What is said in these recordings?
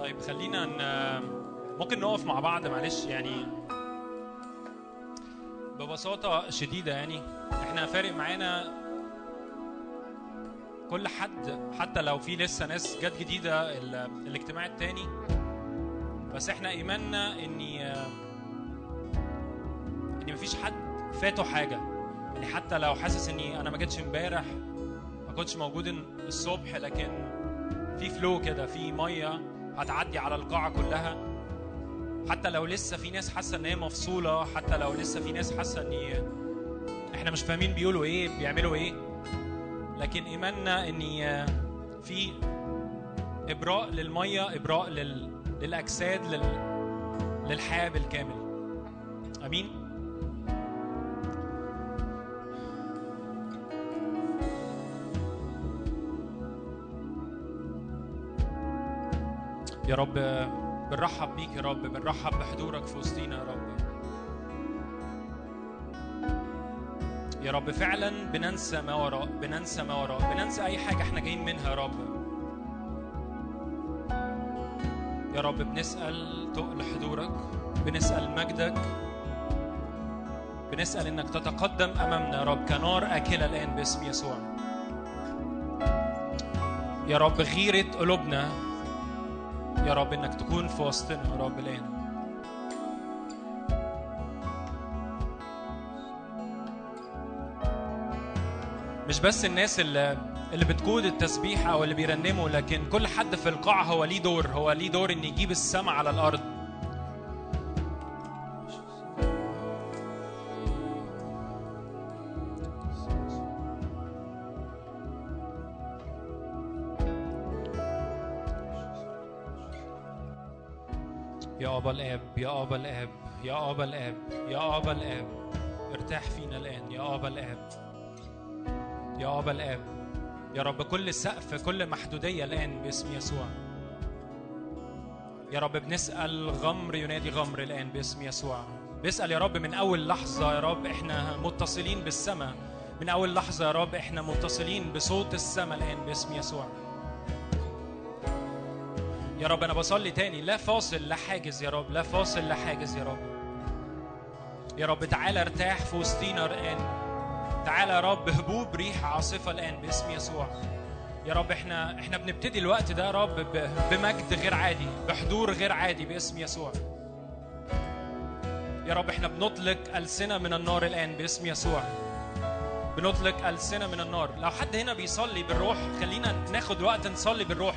طيب خلينا ن... ممكن نقف مع بعض معلش يعني ببساطة شديدة يعني احنا فارق معانا كل حد حتى لو في لسه ناس جت جديدة ال... الاجتماع التاني بس احنا ايماننا اني ان مفيش حد فاته حاجة يعني حتى لو حاسس اني انا ما جيتش امبارح ما كنتش موجود الصبح لكن في فلو كده في ميه هتعدي على القاعه كلها حتى لو لسه في ناس حاسه ان هي مفصوله حتى لو لسه في ناس حاسه ان احنا مش فاهمين بيقولوا ايه بيعملوا ايه لكن ايماننا ان في ابراء للميه ابراء لل... للاجساد لل... للحياه بالكامل امين يا رب بنرحب بيك يا رب بنرحب بحضورك في وسطينا يا رب يا رب فعلا بننسى ما وراء بننسى ما وراء بننسى اي حاجه احنا جايين منها يا رب يا رب بنسال تقل حضورك بنسال مجدك بنسال انك تتقدم امامنا يا رب كنار اكله الان باسم يسوع يا رب غيره قلوبنا يا رب انك تكون في وسطنا يا رب الان مش بس الناس اللي اللي بتقود التسبيح او اللي بيرنموا لكن كل حد في القاعه هو ليه دور هو ليه دور ان يجيب السماء على الارض يا أبا الآب يا أبا الآب يا أبا الآب يا أبا الآب ارتاح فينا الآن يا أبا الآب يا أبا الآب يا رب كل سقف كل محدودية الآن باسم يسوع يا رب بنسأل غمر ينادي غمر الآن باسم يسوع بيسأل يا رب من أول لحظة يا رب إحنا متصلين بالسماء من أول لحظة يا رب إحنا متصلين بصوت السماء الآن باسم يسوع يا رب انا بصلي تاني لا فاصل لا حاجز يا رب لا فاصل لا حاجز يا رب يا رب تعالى ارتاح في وسطينا الان تعالى يا رب هبوب ريح عاصفه الان باسم يسوع يا رب احنا احنا بنبتدي الوقت ده يا رب ب- بمجد غير عادي بحضور غير عادي باسم يسوع يا رب احنا بنطلق ألسنة من النار الآن باسم يسوع بنطلق ألسنة من النار لو حد هنا بيصلي بالروح خلينا ناخد وقت نصلي بالروح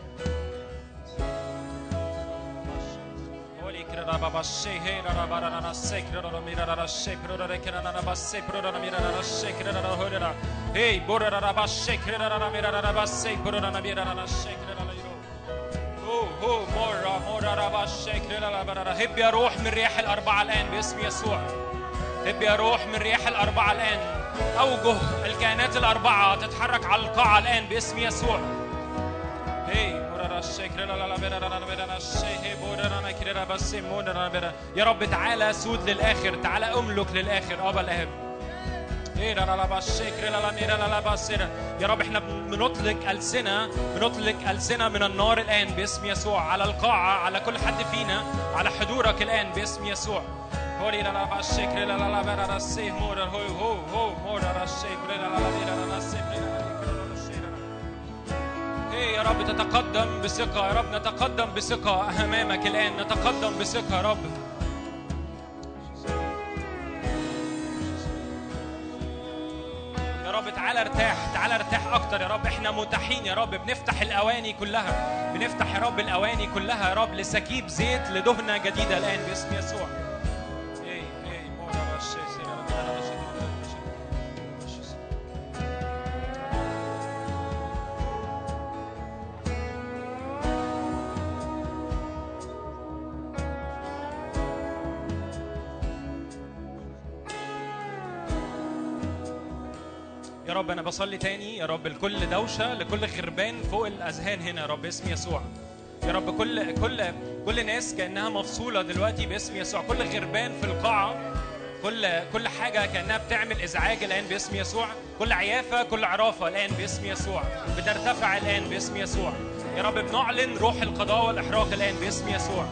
Holy Krishna Baba Shehe Rara Barana Sekra Rara Mira Rara Shekra Rara Krishna Rara Sepra Rara Mira Rara Shekra Rara Horera Hey Bora Rara Ba Shekra Rara Mira Rara Ba Sepra Rara Mira Rara Shekra Rara Yiro Oh oh Mora Mora Rara Shekra Rara Barara هب يا روح من رياح الأربعة الآن باسم يسوع هب يا روح من رياح الأربعة الآن أوجه الكائنات الأربعة تتحرك على القاعة الآن باسم يسوع هي مرارا الشكر لا لا لا بيرا لا لا بيرا لا الشيء بورا لا نكرر بس مونا لا بيرا يا رب تعالى سود للآخر تعالى أملك للآخر أبا الأهب إيه لا لا لا بالشكر لا لا ميرا لا لا بسيرا يا رب احنا بنطلق ألسنة بنطلق ألسنة من النار الآن باسم يسوع على القاعة على كل حد فينا على حضورك الآن باسم يسوع هوري لا لا بالشكر لا لا لا بيرا لا سي مورا هو هو هو مورا لا الشكر لا لا لا ميرا لا لا سي ميرا لا لا لا الشيء إيه يا رب تتقدم بثقة يا رب نتقدم بثقة أمامك الآن نتقدم بثقة يا رب يا رب تعالى ارتاح تعالى ارتاح أكتر يا رب احنا متاحين يا رب بنفتح الأواني كلها بنفتح يا رب الأواني كلها يا رب لسكيب زيت لدهنة جديدة الآن باسم يسوع إيه إيه مورا رشي سيرا ربنا رشي رشي يا رب انا بصلي تاني يا رب لكل دوشه لكل غربان فوق الاذهان هنا يا رب باسم يسوع يا رب كل كل كل ناس كانها مفصوله دلوقتي باسم يسوع كل غربان في القاعه كل كل حاجه كانها بتعمل ازعاج الان باسم يسوع كل عيافه كل عرافه الان باسم يسوع بترتفع الان باسم يسوع يا رب بنعلن روح القضاء والإحراق الآن باسم يسوع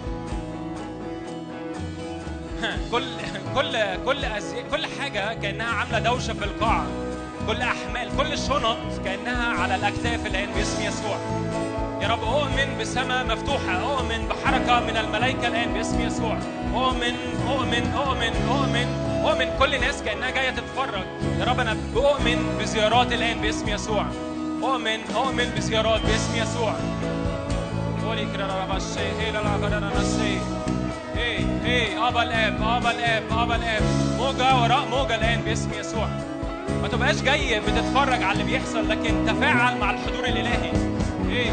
كل كل كل أزي... كل حاجة كأنها عاملة دوشة في القاعة كل أحمال كل شنط كأنها على الأكتاف الآن باسم يسوع يا رب أؤمن بسماء مفتوحة أؤمن بحركة من الملائكة الآن باسم يسوع أؤمن أؤمن أؤمن أؤمن أؤمن كل ناس كأنها جاية تتفرج يا رب أنا بؤمن بزيارات الآن باسم يسوع أؤمن أؤمن بزيارات باسم يسوع قولي كده رب الشيء هي لا لا نسي هي هي أبا الآب أبا الآب أبا الآب موجة وراء موجة الآن باسم يسوع ما تبقاش جاي بتتفرج على اللي بيحصل لكن تفاعل مع الحضور الإلهي ايه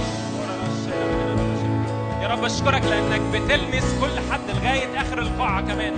يا رب اشكرك لانك بتلمس كل حد لغايه اخر القاعه كمان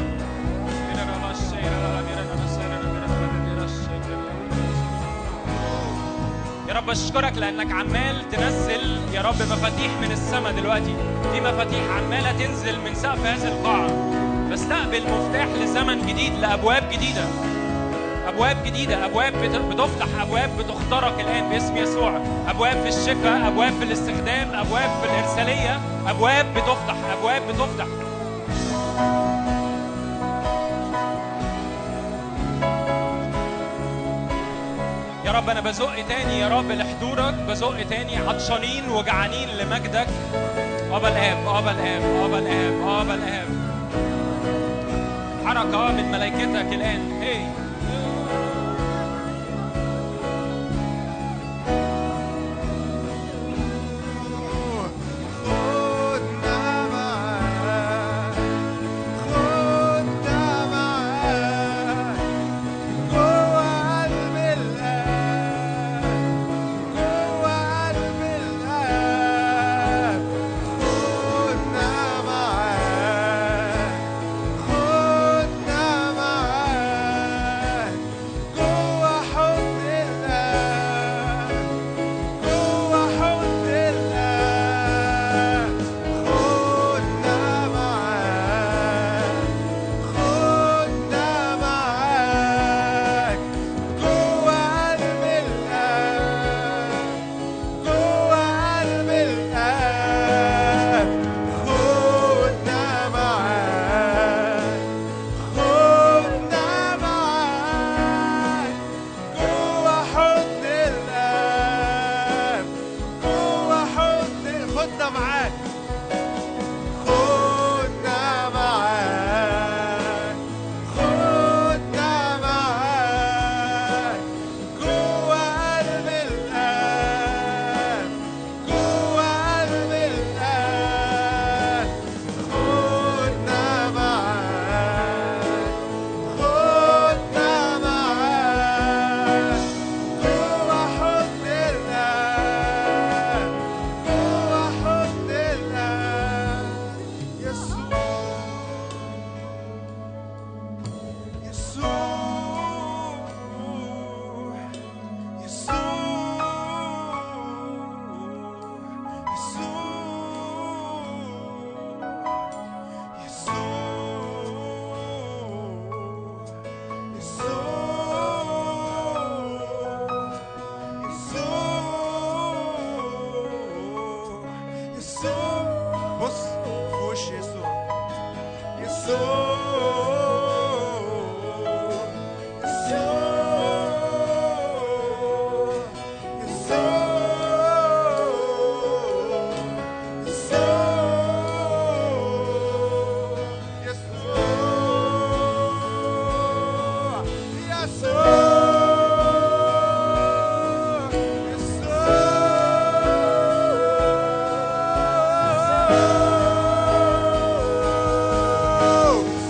يا رب اشكرك لانك عمال تنزل يا رب مفاتيح من السماء دلوقتي في مفاتيح عماله تنزل من سقف هذه القاعه بستقبل مفتاح لزمن جديد لابواب جديده ابواب جديده ابواب بت- بتفتح ابواب بتخترق الان باسم يسوع ابواب في الشفاء ابواب في الاستخدام ابواب في الارساليه ابواب بتفتح ابواب بتفتح يا رب انا بزق تاني يا رب لحضورك بزق تاني عطشانين وجعانين لمجدك ابا الاب ابا الاب ابا الاب ابا الاب حركه من ملائكتك الان هي خدنا معاك خدنا معاك جوه قلب الآب جوه قلب الآب خدنا معاك خدنا معاك جوه حضن الآب جوه حضن الآب خدنا معاك خدنا معاك جوه قلب الآب جوه قلب الآب خدنا معاك خدنا معاك جوه حضن الآب جوه حضن خدنا معاك خدنا معاك خدنا معاك جوه قلب الآب جوه قلب الآب خدنا معاك خدنا معاك جوه حضن الآب جوه حضن الآب يسوع يسوع بص في وش يسوع يسوع يسوع يسوع يسوع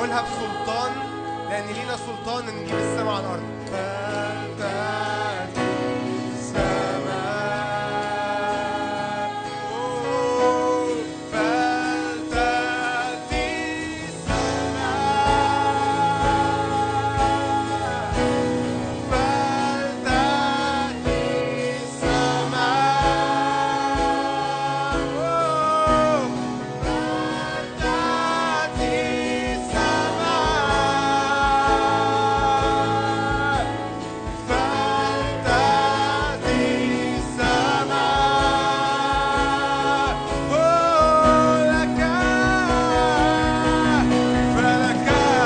نقولها بسلطان لأن لينا سلطان إن نجيب السماء على الأرض فلتأتي السماء أوه، فلتأتي السماء فلتأتي السماء أوه، فلتأتي السماء فلتأتي السماء أوه، لك فلك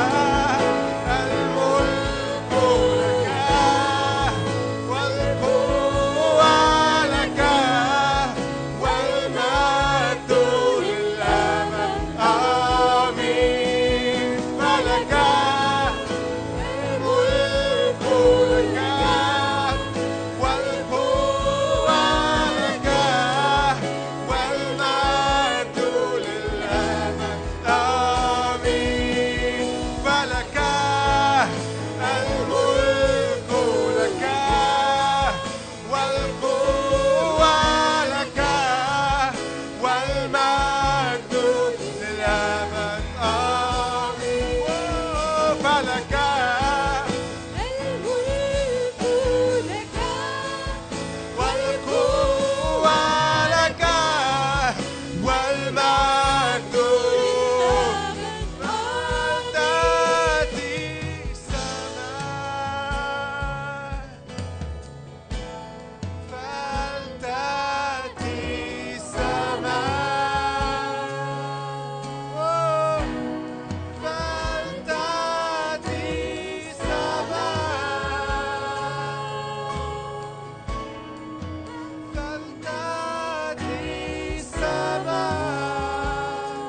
الملك لك والقوة لك والمجد للأبد آمين فلك الملك لك والقوة لك والمجد للأبد آمين فلك الملك لك والقوة لك والمجد للأبد آمين فلك الملك لك والقوة لك والمجد تأتي السماء فلتأتي السماء أوه، فلتأتي السماء فلتأتي السماء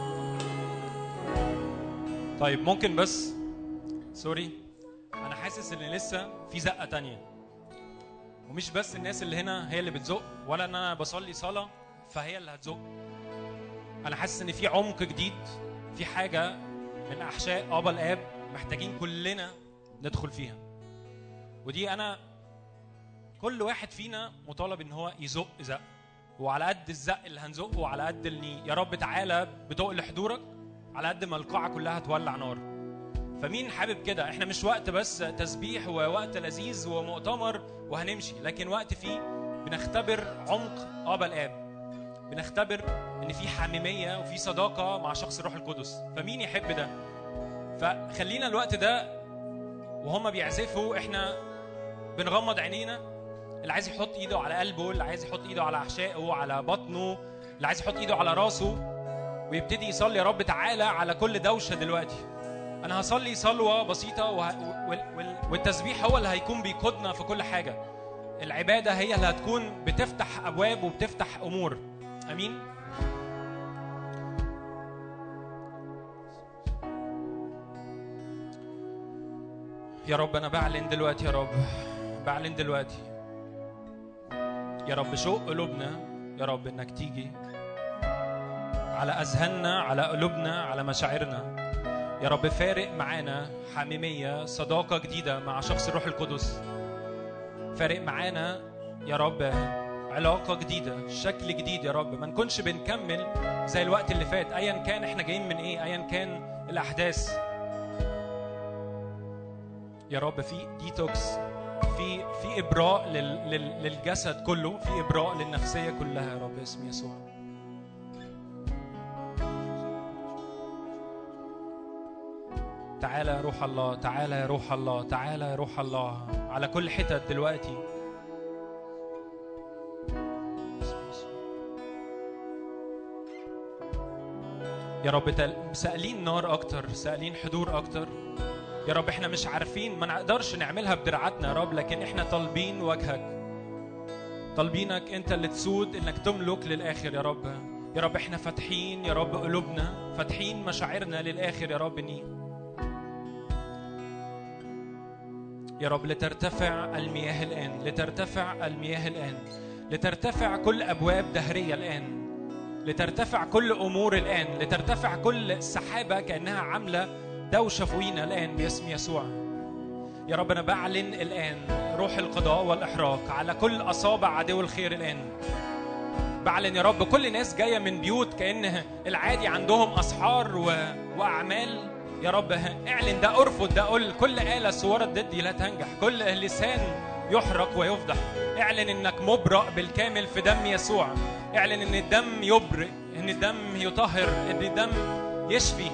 طيب ممكن بس سوري انا حاسس ان لسه في زقه تانية ومش بس الناس اللي هنا هي اللي بتزق ولا ان انا بصلي صلاه فهي اللي هتزق انا حاسس ان في عمق جديد في حاجه من احشاء ابا الاب محتاجين كلنا ندخل فيها ودي انا كل واحد فينا مطالب ان هو يزق زق وعلى قد الزق اللي هنزقه وعلى قد اللي يا رب تعالى بتقل حضورك على قد ما القاعه كلها هتولع نار فمين حابب كده احنا مش وقت بس تسبيح ووقت لذيذ ومؤتمر وهنمشي لكن وقت فيه بنختبر عمق ابا الاب بنختبر ان في حميميه وفي صداقه مع شخص الروح القدس فمين يحب ده فخلينا الوقت ده وهما بيعزفوا احنا بنغمض عينينا اللي عايز يحط ايده على قلبه اللي عايز يحط ايده على احشائه على بطنه اللي عايز يحط ايده على راسه ويبتدي يصلي يا رب تعالى على كل دوشه دلوقتي انا هصلي صلوه بسيطه وه... وال... وال... والتسبيح هو اللي هيكون بيقودنا في كل حاجه العباده هي اللي هتكون بتفتح ابواب وبتفتح امور امين يا رب انا بعلن دلوقتي يا رب بعلن دلوقتي يا رب شوق قلوبنا يا رب انك تيجي على اذهاننا على قلوبنا على مشاعرنا يا رب فارق معانا حميميه صداقه جديده مع شخص الروح القدس فارق معانا يا رب علاقه جديده شكل جديد يا رب ما نكونش بنكمل زي الوقت اللي فات ايا كان احنا جايين من ايه ايا كان الاحداث يا رب في ديتوكس في في ابراء لل لل للجسد كله في ابراء للنفسيه كلها يا رب اسم يسوع تعالى يا روح الله تعالى يا روح الله تعالى يا روح الله على كل حتت دلوقتي يا رب تل- سائلين نار اكتر سائلين حضور اكتر يا رب احنا مش عارفين ما نقدرش نعملها بدراعاتنا يا رب لكن احنا طالبين وجهك طالبينك انت اللي تسود انك تملك للاخر يا رب يا رب احنا فاتحين يا رب قلوبنا فاتحين مشاعرنا للاخر يا رب ني يا رب لترتفع المياه الان لترتفع المياه الان لترتفع كل ابواب دهريه الان لترتفع كل امور الان لترتفع كل سحابه كانها عامله دوشة فوقينا الآن باسم يسوع يا رب أنا بعلن الآن روح القضاء والإحراق على كل أصابع عدو الخير الآن بعلن يا رب كل ناس جاية من بيوت كأن العادي عندهم أسحار و... وأعمال يا رب اعلن ده ارفض ده قل كل آلة صورت ضدي لا تنجح كل لسان يحرق ويفضح اعلن انك مبرأ بالكامل في دم يسوع اعلن ان الدم يبرئ ان الدم يطهر ان الدم يشفي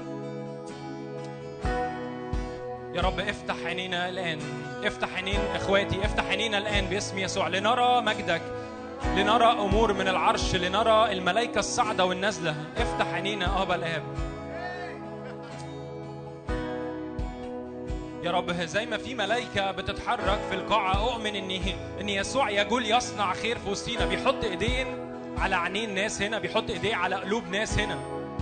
يا رب افتح عينينا الآن افتح عينين اخواتي افتح عينينا الآن باسم يسوع لنرى مجدك لنرى أمور من العرش لنرى الملائكة الصاعدة والنازلة افتح عينينا أبا الآب يا رب زي ما في ملائكة بتتحرك في القاعة أؤمن إن إن يسوع يجول يصنع خير في وسطينا بيحط إيدين على عينين ناس هنا بيحط إيديه على قلوب ناس هنا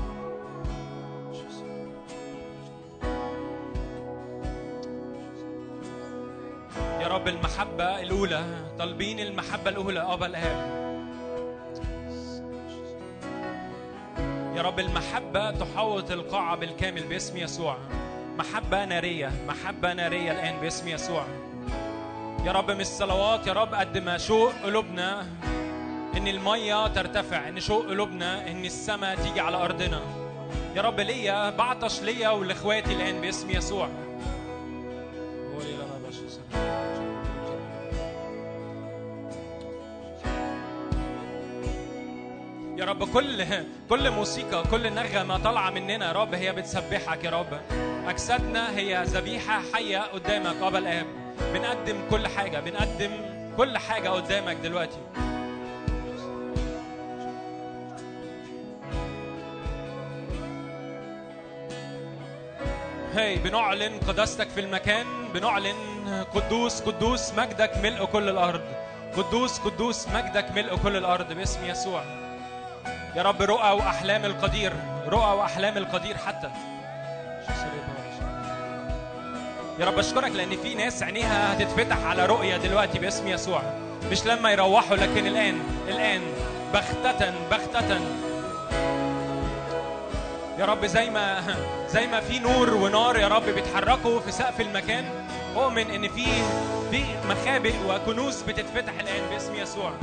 يا رب المحبة الأولى طالبين المحبة الأولى أبا الآب يا رب المحبة تحوط القاعة بالكامل باسم يسوع محبة نارية محبة نارية الآن باسم يسوع يا رب مش صلوات يا رب قد ما شوق قلوبنا إن المية ترتفع إن شوق قلوبنا إن السماء تيجي على أرضنا يا رب ليا بعطش ليا ولإخواتي الآن باسم يسوع يا رب كل كل موسيقى كل نغمة طالعة مننا يا رب هي بتسبحك يا رب أجسادنا هي ذبيحة حية قدامك أبا الآب بنقدم كل حاجة بنقدم كل حاجة قدامك دلوقتي هاي بنعلن قداستك في المكان بنعلن قدوس قدوس مجدك ملء كل الأرض قدوس قدوس مجدك ملء كل الأرض باسم يسوع يا رب رؤى وأحلام القدير رؤى وأحلام القدير حتى يا رب أشكرك لأن في ناس عينيها هتتفتح على رؤية دلوقتي باسم يسوع مش لما يروحوا لكن الآن الآن بختة بختة يا رب زي ما زي ما في نور ونار يا رب بيتحركوا في سقف المكان اؤمن ان في في مخابئ وكنوز بتتفتح الان باسم يسوع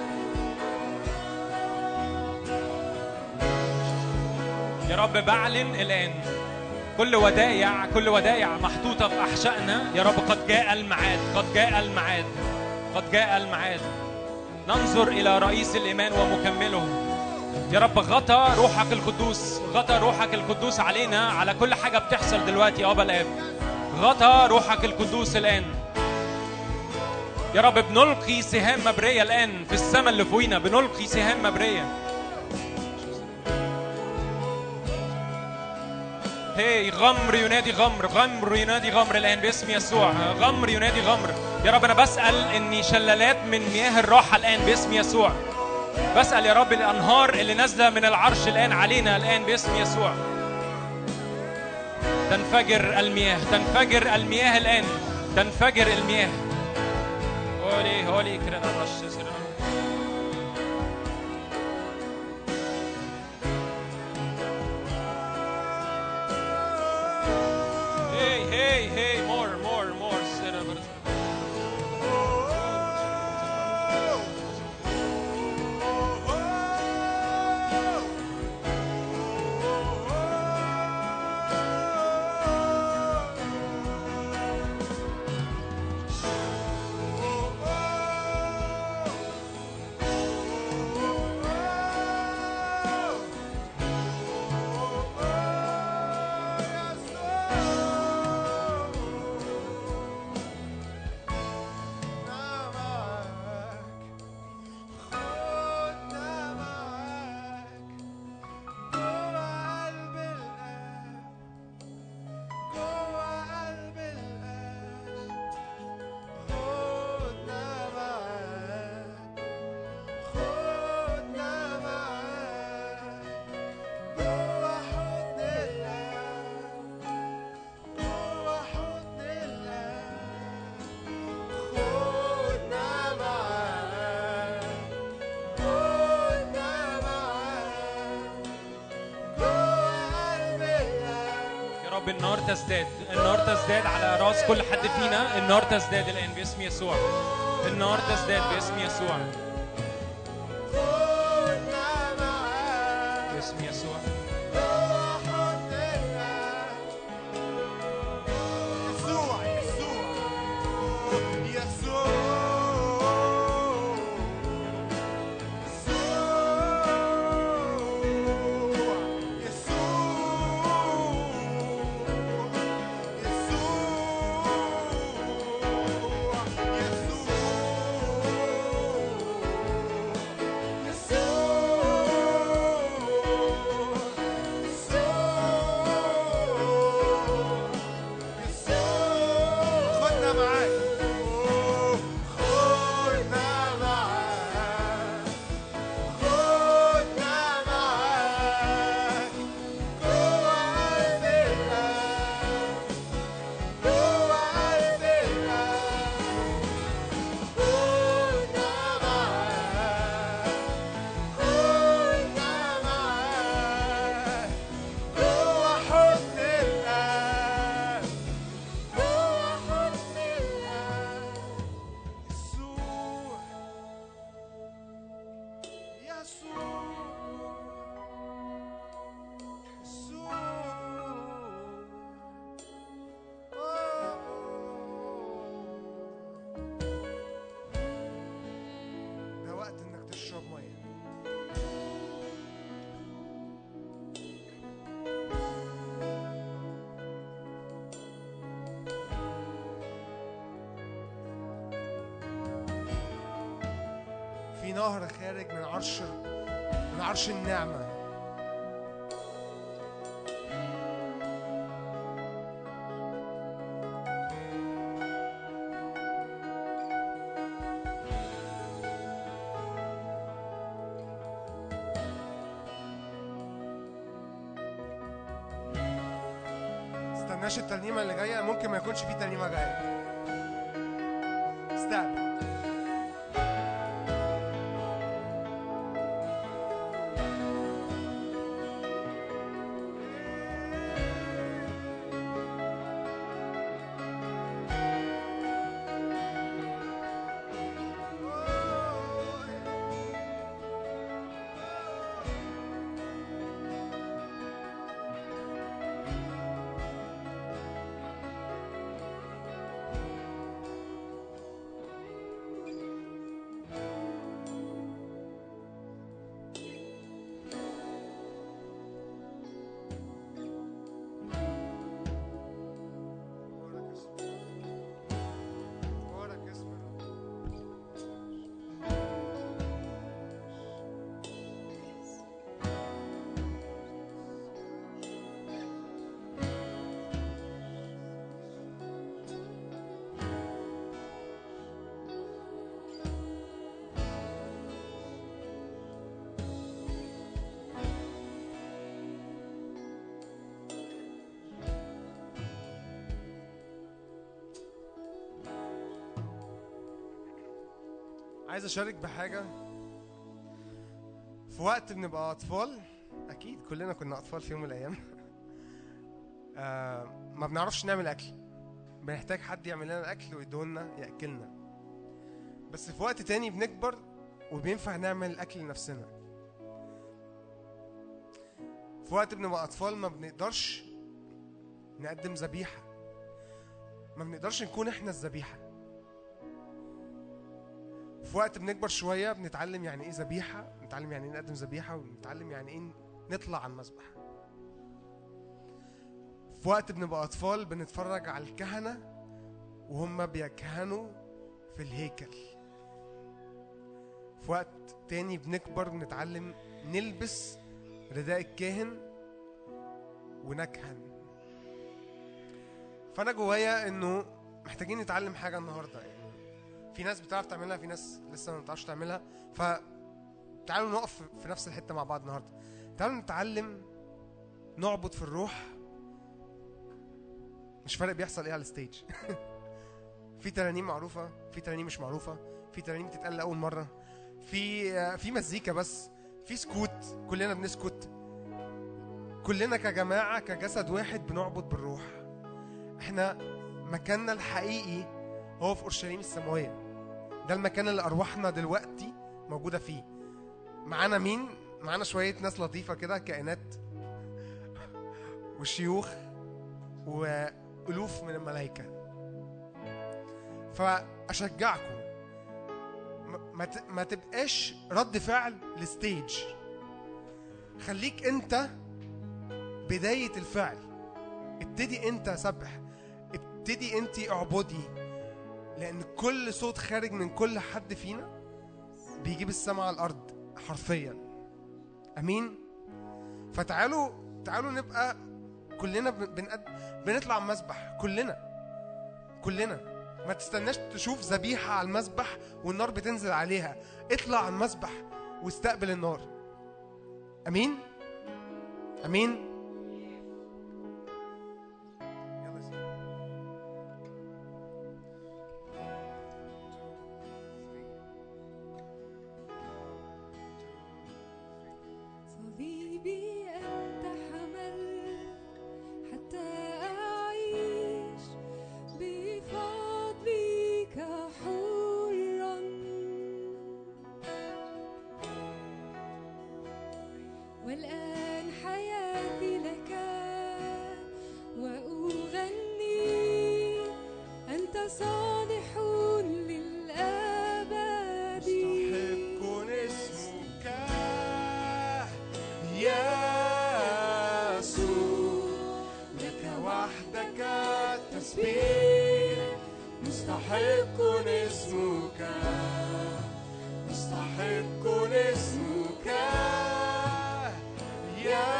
يا رب بعلن الان كل ودايع كل ودايع محطوطه في احشائنا يا رب قد جاء الميعاد قد جاء الميعاد قد جاء الميعاد ننظر الى رئيس الايمان ومكمله يا رب غطى روحك القدوس غطى روحك القدوس علينا على كل حاجة بتحصل دلوقتي يا أبا الآب غطى روحك القدوس الآن يا رب بنلقي سهام مبرية الآن في السماء اللي فوقينا بنلقي سهام مبرية هي غمر ينادي غمر غمر ينادي غمر الآن باسم يسوع غمر ينادي غمر يا رب أنا بسأل إني شلالات من مياه الراحة الآن باسم يسوع بسأل يا رب الأنهار اللي نازلة من العرش الآن علينا الآن باسم يسوع تنفجر المياه تنفجر المياه الآن تنفجر المياه هولي هولي كرنا رش Hey, hey, hey, more, more, more. بالنار تزداد النار تزداد على راس كل حد فينا النار تزداد الآن باسم يسوع النار تزداد باسم يسوع خدنا معاك باسم يسوع يسوع يسوع يسوع خدنا معاك خدنا معاك خدنا معاك جوا قلبنا جوا قلبنا خدنا معاك خدنا معاك جوا حضن القلب جوا حضن القلب يسوع يسوع ده وقت انك تشرب ميه في نهر خارج من عرش من عرش النعمة استناش الترنيمة اللي جاية ممكن ما يكونش في ترنيمة جاية استقبل بارك اسم الرب. عايز اشارك بحاجه في وقت بنبقى اطفال اكيد كلنا كنا اطفال في يوم من الايام آه ما بنعرفش نعمل اكل بنحتاج حد يعمل لنا الاكل ويدولنا ياكلنا بس في وقت تاني بنكبر وبينفع نعمل الاكل لنفسنا في وقت بنبقى اطفال ما بنقدرش نقدم ذبيحه ما بنقدرش نكون احنا الذبيحه في وقت بنكبر شويه بنتعلم يعني ايه ذبيحه بنتعلم يعني ايه نقدم ذبيحه ونتعلم يعني ايه نطلع على المذبح في وقت بنبقى اطفال بنتفرج على الكهنه وهم بيكهنوا في الهيكل في وقت تاني بنكبر بنتعلم نلبس رداء الكاهن ونكهن فانا جوايا انه محتاجين نتعلم حاجه النهارده يعني في ناس بتعرف تعملها في ناس لسه ما بتعرفش تعملها ف تعالوا نقف في نفس الحته مع بعض النهارده تعالوا نتعلم نعبد في الروح مش فارق بيحصل ايه على الستيج في ترانيم معروفه في ترانيم مش معروفه في ترانيم بتتقال اول مره في في مزيكا بس في سكوت كلنا بنسكت كلنا كجماعة كجسد واحد بنعبد بالروح احنا مكاننا الحقيقي هو في اورشليم السماويه ده المكان اللي ارواحنا دلوقتي موجوده فيه معانا مين معانا شويه ناس لطيفه كده كائنات وشيوخ والوف من الملائكه فاشجعكم ما- ما ت- ما تبقاش رد فعل لستيج خليك انت بدايه الفعل ابتدي انت سبح ابتدي انت اعبدي لان كل صوت خارج من كل حد فينا بيجيب السماء على الارض حرفيا امين فتعالوا تعالوا نبقى كلنا بن- بنقد... بنطلع المسبح كلنا كلنا ما تستناش تشوف ذبيحة على المسبح والنار بتنزل عليها اطلع على المسبح واستقبل النار امين امين يلا يا سيدي. صليبي أنت حملت حتى أعيش بفضلك حرا والآن حياتي لك وأغني أنت صالح للأبد مستحق اسمك يا يسوع لك وحدك التسبيح مستحق اسمك مستحق اسمك يا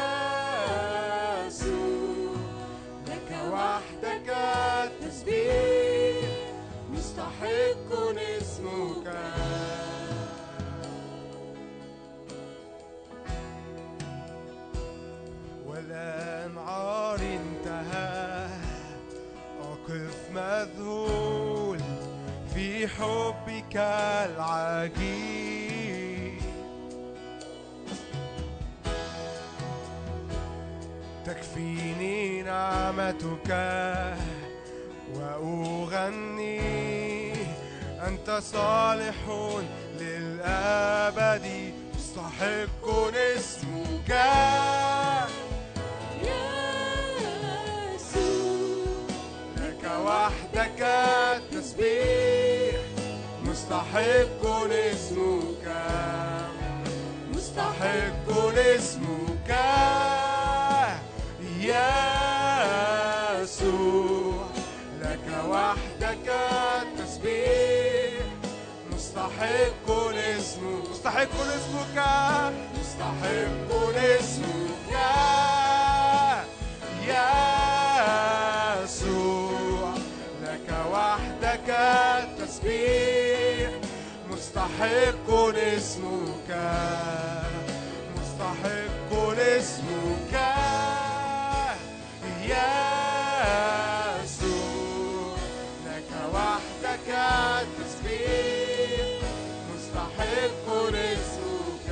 يسوع لك وحدك التسبيح مستحق اسمك والآن عار انتهى أقف مذهول في حبك العجيب تكفيني نعمتك وأغني أنت صالح للأبد مستحق اسمك يسوع لك وحدك التسبيح مستحق اسمك مستحق اسمك يا يسوع لك وحدك التسبيح مستحق اسمك مستحق اسمك مستحق اسمك يا يسوع لك وحدك التسبيح مستحق اسمك مستحق اسمك يا يسوع لك وحدك التسبيح مستحق اسمك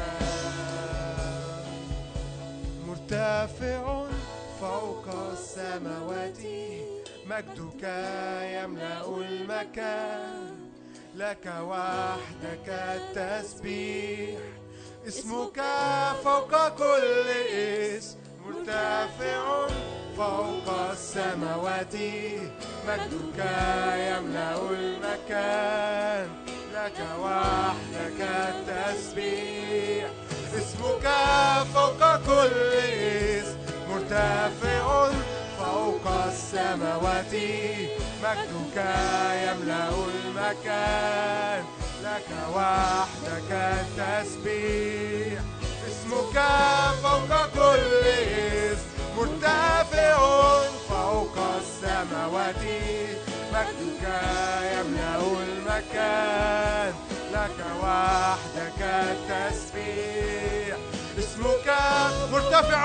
مرتفع فوق السماوات مجدك يملأ المكان لك وحدك التسبيح اسمك فوق كل اسم مرتفع فوق السماوات مجدك يملأ المكان لك وحدك التسبيح اسمك فوق كل اسم مرتفع فوق السماوات مجدك يملأ المكان لك وحدك التسبيح اسمك فوق كل اسم مرتفع فوق السماوات مجدك يملأ المكان لك وحدك التسبيح اسمك مرتفع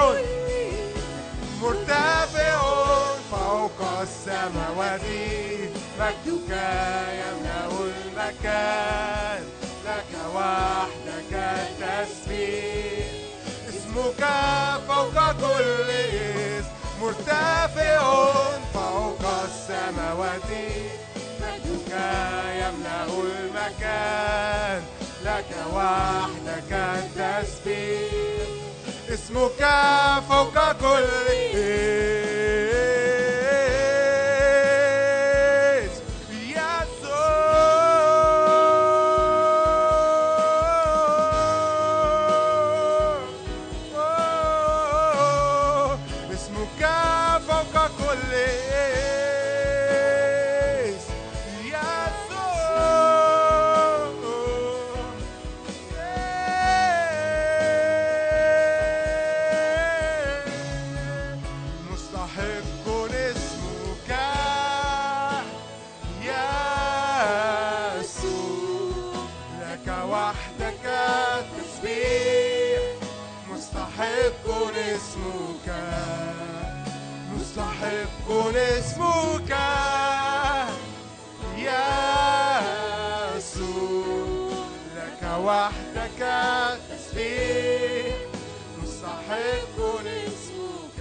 مرتفع فوق السماوات مجدك يملأ المكان لك وحدك التسبيح اسمك اسمك فوق كل اسم مرتفع فوق السماوات مجدك يملأ المكان لك وحدك التسبيح اسمك فوق كل اسم يسوع اسمك فوق كل اسم يسوع مستحق اسمك يا يسوع لك وحدك التسبيح مستحق اسمك مستحق اسمك يا يسوع لك وحدك التسبيح مستحق اسمك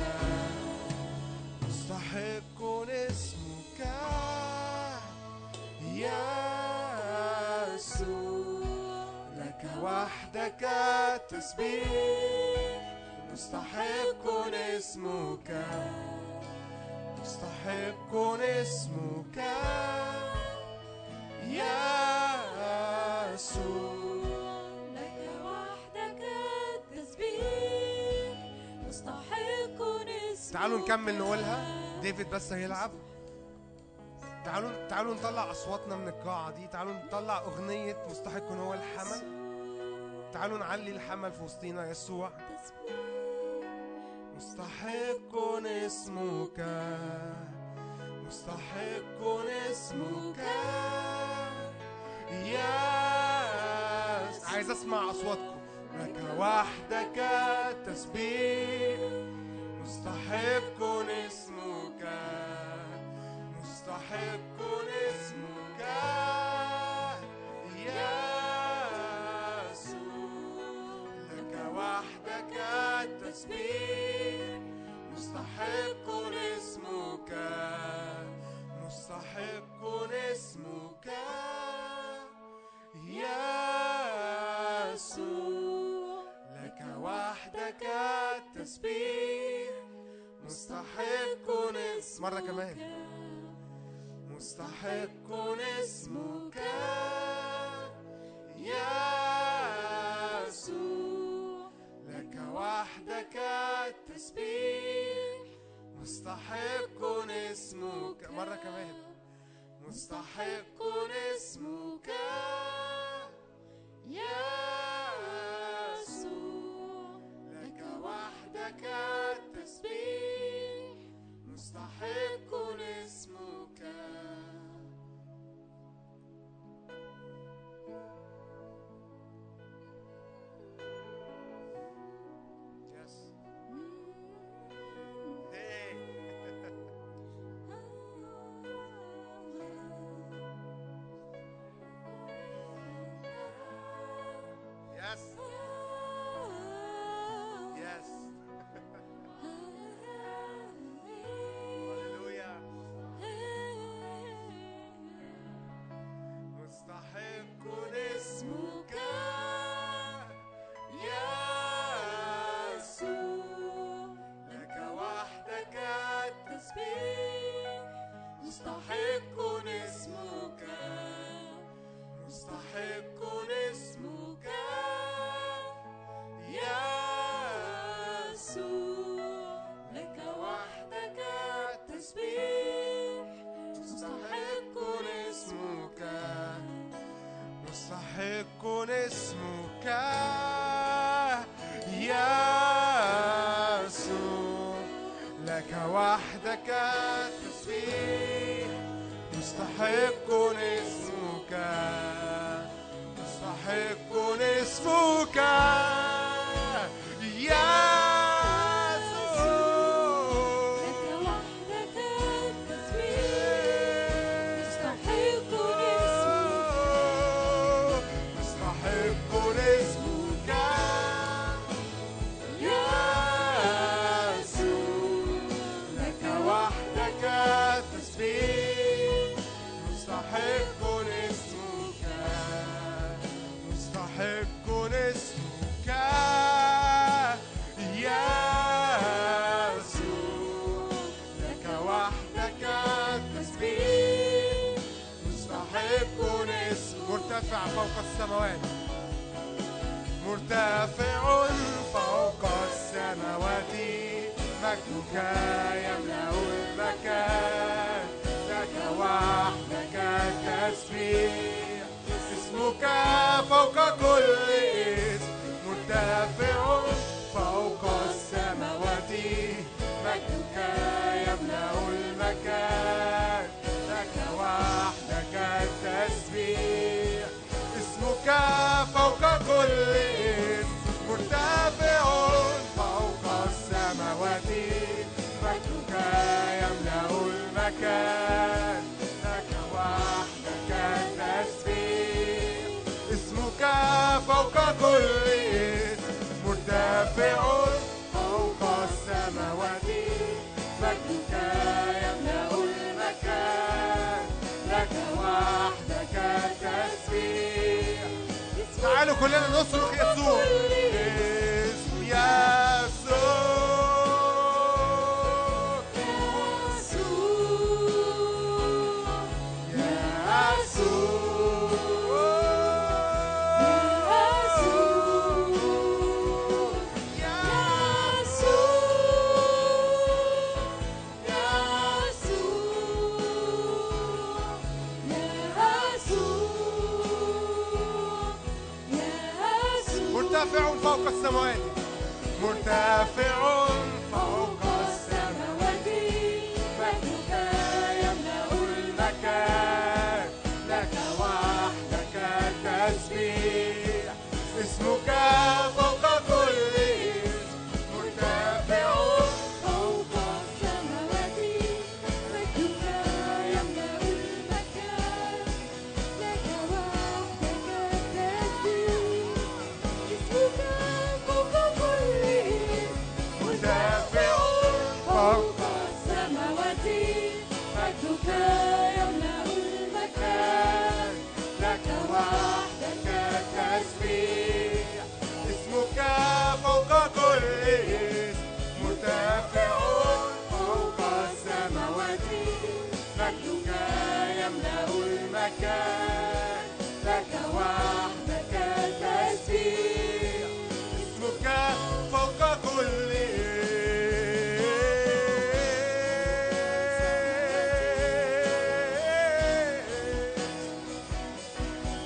مستحق اسمك يا يسوع لك وحدك التسبيح مستحق اسمك مستحق اسمك يا يسوع لك وحدك التسبيح مستحق اسمك تعالوا نكمل نقولها ديفيد بس هيلعب تعالوا تعالوا نطلع اصواتنا من القاعه دي تعالوا نطلع اغنيه مستحق هو الحمل تعالوا نعلي الحمل في وسطينا يسوع مستحق اسمك مستحق اسمك يا عايز اسمع اصواتكم لك وحدك التسبيح مستحق اسمك مستحق اسمك يا يسوع لك وحدك التسبيح مستحق اسمك مستحق اسمك يا يسوع لك وحدك التسبيح مستحق اسمك مرة كمان مستحق اسمك يا يسوع لك وحدك التسبيح مستحق اسمك مرة كمان مستحق اسمك يا يسوع لك وحدك التسبيح مستحق اسمك Yes. Hey. Yes. Yes. Hallelujah. مستحق اسمك يا يسوع لك وحدك التسبيح مستحق اسمك مستحق اسمك يا يسوع لك وحدك التسبيح مستحق اسمك مستحق اسمك يا يسوع لك وحدك التسبيح مستحق اسمك مستحق اسمك يا يسوع لك وحدك التسبيح مستحق اسمك مستحق اسمك يا مرتفع فوق السماوات مرتفع فوق السماوات مجدك يملأ المكان لك وحدك التسبيح اسمك فوق كل اسم مرتفع فوق السماوات مجدك يملأ المكان لك وحدك التسبيح اسمك فوق كل اسم مرتفع فوق السماوات مجدك يملأ المكان لك وحدك التسبيح اسمك فوق كل اسم مرتفع فوق السماوات مجدك يملأ المكان لك وحدك التسبيح تعالوا كلنا نصرخ يسوع اسم يسوع مرتفع فوق السماوات مرتفع فوق السماوات مجدك يملأ المكان لك وحدك التسبيح اسمك فوق كل اسم مرتفع فوق السماوات مجدك يملأ المكان لك وحدك التسبيح اسمك فوق كل اسم مرتفع فوق السماوات مجدك يملأ المكان لك وحدك التسبيح اسمك فوق كل اسم مرتفع فوق السماوات مجدك يملأ المكان لك وحدك التسبيح اسمك فوق كل اسم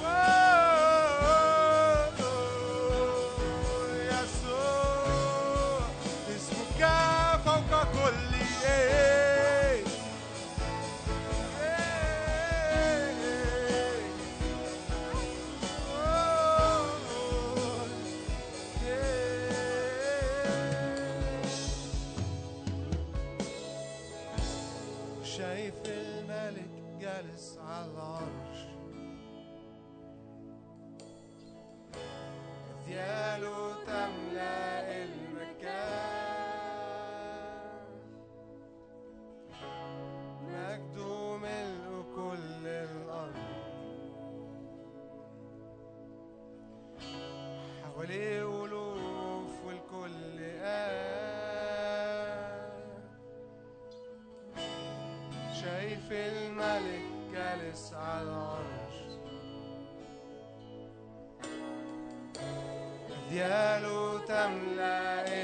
يسوع اسمك فوق كل اسم شايف الملك جالس على العرش دياله تملأ المكان مجده ملء كل الأرض حواليه ألوف والكل قام شايف الملك جالس على العرش دياله تملأ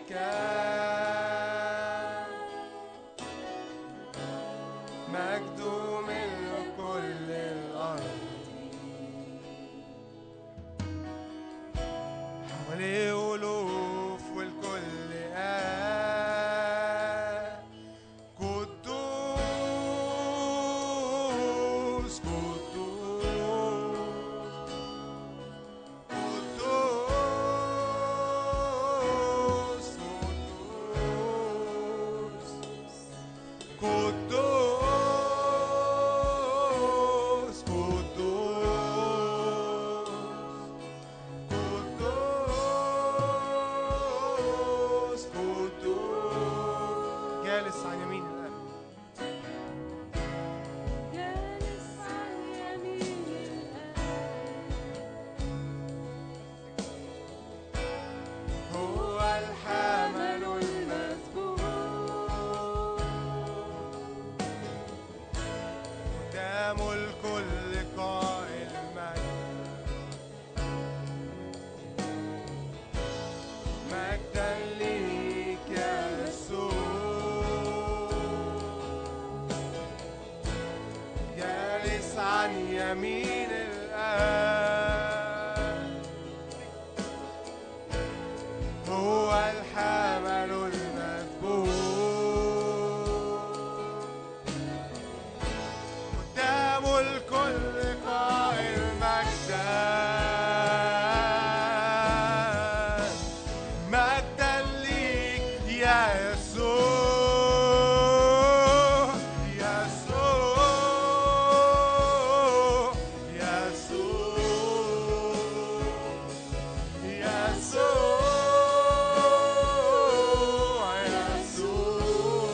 المكان مجده ملء كل الأرض حواليه ألوف والكل قال قدوس قدوس قدوس قدوس قدوس قدوس جالس عن يمين الآب جالس عن يمين الآب هو الحمل المسبوق قدام الكل قائل معي عن يمين الآب هو الحمل المذبوح قدام الكل قائل مجدا مجدا ليك يا يسوع يسوع يسوع يسوع يسوع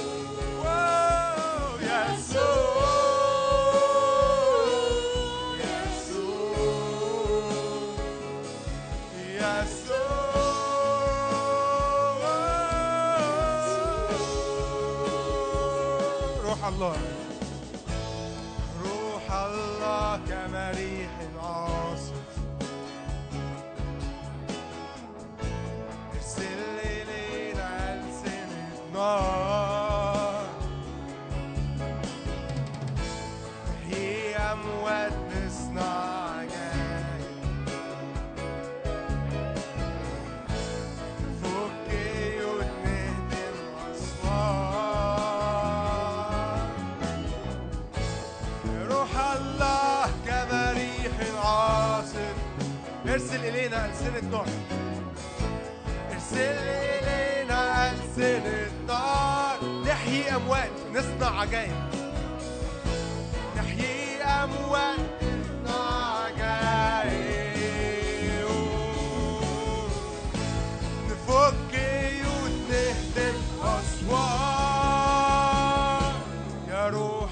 واو، يسوع يسوع يسوع روح الله روح الله كما ريح عاصف ارسل إلينا ألسنة نار هي أموات نصنع عجائب فك قيود نهدم أسوار روح الله كما ريح عاصف ارسل إلينا ألسنة نار ارسل إلينا ألسنة نار نحيي أموات نصنع عجائب نحيي أموات نصنع عجائب نفك قيود نهدم أسوار يا روح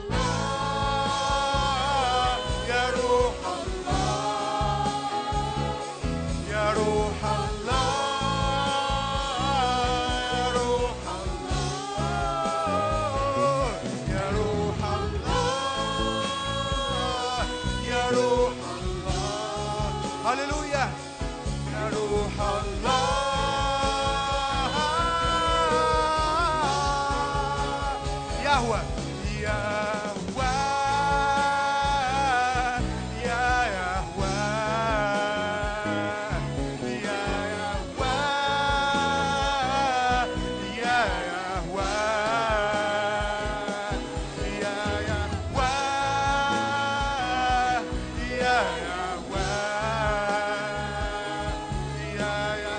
الله يا روح الله يا روح الله يا روح الله يا روح الله يا روح الله هللويا يا روح الله يهوى يهوى يا يهوى يا يهوى يا يهوى يا يهوى يا يهوى يا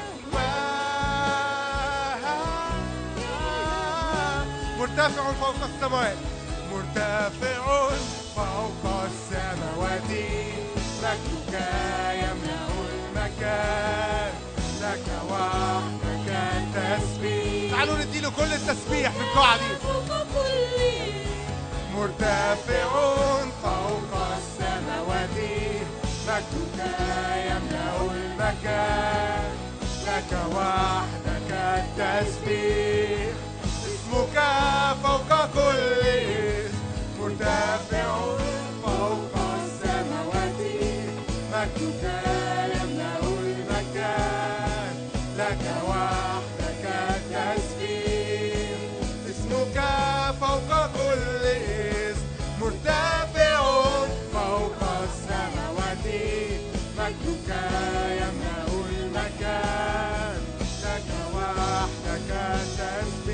يهوى مرتفع فوق السماوات مرتفع فوق السماوات مجدك يملأ المكان لك وحدك التسبيح تعالوا نديله كل التسبيح في القاعة دي فوق كل مرتفع فوق السماوات مجدك يملأ المكان لك وحدك التسبيح اسمك فوق كل اسم مرتفع فوق السماوات مجدك يملأ المكان لك وحدك التسبيح اسمك فوق كل اسم مرتفع فوق السماوات مجدك يملأ المكان لك وحدك التسبيح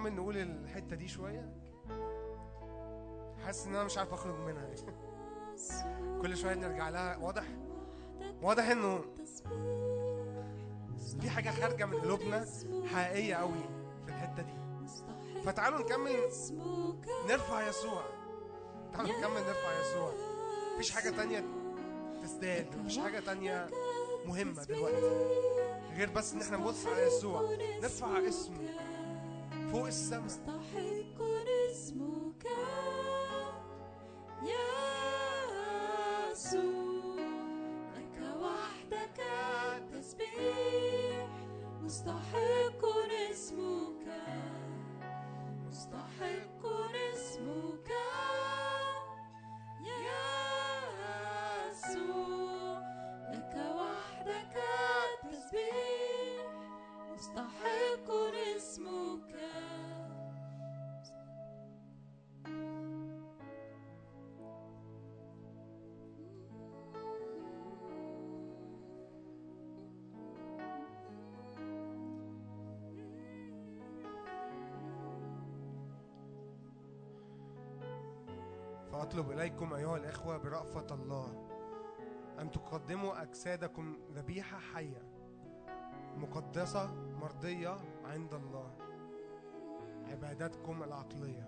نكمل نقول الحته دي شويه حاسس ان انا مش عارف اخرج منها كل شويه نرجع لها واضح واضح انه في حاجه خارجه من قلوبنا حقيقيه قوي في الحته دي فتعالوا نكمل نرفع يسوع تعالوا نكمل نرفع يسوع مفيش حاجه تانية تستاهل مفيش حاجه تانية مهمه دلوقتي غير بس ان احنا نبص على يسوع نرفع اسمه فوق السماء مستحق اسمك يسوع لك وحدك التسبيح مستحق اسمك مستحق اسمك يسوع لك وحدك التسبيح مستحق اسمك فأطلب إليكم أيها الإخوة برأفة الله أن تقدموا أجسادكم ذبيحة حية مقدسة مرضية عند الله عبادتكم العقلية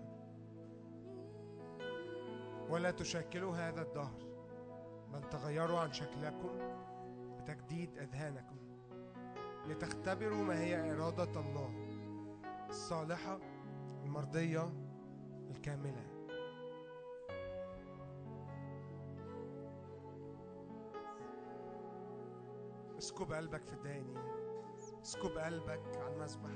ولا تشكلوا هذا الدهر بل تغيروا عن شكلكم بتجديد أذهانكم لتختبروا ما هي إرادة الله الصالحة المرضية الكاملة اسكب قلبك في الداني اسكب قلبك على المذبح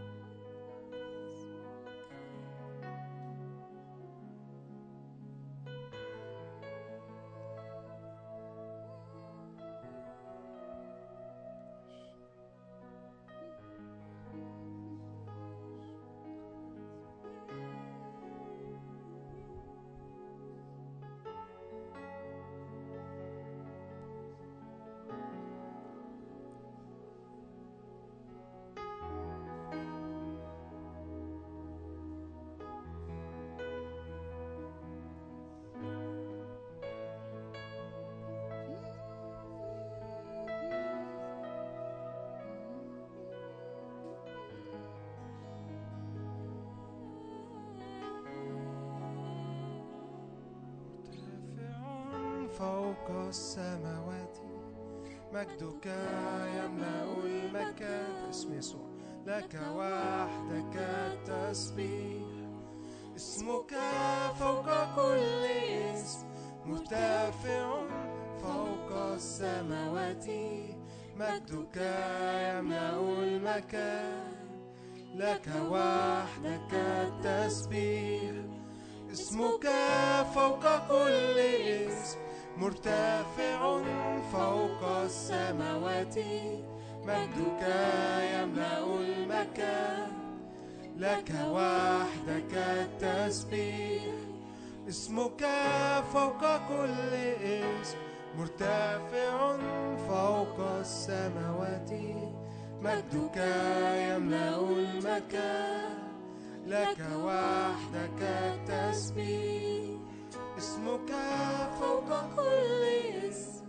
مرتفع فوق السماوات مجدك يملأ المكان اسم يسوع لك وحدك التسبيح اسمك فوق كل اسم مرتفع فوق السماوات مجدك يملأ المكان لك وحدك التسبيح اسمك فوق كل اسم مرتفع فوق السماوات مجدك يملأ المكان لك وحدك التسبيح اسمك فوق كل اسم مرتفع فوق السماوات مجدك يملأ المكان لك وحدك التسبيح اسمك فوق كل اسم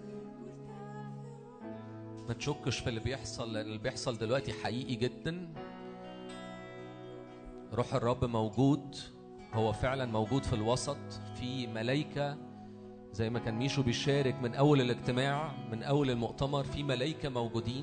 ما تشكش في اللي بيحصل لان اللي بيحصل دلوقتي حقيقي جدا روح الرب موجود هو فعلا موجود في الوسط في ملايكة زي ما كان ميشو بيشارك من أول الاجتماع من أول المؤتمر في ملايكة موجودين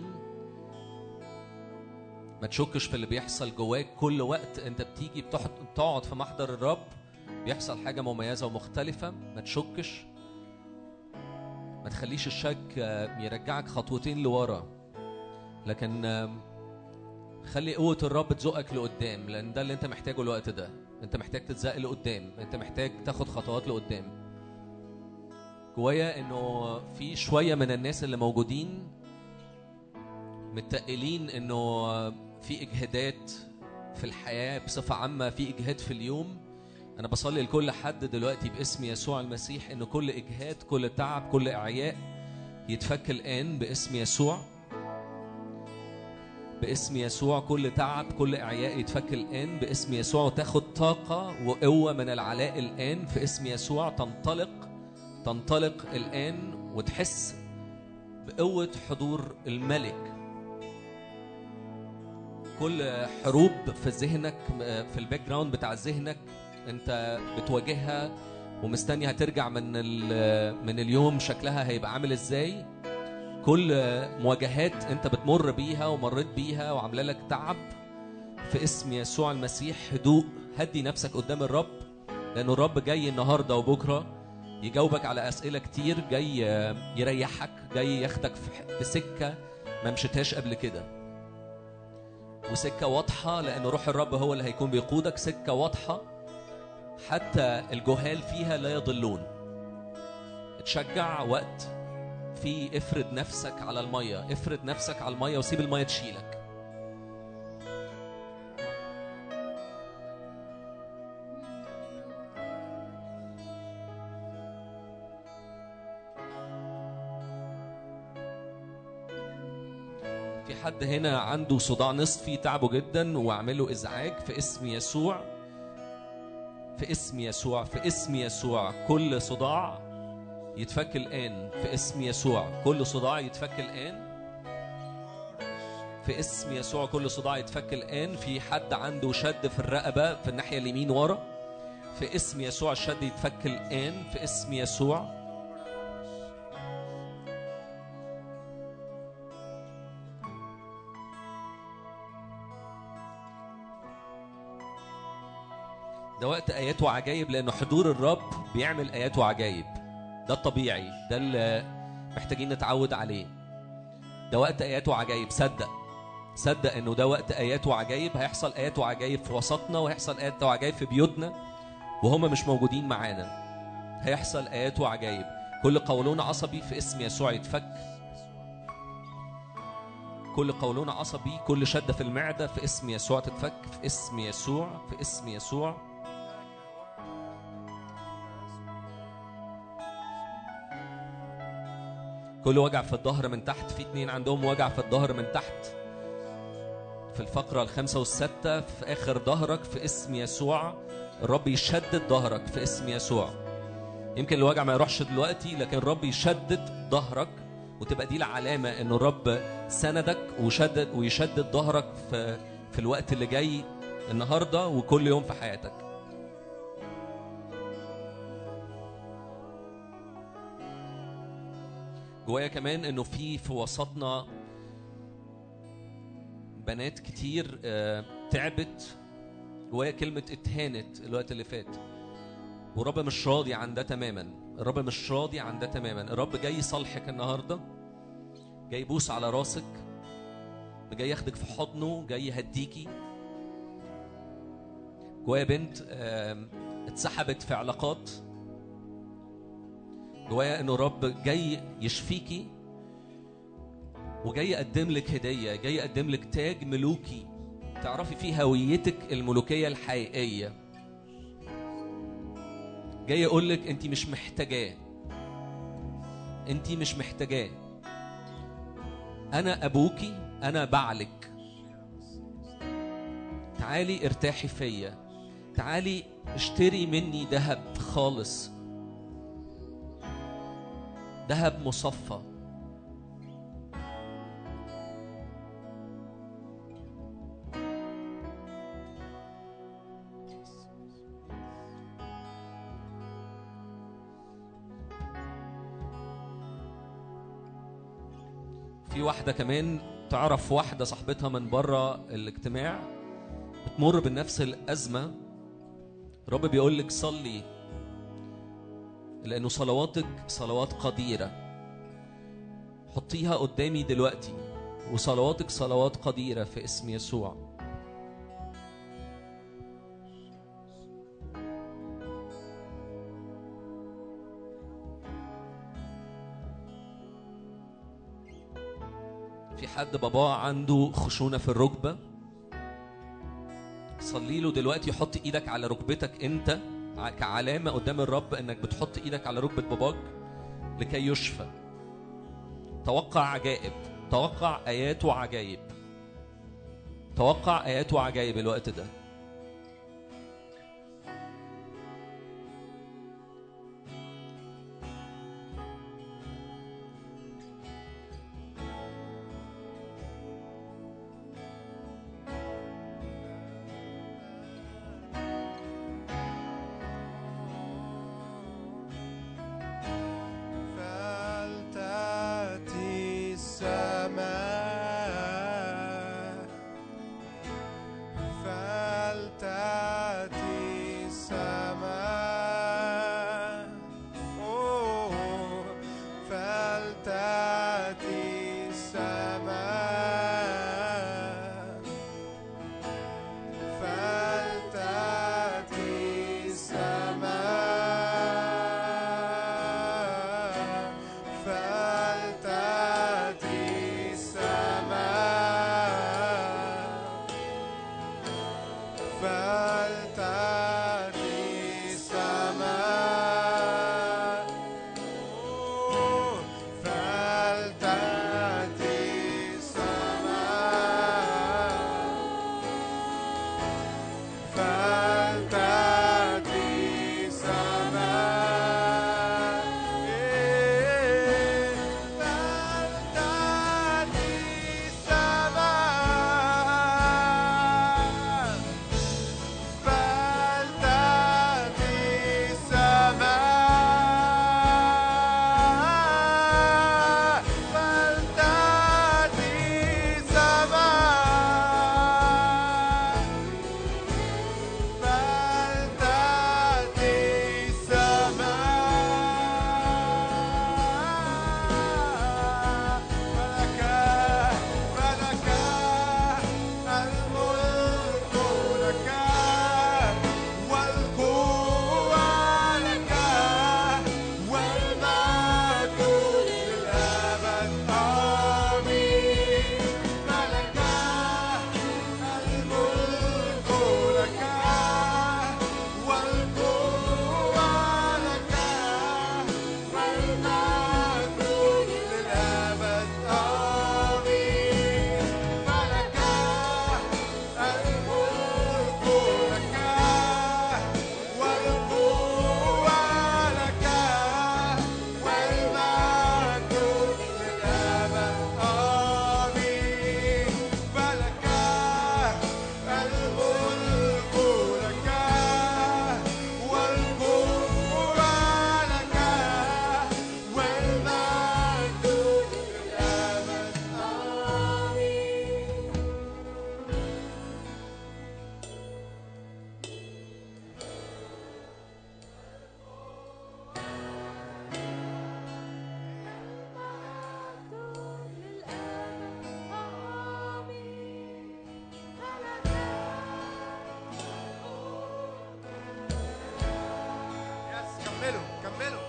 ما تشكش في اللي بيحصل جواك كل وقت انت بتيجي بتقعد بتقعد في محضر الرب بيحصل حاجة مميزة ومختلفة ما تشكش ما تخليش الشك آه، يرجعك خطوتين لورا لكن آم، خلي قوة الرب تزقك لقدام لأن ده اللي أنت محتاجه الوقت ده أنت محتاج تتزق لقدام أنت محتاج تاخد خطوات لقدام جوايا إنه في شوية من الناس اللي موجودين متقلين إنه في إجهادات في الحياة بصفة عامة في إجهاد في اليوم أنا بصلي لكل حد دلوقتي باسم يسوع المسيح إن كل إجهاد كل تعب كل إعياء يتفك الآن باسم يسوع باسم يسوع كل تعب كل إعياء يتفك الآن باسم يسوع وتاخد طاقة وقوة من العلاء الآن في اسم يسوع تنطلق تنطلق الآن وتحس بقوة حضور الملك كل حروب في ذهنك في الباك جراوند بتاع ذهنك انت بتواجهها ومستني هترجع من ال- من اليوم شكلها هيبقى عامل ازاي كل مواجهات انت بتمر بيها ومريت بيها وعامله لك تعب في اسم يسوع المسيح هدوء هدي نفسك قدام الرب لأن الرب جاي النهارده وبكره يجاوبك على أسئلة كتير جاي يريحك جاي ياخدك في ح- في سكة ما مشيتهاش قبل كده وسكة واضحة لأن روح الرب هو اللي هيكون بيقودك سكة واضحة حتى الجهال فيها لا يضلون تشجع وقت في افرد نفسك على المية افرد نفسك على المية وسيب المية تشيلك في حد هنا عنده صداع نصفي تعبه جدا وعمله ازعاج في اسم يسوع في اسم يسوع في اسم يسوع كل صداع يتفك الآن في اسم يسوع كل صداع يتفك الآن في اسم يسوع كل صداع يتفك الآن في حد عنده شد في الرقبة في الناحية اليمين ورا في اسم يسوع الشد يتفك الآن في اسم يسوع ده وقت آيات وعجائب لأن حضور الرب بيعمل آيات وعجائب ده الطبيعي ده اللي محتاجين نتعود عليه ده وقت آيات وعجائب صدق صدق انه ده وقت ايات وعجائب هيحصل ايات وعجائب في وسطنا وهيحصل ايات وعجائب في بيوتنا وهم مش موجودين معانا هيحصل ايات وعجائب كل قولون عصبي في اسم يسوع يتفك كل قولون عصبي كل شده في المعده في اسم يسوع تتفك في اسم يسوع في اسم يسوع كل وجع في الظهر من تحت في اتنين عندهم وجع في الظهر من تحت في الفقرة الخامسة والستة في آخر ظهرك في اسم يسوع الرب يشدد ظهرك في اسم يسوع يمكن الوجع ما يروحش دلوقتي لكن الرب يشدد ظهرك وتبقى دي العلامة ان الرب سندك وشدد ويشدد ظهرك في في الوقت اللي جاي النهارده وكل يوم في حياتك جوايا كمان انه في في وسطنا بنات كتير آه، تعبت جوايا كلمة اتهانت الوقت اللي فات والرب مش راضي عن ده تماما الرب مش راضي عن ده تماما الرب جاي يصالحك النهاردة جاي يبوس على راسك جاي ياخدك في حضنه جاي يهديكي جوايا بنت آم، اتسحبت في علاقات جوايا انه الرب جاي يشفيكي وجاي يقدم لك هديه جاي يقدم لك تاج ملوكي تعرفي فيه هويتك الملوكيه الحقيقيه جاي يقول لك انت مش محتاجاه انت مش محتاجاه انا ابوكي انا بعلك تعالي ارتاحي فيا تعالي اشتري مني ذهب خالص ذهب مصفى في واحدة كمان تعرف واحدة صاحبتها من بره الاجتماع بتمر بنفس الأزمة الرب بيقول لك صلي لأنه صلواتك صلوات قديرة حطيها قدامي دلوقتي وصلواتك صلوات قديرة في اسم يسوع في حد باباه عنده خشونة في الركبة صلي له دلوقتي حط ايدك على ركبتك انت ع- كعلامة قدام الرب انك بتحط ايدك على ركبة باباك لكي يشفى توقع عجائب توقع ايات وعجائب توقع ايات وعجائب الوقت ده فلتأتي السماء فلتأتي السماء أوه، فلتأتي السماء فلتأتي السماء فلتأتي السماء فلتأتي السماء فلتأتي السماء فلتأتي السماء فلتأتي السماء فلتأتي السماء فلتأتي السماء فلتأتي السماء فلك فلك الملك لك والقوة لك والمجد للأبد آمين فلك الملك لك والقوة لك والمجد للأبد آمين فلك الملك لك والقوة لك والمجد للأبد آمين فلك الملك لك والقوة لك والمجد للأبد آمين يس كملوا كملوا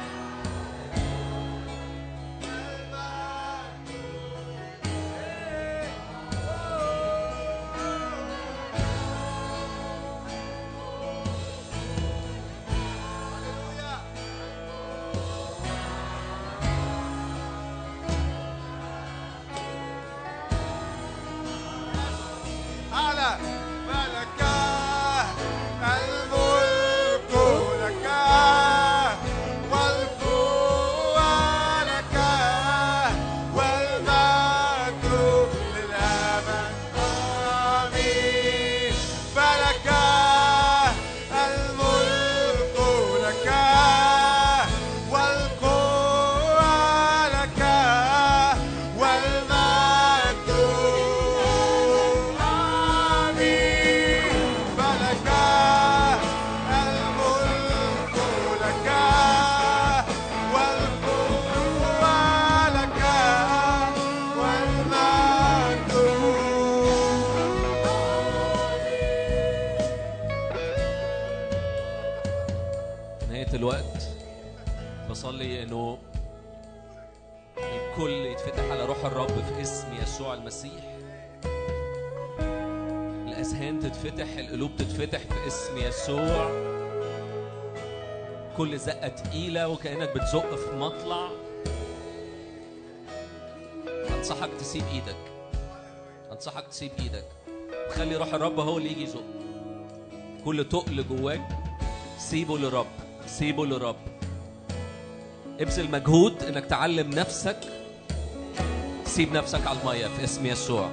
على ملك الملك لك والقوة لك والمجد للأبد آمين فلك الملك لك والقوة لك والمجد آمين فلك الملك لك والقوة لك والمجد نهاية الوقت بصلي انه الكل يتفتح على روح الرب في اسم يسوع المسيح الأذهان تتفتح القلوب تتفتح في اسم يسوع كل زقة تقيلة وكأنك بتزق في مطلع أنصحك تسيب إيدك انصحك تسيب ايدك وخلي روح الرب هو اللي يجي يزق كل تقل جواك سيبه للرب سيبه للرب ابذل مجهود انك تعلم نفسك سيب نفسك على الميه في اسم يسوع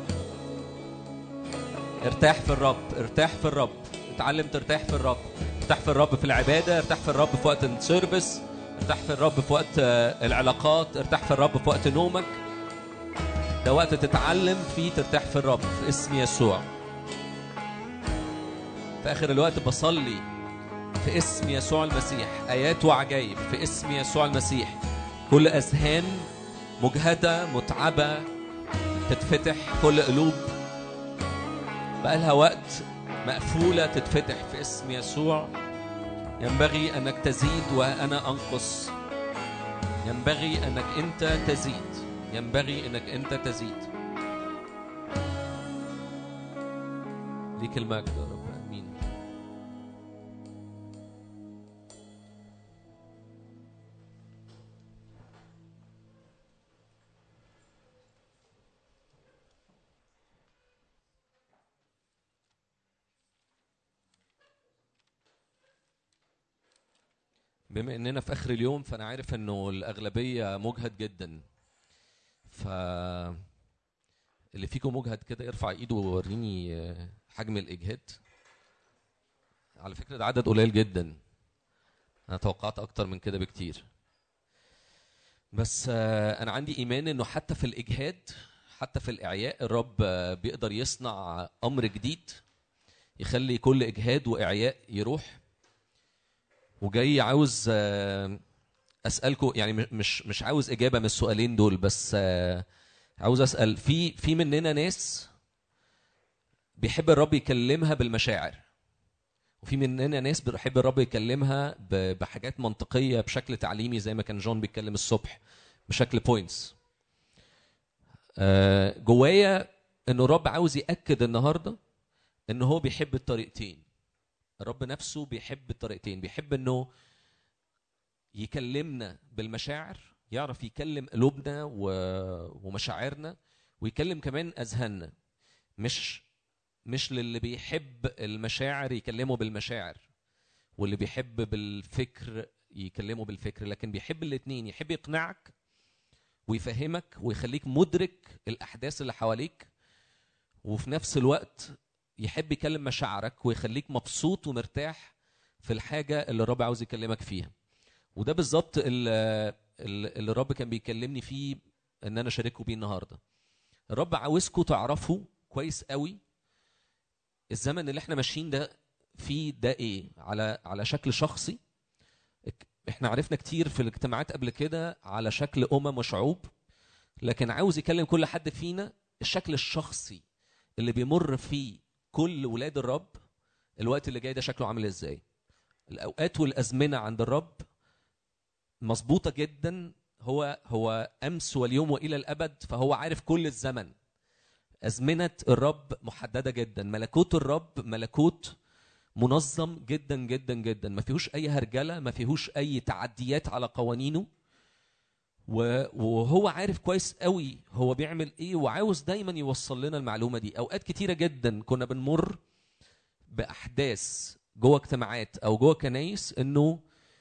ارتاح في الرب ارتاح في الرب اتعلم ترتاح في الرب ارتاح في الرب في العباده ارتاح في الرب في وقت السيرفيس ارتاح في الرب في وقت آه، العلاقات ارتاح في الرب في وقت نومك ده وقت تتعلم فيه ترتاح في الرب في اسم يسوع في اخر الوقت بصلي في اسم يسوع المسيح ايات وعجائب في اسم يسوع المسيح كل اذهان مجهده متعبه تتفتح كل قلوب بقالها وقت مقفوله تتفتح في اسم يسوع ينبغي انك تزيد وانا انقص ينبغي انك انت تزيد ينبغي انك انت تزيد ليك المجد يا رب امين بما اننا في اخر اليوم فانا عارف انه الاغلبيه مجهد جدا ف اللي فيكم مجهد كده يرفع ايده ويوريني آه، حجم الاجهاد على فكره ده عدد قليل جدا انا توقعت اكتر من كده بكتير بس آه، انا عندي ايمان انه حتى في الاجهاد حتى في الاعياء الرب آه، بيقدر يصنع امر جديد يخلي كل اجهاد واعياء يروح وجاي عاوز آه، اسالكم يعني م- مش مش عاوز اجابه من السؤالين دول بس آه، عاوز اسال في في مننا ناس بيحب الرب يكلمها بالمشاعر وفي مننا ناس بيحب الرب يكلمها ب- بحاجات منطقيه بشكل تعليمي زي ما كان جون بيتكلم الصبح بشكل بوينتس جوايا انه الرب عاوز ياكد النهارده ان هو بيحب الطريقتين الرب نفسه بيحب الطريقتين بيحب انه يكلمنا بالمشاعر يعرف يكلم قلوبنا و... ومشاعرنا ويكلم كمان اذهاننا مش مش للي بيحب المشاعر يكلمه بالمشاعر واللي بيحب بالفكر يكلمه بالفكر لكن بيحب الاتنين يحب يقنعك ويفهمك ويخليك مدرك الاحداث اللي حواليك وفي نفس الوقت يحب يكلم مشاعرك ويخليك مبسوط ومرتاح في الحاجه اللي الرب عاوز يكلمك فيها وده بالظبط اللي, اللي الرب كان بيكلمني فيه ان انا اشاركه بيه النهارده الرب عاوزكم تعرفوا كويس قوي الزمن اللي احنا ماشيين ده فيه ده ايه على على شكل شخصي اك- احنا عرفنا كتير في الاجتماعات قبل كده على شكل امم وشعوب لكن عاوز يكلم كل حد فينا الشكل الشخصي اللي بيمر فيه كل ولاد الرب الوقت اللي جاي ده شكله عامل ازاي الاوقات والازمنه عند الرب مظبوطه جدا هو هو امس واليوم والى الابد فهو عارف كل الزمن ازمنه الرب محدده جدا ملكوت الرب ملكوت منظم جدا جدا جدا ما فيهوش اي هرجله ما فيهوش اي تعديات على قوانينه و- وهو عارف كويس قوي هو بيعمل ايه وعاوز دايما يوصل لنا المعلومه دي اوقات كتيره جدا كنا بنمر باحداث جوه اجتماعات او جوه كنايس انه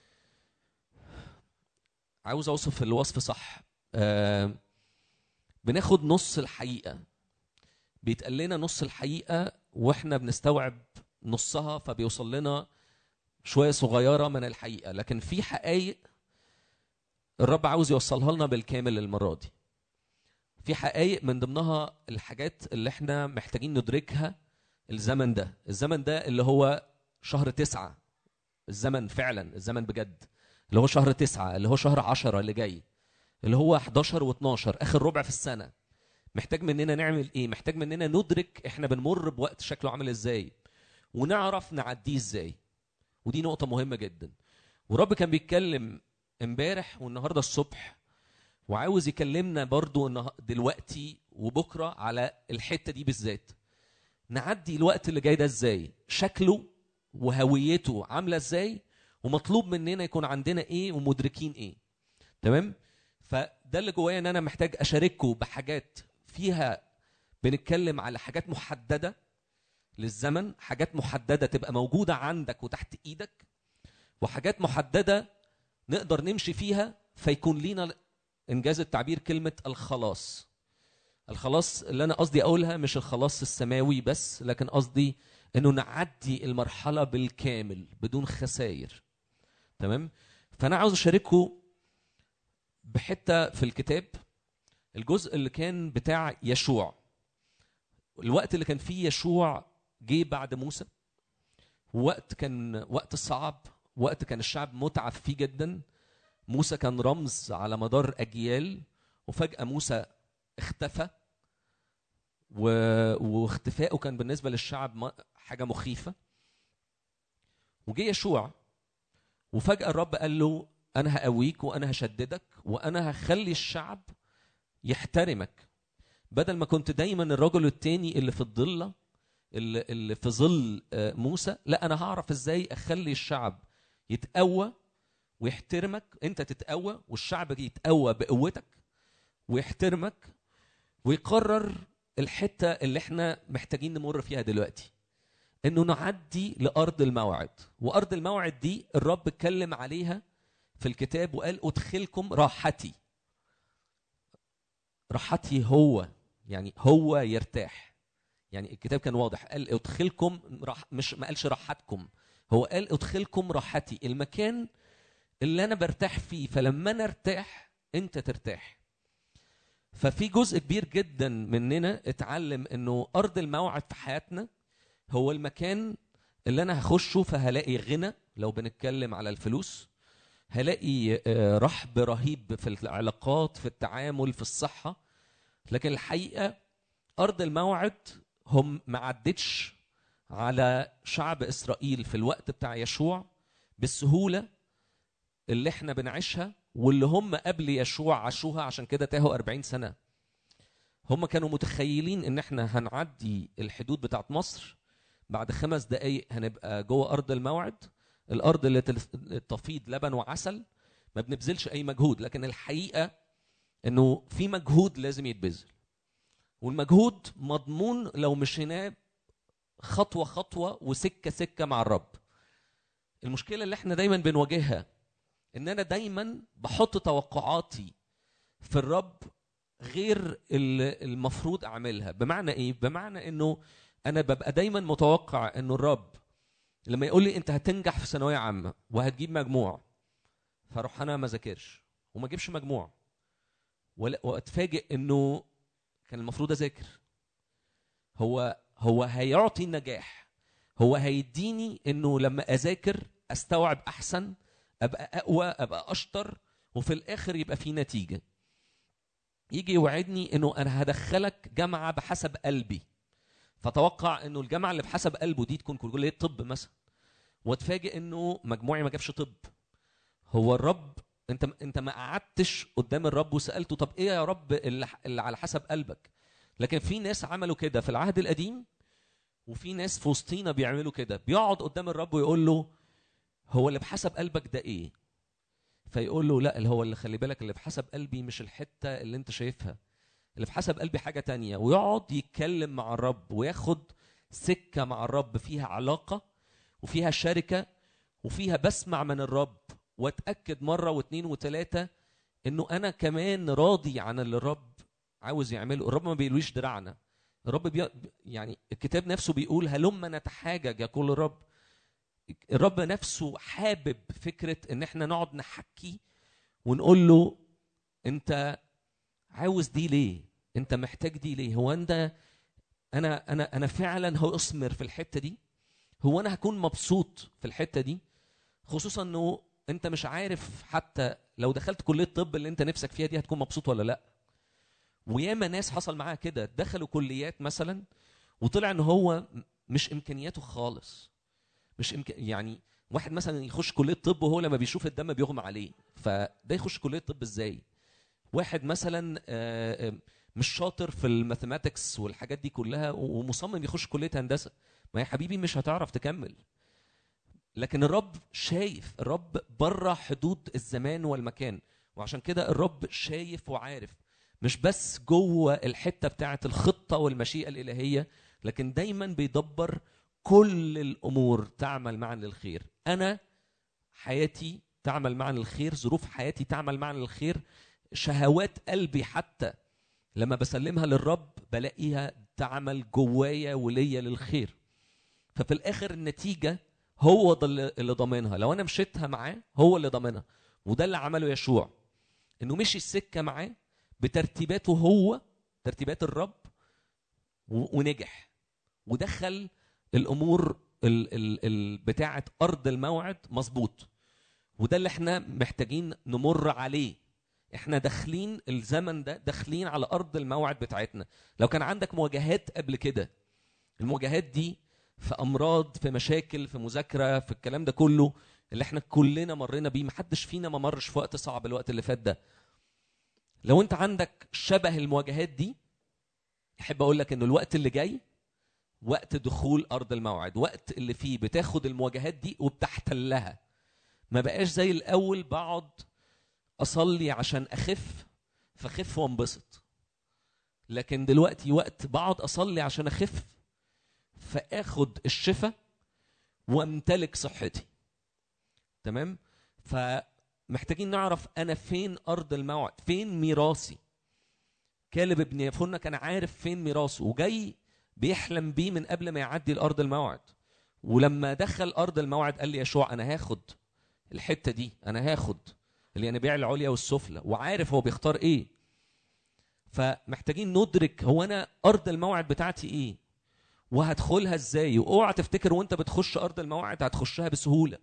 عاوز اوصف الوصف صح آه بناخد نص الحقيقه بيتقال لنا نص الحقيقه واحنا بنستوعب نصها فبيوصل لنا شويه صغيره من الحقيقه لكن في حقائق الرب عاوز يوصلها لنا بالكامل المره دي في حقائق من ضمنها الحاجات اللي احنا محتاجين ندركها الزمن ده الزمن ده اللي هو شهر تسعة الزمن فعلا الزمن بجد اللي هو شهر تسعة اللي هو شهر عشرة اللي جاي اللي هو 11 و12 اخر ربع في السنة محتاج مننا نعمل ايه محتاج مننا ندرك احنا بنمر بوقت شكله عامل ازاي ونعرف نعديه ازاي ودي نقطة مهمة جدا ورب كان بيتكلم امبارح والنهارده الصبح وعاوز يكلمنا برضو النه- دلوقتي وبكره على الحته دي بالذات نعدي الوقت اللي جاي ده ازاي شكله وهويته عامله ازاي ومطلوب مننا يكون عندنا ايه ومدركين ايه تمام فده اللي جوايا ان انا محتاج اشارككم بحاجات فيها بنتكلم على حاجات محدده للزمن حاجات محدده تبقى موجوده عندك وتحت ايدك وحاجات محدده نقدر نمشي فيها فيكون لينا انجاز التعبير كلمه الخلاص الخلاص اللي انا قصدي اقولها مش الخلاص السماوي بس لكن قصدي انه نعدي المرحله بالكامل بدون خسائر تمام فانا عاوز اشارككم بحته في الكتاب الجزء اللي كان بتاع يشوع الوقت اللي كان فيه يشوع جه بعد موسى وقت كان وقت صعب وقت كان الشعب متعب فيه جدا موسى كان رمز على مدار اجيال وفجاه موسى اختفى و... واختفائه كان بالنسبه للشعب م- حاجه مخيفه وجه يشوع وفجاه الرب قال له انا هقويك وانا هشددك وانا هخلي الشعب يحترمك بدل ما كنت دايما الرجل التاني اللي في الضله اللي, اللي في ظل آه، موسى لا انا هعرف ازاي اخلي الشعب يتقوى ويحترمك انت تتقوى والشعب يتقوى بقوتك ويحترمك ويقرر الحته اللي احنا محتاجين نمر فيها دلوقتي انه نعدي لارض الموعد وارض الموعد دي الرب اتكلم عليها في الكتاب وقال ادخلكم راحتي راحتي هو يعني هو يرتاح يعني الكتاب كان واضح قال ادخلكم راح مش ما قالش راحتكم هو قال ادخلكم راحتي المكان اللي انا برتاح فيه فلما انا ارتاح انت ترتاح ففي جزء كبير جدا مننا اتعلم انه ارض الموعد في حياتنا هو المكان اللي انا هخشه فهلاقي غنى لو بنتكلم على الفلوس هلاقي آه، رحب رهيب في العلاقات في التعامل في الصحه لكن الحقيقه ارض الموعد هم ما عدتش على شعب اسرائيل في الوقت بتاع يشوع بالسهوله اللي احنا بنعيشها واللي هم قبل يشوع عاشوها عشان كده تاهوا 40 سنه هم كانوا متخيلين ان احنا هنعدي الحدود بتاعت مصر بعد خمس دقايق هنبقى جوه ارض الموعد الارض اللي تل- تفيض لبن وعسل ما بنبذلش اي مجهود لكن الحقيقه انه في مجهود لازم يتبذل والمجهود مضمون لو مشيناه خطوه خطوه وسكه سكه مع الرب المشكله اللي احنا دايما بنواجهها ان انا دايما بحط توقعاتي في الرب غير اللي المفروض اعملها بمعنى ايه بمعنى انه انا ببقى دايما متوقع انه الرب لما يقول لي انت هتنجح في ثانويه عامه وهتجيب مجموع فاروح انا ما ذاكرش وما اجيبش مجموع ولا واتفاجئ انه كان المفروض اذاكر هو هو هيعطي النجاح هو هيديني انه لما اذاكر استوعب احسن ابقى اقوى ابقى اشطر وفي الاخر يبقى في نتيجه يجي يوعدني انه انا هدخلك جامعه بحسب قلبي فتوقع انه الجامعه اللي بحسب قلبه دي تكون كليه طب مثلا واتفاجئ انه مجموعي ما جابش طب هو الرب انت انت ما قعدتش قدام الرب وسالته طب ايه يا رب اللي, اللي على حسب قلبك لكن في ناس عملوا كده في العهد القديم وفي ناس في وسطينا بيعملوا كده بيقعد قدام الرب ويقول له هو اللي بحسب قلبك ده ايه فيقول له لا اللي هو اللي خلي بالك اللي بحسب قلبي مش الحته اللي انت شايفها اللي بحسب قلبي حاجه تانية ويقعد يتكلم مع الرب وياخد سكه مع الرب فيها علاقه وفيها شركه وفيها بسمع من الرب واتاكد مره واثنين وثلاثه انه انا كمان راضي عن اللي الرب عاوز يعمله الرب ما بيقوليش دراعنا الرب بي... يعني الكتاب نفسه بيقول هلما نتحاجج يقول الرب الرب نفسه حابب فكره ان احنا نقعد نحكي ونقول له انت عاوز دي ليه انت محتاج دي ليه هو انت انا انا انا فعلا هاثمر في الحته دي هو انا هكون مبسوط في الحته دي خصوصا انه انت مش عارف حتى لو دخلت كليه الطب اللي انت نفسك فيها دي هتكون مبسوط ولا لا وياما ناس حصل معاها كده دخلوا كليات مثلا وطلع ان هو مش امكانياته خالص مش إمكان يعني واحد مثلا يخش كليه طب وهو لما بيشوف الدم بيغمى عليه فده يخش كليه طب ازاي واحد مثلا آه، آه، مش شاطر في الماثيماتكس والحاجات دي كلها ومصمم يخش كليه هندسه ما يا حبيبي مش هتعرف تكمل لكن الرب شايف الرب بره حدود الزمان والمكان وعشان كده الرب شايف وعارف مش بس جوه الحته بتاعه الخطه والمشيئه الالهيه لكن دايما بيدبر كل الامور تعمل معا للخير انا حياتي تعمل معا للخير ظروف حياتي تعمل معا للخير شهوات قلبي حتى لما بسلمها للرب بلاقيها تعمل جوايا وليا للخير ففي الاخر النتيجه هو ده اللي اللي ضامنها لو انا مشيتها معاه هو اللي ضامنها وده اللي عمله يشوع انه مشي السكه معاه بترتيباته هو ترتيبات الرب و- ونجح ودخل الامور ال ال ال بتاعه ارض الموعد مظبوط وده اللي احنا محتاجين نمر عليه احنا داخلين الزمن ده داخلين على ارض الموعد بتاعتنا لو كان عندك مواجهات قبل كده المواجهات دي في امراض في مشاكل في مذاكره في الكلام ده كله اللي احنا كلنا مرينا بيه محدش فينا ما مرش في وقت صعب الوقت اللي فات ده لو انت عندك شبه المواجهات دي احب اقول لك انه الوقت اللي جاي وقت دخول ارض الموعد وقت اللي فيه بتاخد المواجهات دي وبتحتلها ما بقاش زي الاول بقعد اصلي عشان اخف فخف وانبسط لكن دلوقتي وقت بقعد اصلي عشان اخف فاخد الشفاء وامتلك صحتي تمام فمحتاجين نعرف انا فين ارض الموعد فين ميراثي كالب ابن يفنة كان عارف فين ميراثه وجاي بيحلم بيه من قبل ما يعدي الارض الموعد ولما دخل ارض الموعد قال لي يشوع انا هاخد الحته دي انا هاخد الينابيع العليا والسفلى وعارف هو بيختار ايه فمحتاجين ندرك هو انا ارض الموعد بتاعتي ايه وهدخلها ازاي واوعى تفتكر وانت بتخش ارض الموعد هتخشها بسهوله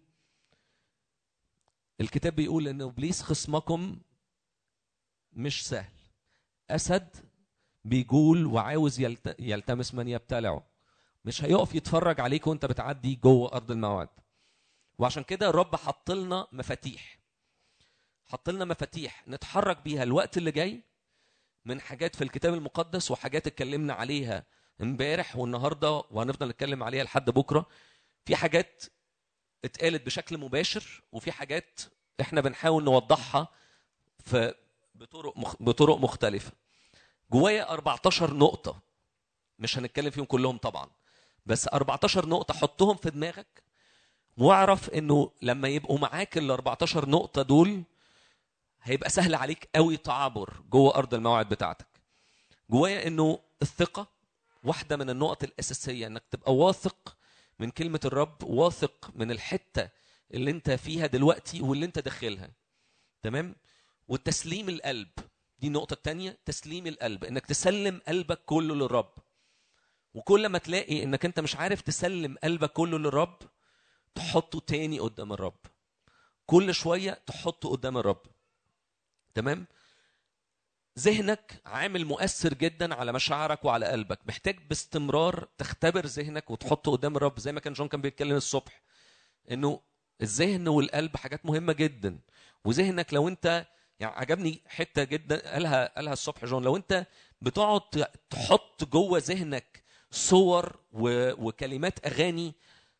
الكتاب بيقول ان ابليس خصمكم مش سهل اسد بيجول وعاوز يلت... يلتمس من يبتلعه مش هيقف يتفرج عليك وانت بتعدي جوه ارض الموعد وعشان كده الرب حط لنا مفاتيح حط لنا مفاتيح نتحرك بيها الوقت اللي جاي من حاجات في الكتاب المقدس وحاجات اتكلمنا عليها امبارح والنهارده وهنفضل نتكلم عليها لحد بكره في حاجات اتقالت بشكل مباشر وفي حاجات احنا بنحاول نوضحها في بطرق مخ... بطرق مختلفه جوايا 14 نقطه مش هنتكلم فيهم كلهم طبعا بس 14 نقطه حطهم في دماغك واعرف انه لما يبقوا معاك ال 14 نقطه دول هيبقى سهل عليك قوي تعبر جوه ارض الموعد بتاعتك جوايا انه الثقه واحده من النقط الاساسيه انك تبقى واثق من كلمه الرب واثق من الحته اللي انت فيها دلوقتي واللي انت داخلها تمام والتسليم القلب دي النقطه الثانيه تسليم القلب انك تسلم قلبك كله للرب وكل ما تلاقي انك انت مش عارف تسلم قلبك كله للرب تحطه تاني قدام الرب كل شويه تحطه قدام الرب تمام ذهنك عامل مؤثر جدا على مشاعرك وعلى قلبك محتاج باستمرار تختبر ذهنك وتحطه قدام الرب زي ما كان جون كان بيتكلم الصبح انه الذهن والقلب حاجات مهمه جدا وذهنك لو انت يعني عجبني حته جدا قالها قالها الصبح جون لو انت بتقعد تحط جوه ذهنك صور و... وكلمات اغاني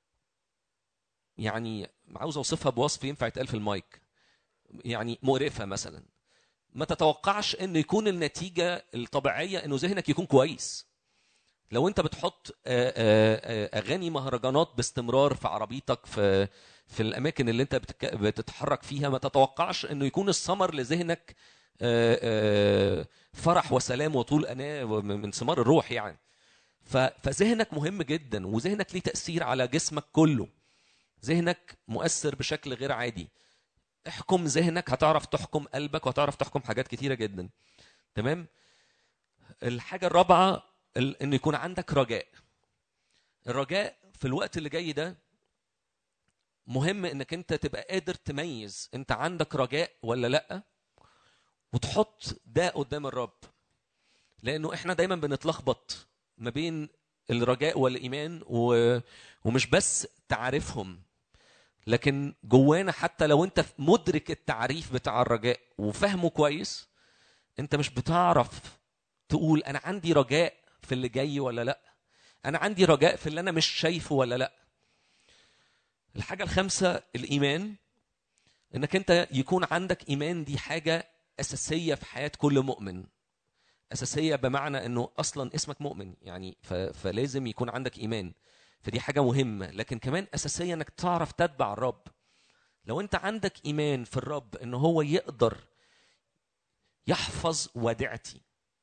يعني عاوز اوصفها بوصف ينفع يتقال في المايك يعني مقرفه مثلا ما تتوقعش ان يكون النتيجه الطبيعيه انه ذهنك يكون كويس لو انت بتحط آه، آه، آه، اغاني مهرجانات باستمرار في عربيتك في في الاماكن اللي انت بتك- بتتحرك فيها ما تتوقعش انه يكون الثمر لذهنك آه، آه، فرح وسلام وطول اناه من ثمار الروح يعني ف- فذهنك مهم جدا وذهنك ليه تاثير على جسمك كله ذهنك مؤثر بشكل غير عادي احكم ذهنك هتعرف تحكم قلبك وهتعرف تحكم حاجات كتيره جدا تمام الحاجه الرابعه ال- انه يكون عندك رجاء الرجاء في الوقت اللي جاي ده مهم انك انت تبقى قادر تميز انت عندك رجاء ولا لا وتحط ده قدام الرب لانه احنا دايما بنتلخبط ما بين الرجاء والايمان و... ومش بس تعرفهم لكن جوانا حتى لو انت مدرك التعريف بتاع الرجاء وفهمه كويس انت مش بتعرف تقول انا عندي رجاء في اللي جاي ولا لا انا عندي رجاء في اللي انا مش شايفه ولا لا الحاجه الخامسه الايمان انك انت يكون عندك ايمان دي حاجه اساسيه في حياه كل مؤمن اساسيه بمعنى انه اصلا اسمك مؤمن يعني ف- فلازم يكون عندك ايمان فدي حاجه مهمه لكن كمان اساسيه انك تعرف تتبع الرب لو انت عندك ايمان في الرب ان هو يقدر يحفظ وديعتي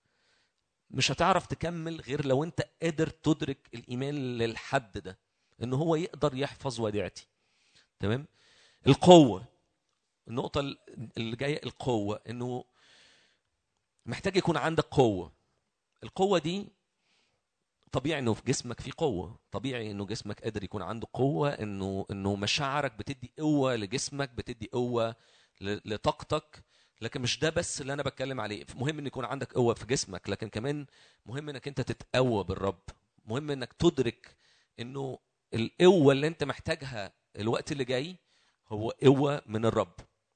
مش هتعرف تكمل غير لو انت قادر تدرك الايمان للحد ده ان هو يقدر يحفظ وديعتي تمام القوه النقطه اللي جايه القوه انه محتاج يكون عندك قوه القوه دي طبيعي انه في جسمك في قوه طبيعي انه جسمك قادر يكون عنده قوه انه انه مشاعرك بتدي قوه لجسمك بتدي قوه ل- لطاقتك لكن مش ده بس اللي انا بتكلم عليه مهم ان يكون عندك قوه في جسمك لكن كمان مهم انك انت تتقوى بالرب مهم انك تدرك انه القوه اللي انت محتاجها الوقت اللي جاي هو قوه من الرب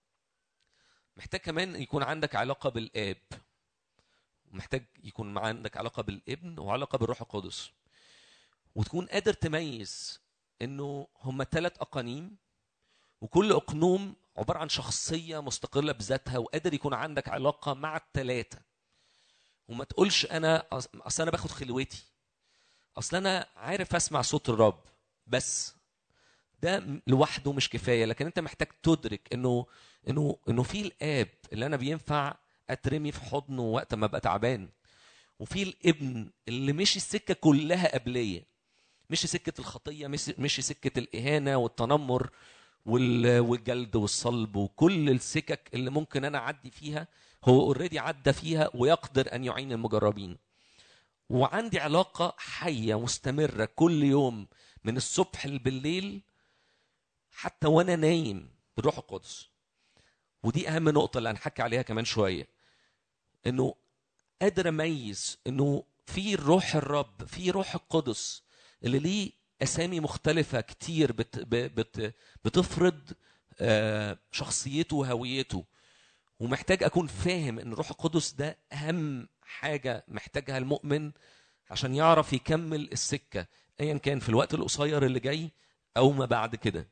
محتاج كمان يكون عندك علاقه بالاب محتاج يكون مع- عندك علاقه بالابن وعلاقه بالروح القدس وتكون قادر تميز انه هم ثلاث اقانيم وكل اقنوم عباره عن شخصيه مستقله بذاتها وقادر يكون عندك علاقه مع الثلاثه وما تقولش انا أص- اصل انا باخد خلوتي اصل انا عارف اسمع صوت الرب بس ده م- لوحده مش كفايه لكن انت محتاج تدرك انه انه انه في الاب اللي انا بينفع اترمي في حضنه وقت ما ابقى تعبان وفي الابن اللي مشي السكه كلها قبليه مشي سكه الخطيه مشي مشي سكه الاهانه والتنمر وال- والجلد والصلب وكل السكك اللي ممكن انا اعدي فيها هو اوريدي عدى فيها ويقدر ان يعين المجربين وعندي علاقه حيه مستمره كل يوم من الصبح بالليل حتى وانا نايم بالروح القدس ودي اهم نقطه اللي هنحكي عليها كمان شويه انه قادر اميز انه في روح الرب في روح القدس اللي ليه اسامي مختلفه كتير بت ب- بت بتفرض آه، شخصيته وهويته ومحتاج اكون فاهم ان الروح القدس ده اهم حاجه محتاجها المؤمن عشان يعرف يكمل السكه ايا كان في الوقت القصير اللي جاي او ما بعد كده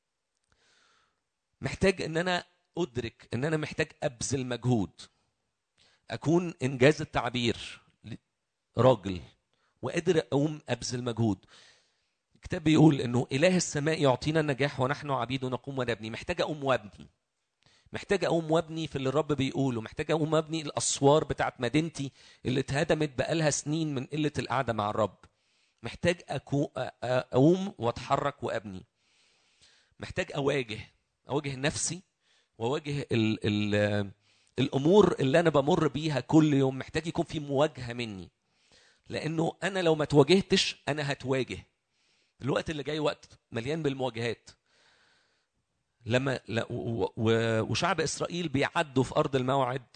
محتاج ان انا ادرك ان انا محتاج ابذل مجهود اكون انجاز التعبير راجل وقادر اقوم ابذل مجهود الكتاب بيقول انه اله السماء يعطينا النجاح ونحن عبيد نقوم ونبني محتاج اقوم وابني محتاج اقوم وابني في اللي الرب بيقوله محتاج اقوم ابني الاسوار بتاعت مدينتي اللي اتهدمت بقالها سنين من قله القعده مع الرب محتاج أكو أ- أ- اقوم واتحرك وابني محتاج اواجه اواجه نفسي واواجه ال ال الامور اللي انا بمر بيها كل يوم محتاج يكون في مواجهه مني لانه انا لو ما تواجهتش انا هتواجه الوقت اللي جاي وقت مليان بالمواجهات لما لا و- و- وشعب اسرائيل بيعدوا في ارض الموعد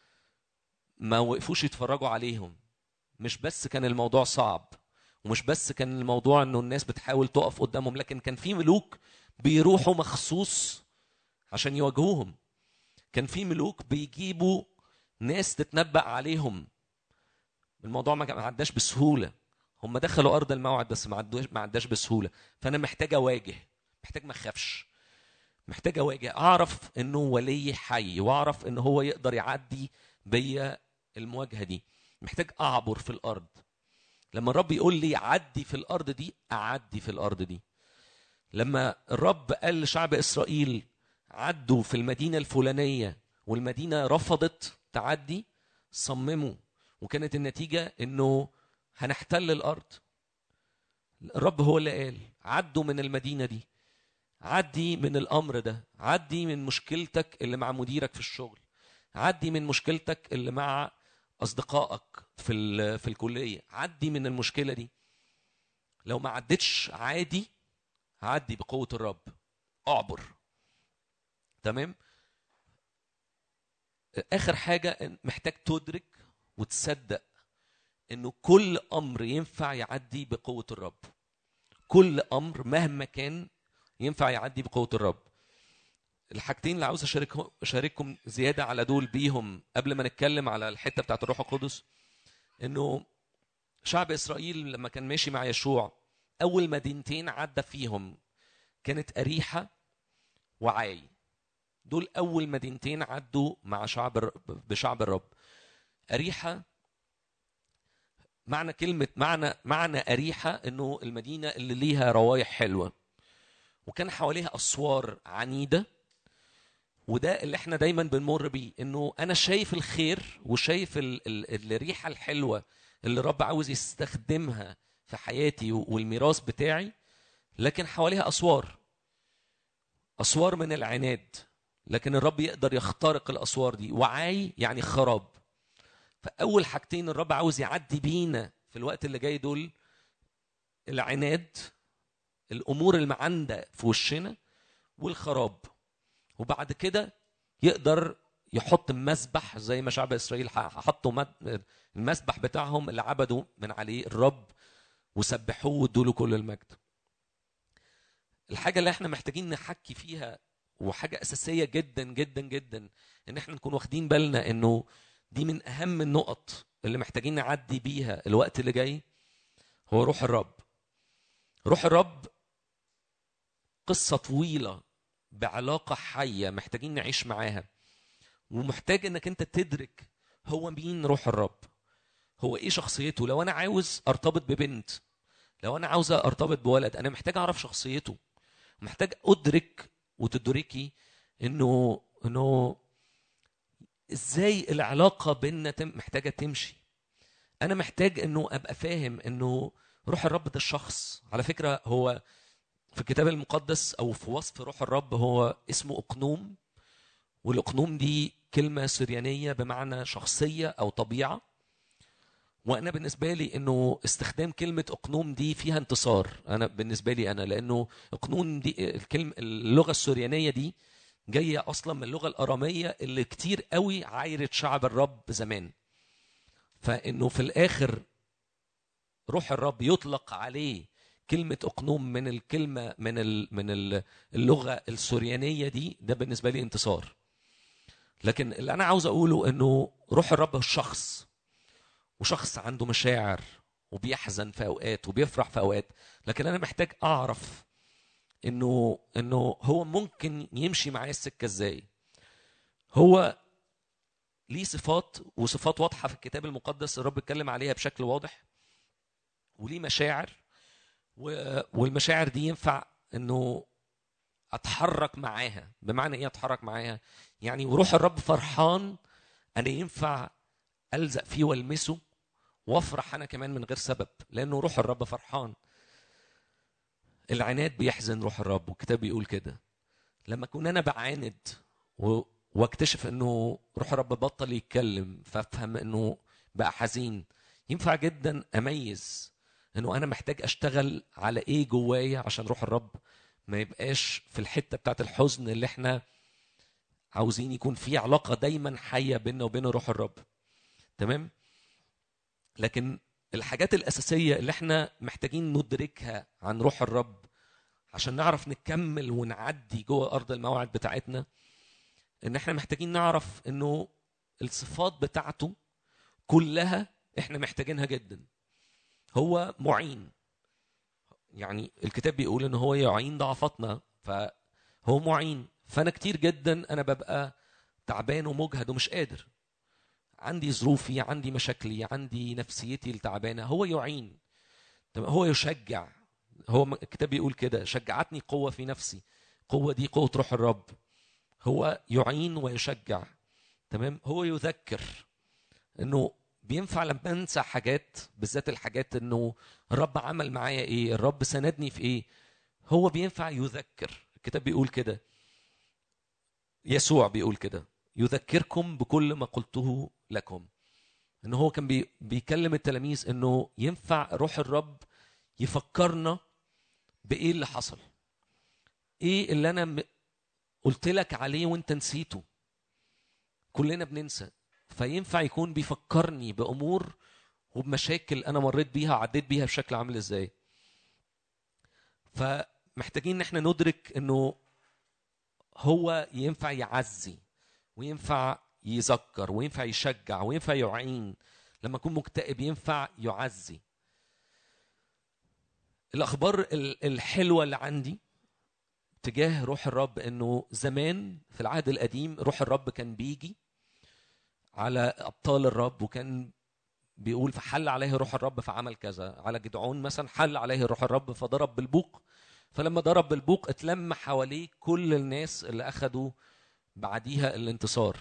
ما وقفوش يتفرجوا عليهم مش بس كان الموضوع صعب ومش بس كان الموضوع انه الناس بتحاول تقف قدامهم لكن كان في ملوك بيروحوا مخصوص عشان يواجهوهم كان في ملوك بيجيبوا ناس تتنبأ عليهم الموضوع ما ما عداش بسهوله هم دخلوا ارض الموعد بس ما عدوش ما عداش بسهوله فانا محتاج اواجه محتاج ما اخافش محتاج اواجه اعرف انه ولي حي واعرف ان هو يقدر يعدي بيا المواجهه دي محتاج اعبر في الارض لما الرب يقول لي عدي في الارض دي اعدي في الارض دي لما الرب قال لشعب اسرائيل عدوا في المدينه الفلانيه والمدينه رفضت تعدي صمموا وكانت النتيجه انه هنحتل الارض الرب هو اللي قال عدوا من المدينه دي عدي من الامر ده عدي من مشكلتك اللي مع مديرك في الشغل عدي من مشكلتك اللي مع اصدقائك في ال- في الكليه عدي من المشكله دي لو ما عدتش عادي عدي بقوه الرب اعبر تمام اخر حاجه محتاج تدرك وتصدق انه كل امر ينفع يعدي بقوه الرب كل امر مهما كان ينفع يعدي بقوه الرب الحاجتين اللي عاوز اشاركهم اشارككم زياده على دول بيهم قبل ما نتكلم على الحته بتاعت الروح القدس انه شعب اسرائيل لما كان ماشي مع يشوع اول مدينتين عدى فيهم كانت اريحه وعاي دول اول مدينتين عدوا مع شعب الر- بشعب الرب اريحه معنى كلمة معنى معنى أريحة إنه المدينة اللي ليها روايح حلوة وكان حواليها أسوار عنيدة وده اللي احنا دايما بنمر بيه انه انا شايف الخير وشايف ال ال الريحه الحلوه اللي الرب عاوز يستخدمها في حياتي والميراث بتاعي لكن حواليها اسوار اسوار من العناد لكن الرب يقدر يخترق الاسوار دي وعاي يعني خراب فاول حاجتين الرب عاوز يعدي بينا في الوقت اللي جاي دول العناد الامور المعندة في وشنا والخراب وبعد كده يقدر يحط مسبح زي ما شعب اسرائيل حطوا مد- المسبح بتاعهم اللي عبدوا من عليه الرب وسبحوه وادوا له كل المجد الحاجه اللي احنا محتاجين نحكي فيها وحاجه اساسيه جدا جدا جدا ان احنا نكون واخدين بالنا انه دي من اهم النقط اللي محتاجين نعدي بيها الوقت اللي جاي هو روح الرب روح الرب قصه طويله بعلاقه حيه محتاجين نعيش معاها ومحتاج انك انت تدرك هو مين روح الرب هو ايه شخصيته لو انا عاوز ارتبط ببنت لو انا عاوز ارتبط بولد انا محتاج اعرف شخصيته محتاج ادرك وتدركي انه انه ازاي العلاقه بيننا تم محتاجه تمشي انا محتاج انه ابقى فاهم انه روح الرب ده الشخص على فكره هو في الكتاب المقدس او في وصف روح الرب هو اسمه اقنوم والاقنوم دي كلمه سريانيه بمعنى شخصيه او طبيعه وانا بالنسبه لي انه استخدام كلمه اقنوم دي فيها انتصار انا بالنسبه لي انا لانه اقنوم دي الكلمه اللغه السريانيه دي جايه اصلا من اللغه الاراميه اللي كتير قوي عايرت شعب الرب زمان فانه في الاخر روح الرب يطلق عليه كلمة أقنوم من الكلمة من ال من ال اللغة السريانية دي ده بالنسبة لي انتصار. لكن اللي أنا عاوز أقوله إنه روح الرب هو الشخص وشخص عنده مشاعر وبيحزن في أوقات وبيفرح في أوقات، لكن أنا محتاج أعرف إنه إنه هو ممكن يمشي معايا السكة إزاي. هو ليه صفات وصفات واضحة في الكتاب المقدس الرب اتكلم عليها بشكل واضح وليه مشاعر و- والمشاعر دي ينفع انه اتحرك معاها بمعنى ايه اتحرك معاها يعني وروح الرب فرحان انا ينفع الزق فيه والمسه وافرح انا كمان من غير سبب لانه روح الرب فرحان العناد بيحزن روح الرب والكتاب بيقول كده لما اكون انا بعاند و... واكتشف انه روح الرب بطل يتكلم فافهم انه بقى حزين ينفع جدا اميز انه انا محتاج اشتغل على ايه جوايا عشان روح الرب ما يبقاش في الحته بتاعت الحزن اللي احنا عاوزين يكون في علاقه دايما حيه بيننا وبين روح الرب تمام لكن الحاجات الاساسيه اللي احنا محتاجين ندركها عن روح الرب عشان نعرف نكمل ونعدي جوه ارض الموعد بتاعتنا ان احنا محتاجين نعرف انه الصفات بتاعته كلها احنا محتاجينها جدا هو معين يعني الكتاب بيقول ان هو يعين ضعفاتنا فهو معين فانا كتير جدا انا ببقى تعبان ومجهد ومش قادر عندي ظروفي عندي مشاكلي عندي نفسيتي التعبانه هو يعين تمام؟ هو يشجع هو م- الكتاب بيقول كده شجعتني قوه في نفسي قوه دي قوه روح الرب هو يعين ويشجع تمام هو يذكر انه بينفع لما انسى حاجات بالذات الحاجات انه الرب عمل معايا ايه الرب سندني في ايه هو بينفع يذكر الكتاب بيقول كده يسوع بيقول كده يذكركم بكل ما قلته لكم ان هو كان بي بيكلم التلاميذ انه ينفع روح الرب يفكرنا بايه اللي حصل ايه اللي انا م- قلت لك عليه وانت نسيته كلنا بننسى فينفع يكون بيفكرني بامور وبمشاكل انا مريت بيها وعديت بيها بشكل عامل ازاي فمحتاجين ان احنا ندرك انه هو ينفع يعزي وينفع يذكر وينفع يشجع وينفع يعين لما اكون مكتئب ينفع يعزي الاخبار ال- الحلوه اللي عندي تجاه روح الرب انه زمان في العهد القديم روح الرب كان بيجي على ابطال الرب وكان بيقول فحل عليه روح الرب فعمل كذا على جدعون مثلا حل عليه روح الرب فضرب بالبوق فلما ضرب بالبوق اتلم حواليه كل الناس اللي اخذوا بعديها الانتصار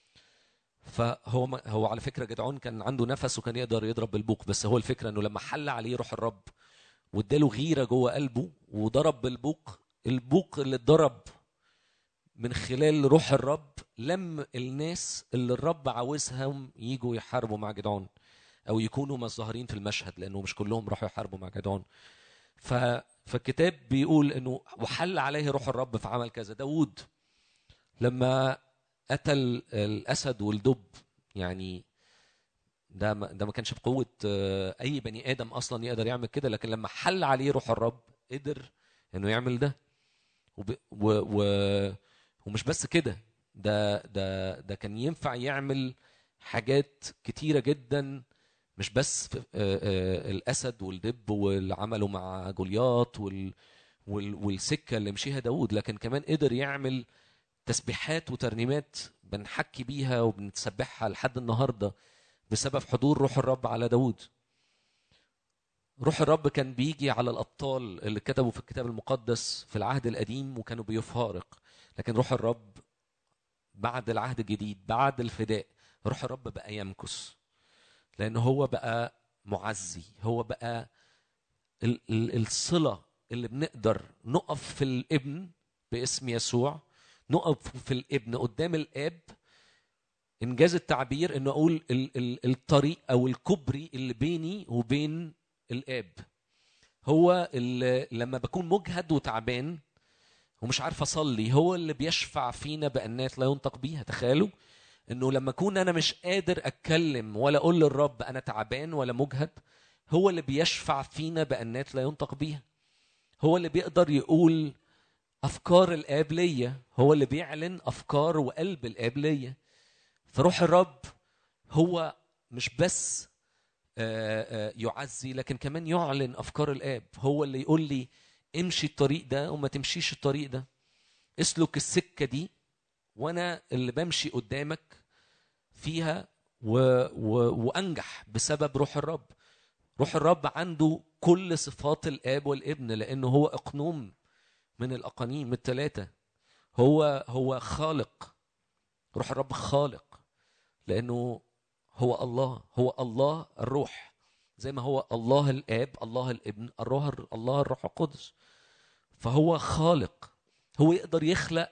فهو ما هو على فكره جدعون كان عنده نفس وكان يقدر يضرب بالبوق بس هو الفكره انه لما حل عليه روح الرب واداله غيره جوه قلبه وضرب بالبوق البوق اللي اتضرب من خلال روح الرب لم الناس اللي الرب عاوزهم يجوا يحاربوا مع جدعون او يكونوا مظاهرين في المشهد لانه مش كلهم راحوا يحاربوا مع جدعون ف فالكتاب بيقول انه وحل عليه روح الرب فعمل كذا داوود لما قتل الاسد والدب يعني ده ما ده ما كانش بقوه آه، اي بني ادم اصلا يقدر يعمل كده لكن لما حل عليه روح الرب قدر انه يعمل ده وب و و ومش بس كده ده ده ده كان ينفع يعمل حاجات كتيره جدا مش بس في- آه، آه، الاسد والدب واللي عمله مع جولياط وال وال- والسكه اللي مشيها داود لكن كمان قدر يعمل تسبيحات وترنيمات بنحكي بيها وبنتسبحها لحد النهارده بسبب حضور روح الرب على داود روح الرب كان بيجي على الابطال اللي كتبوا في الكتاب المقدس في العهد القديم وكانوا بيفارق لكن روح الرب بعد العهد الجديد بعد الفداء روح الرب بقى يمكث لان هو بقى معزي هو بقى ال- ال- الصله اللي بنقدر نقف في الابن باسم يسوع نقف في الابن قدام الاب انجاز التعبير انه اقول ال- ال- الطريق او الكوبري اللي بيني وبين الاب هو اللي لما بكون مجهد وتعبان ومش عارف اصلي هو اللي بيشفع فينا بانات لا ينطق بيها تخيلوا انه لما اكون انا مش قادر اتكلم ولا اقول للرب انا تعبان ولا مجهد هو اللي بيشفع فينا بانات لا ينطق بيها هو اللي بيقدر يقول افكار الاب ليا هو اللي بيعلن افكار وقلب الاب ليا فروح الرب هو مش بس آه، آه، يعزي لكن كمان يعلن افكار الاب هو اللي يقول لي امشي الطريق ده وما تمشيش الطريق ده اسلك السكه دي وانا اللي بمشي قدامك فيها و... و... وانجح بسبب روح الرب روح الرب عنده كل صفات الاب والابن لانه هو اقنوم من الاقانيم الثلاثه هو هو خالق روح الرب خالق لانه هو الله هو الله الروح زي ما هو الله الاب الله الابن الروح الله الروح القدس فهو خالق هو يقدر يخلق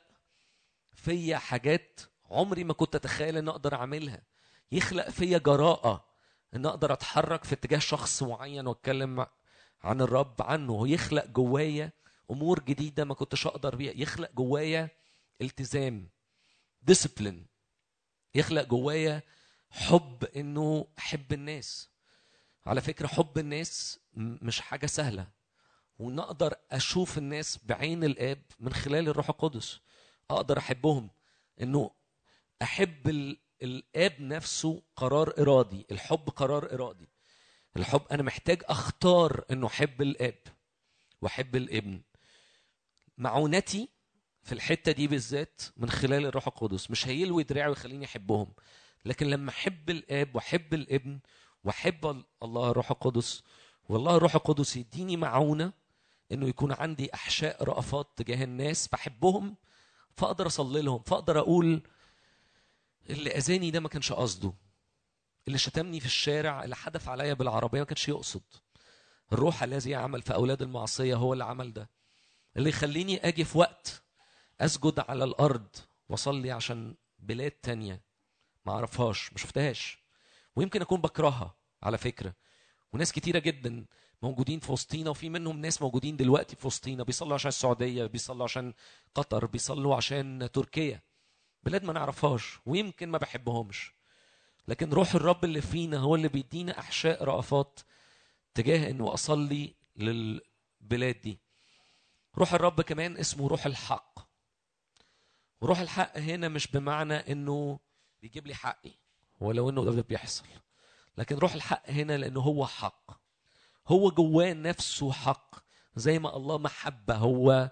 فيا حاجات عمري ما كنت اتخيل ان اقدر اعملها يخلق فيا جراءه ان اقدر اتحرك في اتجاه شخص معين واتكلم عن الرب عنه يخلق جوايا امور جديده ما كنتش اقدر بيها يخلق جوايا التزام ديسيبلين يخلق جوايا حب انه احب الناس على فكره حب الناس م- مش حاجه سهله ونقدر اشوف الناس بعين الاب من خلال الروح القدس اقدر احبهم انه احب ال- الاب نفسه قرار ارادي الحب قرار ارادي الحب انا محتاج اختار انه احب الاب واحب الابن معونتي في الحته دي بالذات من خلال الروح القدس مش هيلوي دراعي ويخليني احبهم لكن لما احب الاب واحب الابن واحب ال- الله الروح القدس والله الروح القدس يديني معونه انه يكون عندي احشاء رأفات تجاه الناس بحبهم فاقدر اصلي لهم فاقدر اقول اللي اذاني ده ما كانش قصده اللي شتمني في الشارع اللي حدف عليا بالعربيه ما كانش يقصد الروح الذي يعمل في اولاد المعصيه هو اللي عمل ده اللي يخليني اجي في وقت اسجد على الارض واصلي عشان بلاد تانية ما اعرفهاش ما شفتهاش ويمكن اكون بكرهها على فكره وناس كتيره جدا موجودين في وسطينا وفي منهم ناس موجودين دلوقتي في وسطينا بيصلوا عشان السعوديه بيصلوا عشان قطر بيصلوا عشان تركيا بلاد ما نعرفهاش ويمكن ما بحبهمش لكن روح الرب اللي فينا هو اللي بيدينا احشاء رأفات تجاه انه اصلي للبلاد دي روح الرب كمان اسمه روح الحق وروح الحق هنا مش بمعنى انه بيجيب لي حقي ولو انه ده بيحصل لكن روح الحق هنا لانه هو حق هو جواه نفسه حق زي ما الله محبه هو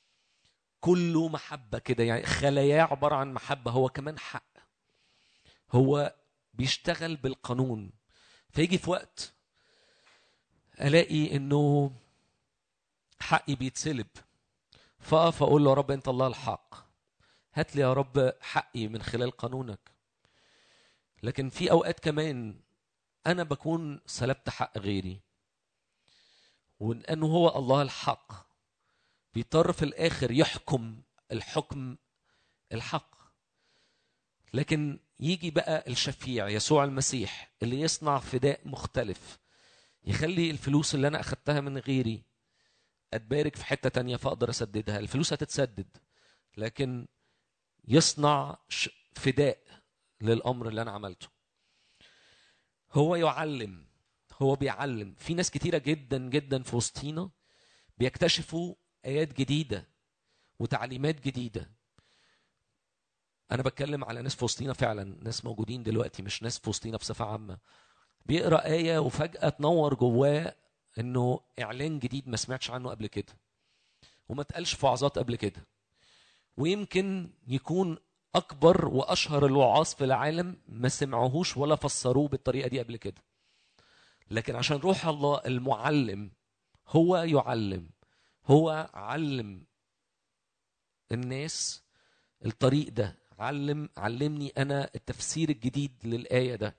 كله محبه كده يعني خلاياه عباره عن محبه هو كمان حق هو بيشتغل بالقانون فيجي في وقت الاقي انه حقي بيتسلب فاقف اقول له يا رب انت الله الحق هات لي يا رب حقي من خلال قانونك لكن في اوقات كمان انا بكون سلبت حق غيري وانه هو الله الحق بيضطر في الاخر يحكم الحكم الحق لكن يجي بقى الشفيع يسوع المسيح اللي يصنع فداء مختلف يخلي الفلوس اللي انا اخدتها من غيري اتبارك في حته تانية فاقدر اسددها الفلوس هتتسدد لكن يصنع ش- فداء للامر اللي انا عملته هو يعلم هو بيعلم في ناس كتيره جدا جدا في وسطينا بيكتشفوا ايات جديده وتعليمات جديده انا بتكلم على ناس في وسطينا فعلا ناس موجودين دلوقتي مش ناس في وسطينا بصفه عامه بيقرا ايه وفجاه تنور جواه انه اعلان جديد ما سمعتش عنه قبل كده وما اتقالش في وعظات قبل كده ويمكن يكون اكبر واشهر الوعاظ في العالم ما سمعوهوش ولا فسروه بالطريقه دي قبل كده لكن عشان روح الله المعلم هو يعلم هو علم الناس الطريق ده علم علمني انا التفسير الجديد للايه ده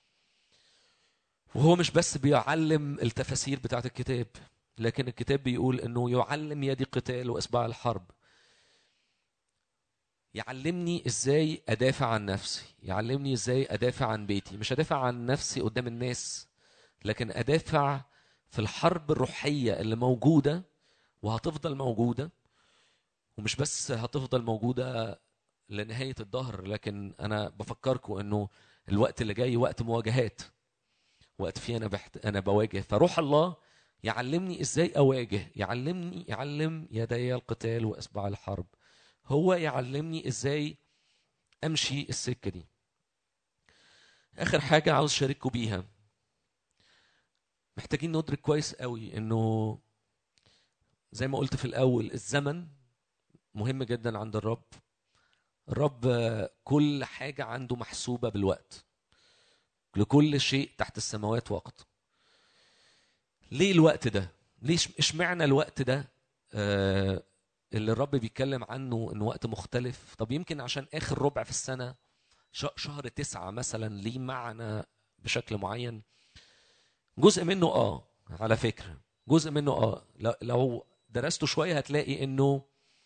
وهو مش بس بيعلم التفاسير بتاعت الكتاب لكن الكتاب بيقول انه يعلم يدي قتال واصبع الحرب يعلمني ازاي ادافع عن نفسي يعلمني ازاي ادافع عن بيتي مش ادافع عن نفسي قدام الناس لكن ادافع في الحرب الروحيه اللي موجوده وهتفضل موجوده ومش بس هتفضل موجوده لنهايه الظهر لكن انا بفكركم انه الوقت اللي جاي وقت مواجهات وقت فيه انا بحت... انا بواجه فروح الله يعلمني ازاي اواجه يعلمني يعلم يدي القتال واصبع الحرب هو يعلمني ازاي امشي السكه دي اخر حاجه عاوز اشارككم بيها محتاجين ندرك كويس قوي انه زي ما قلت في الاول الزمن مهم جدا عند الرب الرب كل حاجه عنده محسوبه بالوقت لكل شيء تحت السماوات وقت ليه الوقت ده ليه اشمعنى الوقت ده آه اللي الرب بيتكلم عنه انه وقت مختلف طب يمكن عشان اخر ربع في السنه شهر تسعة مثلا ليه معنى بشكل معين جزء منه اه على فكره جزء منه اه لو درسته شويه هتلاقي انه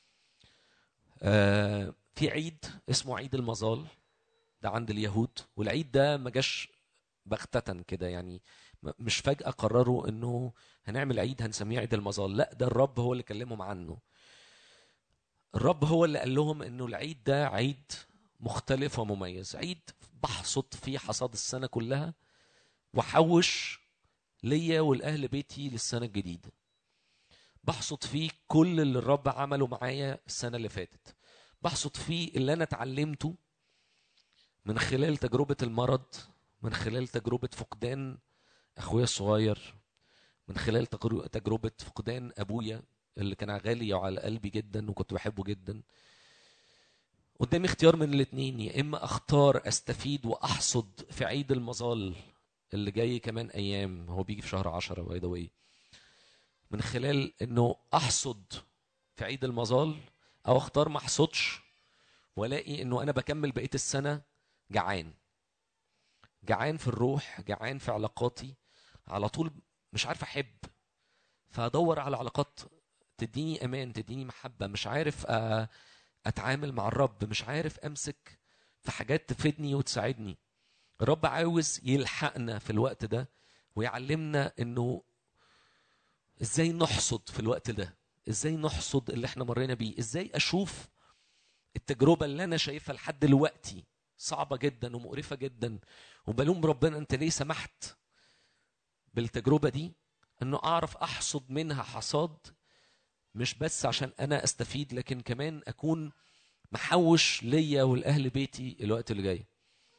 آه في عيد اسمه عيد المظال ده عند اليهود والعيد ده ما جاش بغتة كده يعني مش فجأة قرروا انه هنعمل عيد هنسميه عيد المظال لا ده الرب هو اللي كلمهم عنه الرب هو اللي قال لهم انه العيد ده عيد مختلف ومميز عيد بحصد فيه حصاد السنة كلها وحوش ليا والأهل بيتي للسنة الجديدة بحصد فيه كل اللي الرب عمله معايا السنة اللي فاتت بحصد فيه اللي أنا اتعلمته من خلال تجربة المرض من خلال تجربة فقدان أخويا الصغير من خلال تجربة فقدان أبويا اللي كان غالي على قلبي جدا وكنت بحبه جدا قدامي اختيار من الاثنين يا اما اختار استفيد واحصد في عيد المظال اللي جاي كمان ايام هو بيجي في شهر عشرة باي ذا من خلال انه احصد في عيد المظال او اختار ما احصدش والاقي انه انا بكمل بقيه السنه جعان جعان في الروح جعان في علاقاتي على طول مش عارف احب فادور على علاقات تديني امان تديني محبه مش عارف اتعامل مع الرب مش عارف امسك في حاجات تفيدني وتساعدني الرب عاوز يلحقنا في الوقت ده ويعلمنا انه ازاي نحصد في الوقت ده ازاي نحصد اللي احنا مرينا بيه ازاي اشوف التجربه اللي انا شايفها لحد دلوقتي صعبه جدا ومقرفه جدا وبلوم ربنا انت ليه سمحت بالتجربه دي انه اعرف احصد منها حصاد مش بس عشان انا استفيد لكن كمان اكون محوش ليا والاهل بيتي الوقت اللي جاي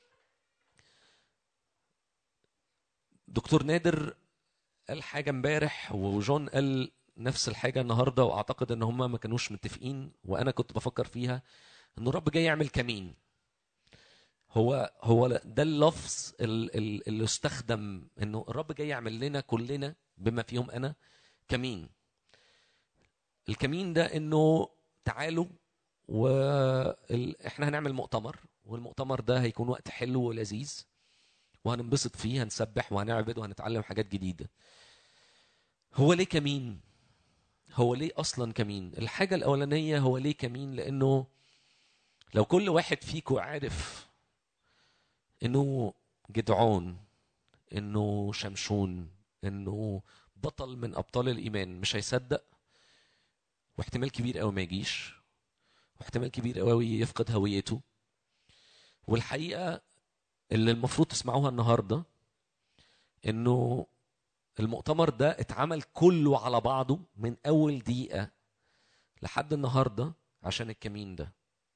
دكتور نادر قال حاجة امبارح وجون قال نفس الحاجة النهاردة وأعتقد إن هما ما كانوش متفقين وأنا كنت بفكر فيها إن الرب جاي يعمل كمين هو هو ده اللفظ ال- ال- اللي استخدم انه الرب جاي يعمل لنا كلنا بما فيهم انا كمين الكمين ده انه تعالوا واحنا هنعمل مؤتمر والمؤتمر ده هيكون وقت حلو ولذيذ وهننبسط فيه هنسبح وهنعبد وهنتعلم حاجات جديده هو ليه كمين هو ليه اصلا كمين الحاجه الاولانيه هو ليه كمين لانه لو كل واحد فيكم عارف انه جدعون انه شمشون انه بطل من ابطال الايمان مش هيصدق واحتمال كبير قوي ما يجيش واحتمال كبير قوي يفقد هويته والحقيقه اللي المفروض تسمعوها النهارده انه المؤتمر ده اتعمل كله على بعضه من اول دقيقه لحد النهارده عشان الكمين ده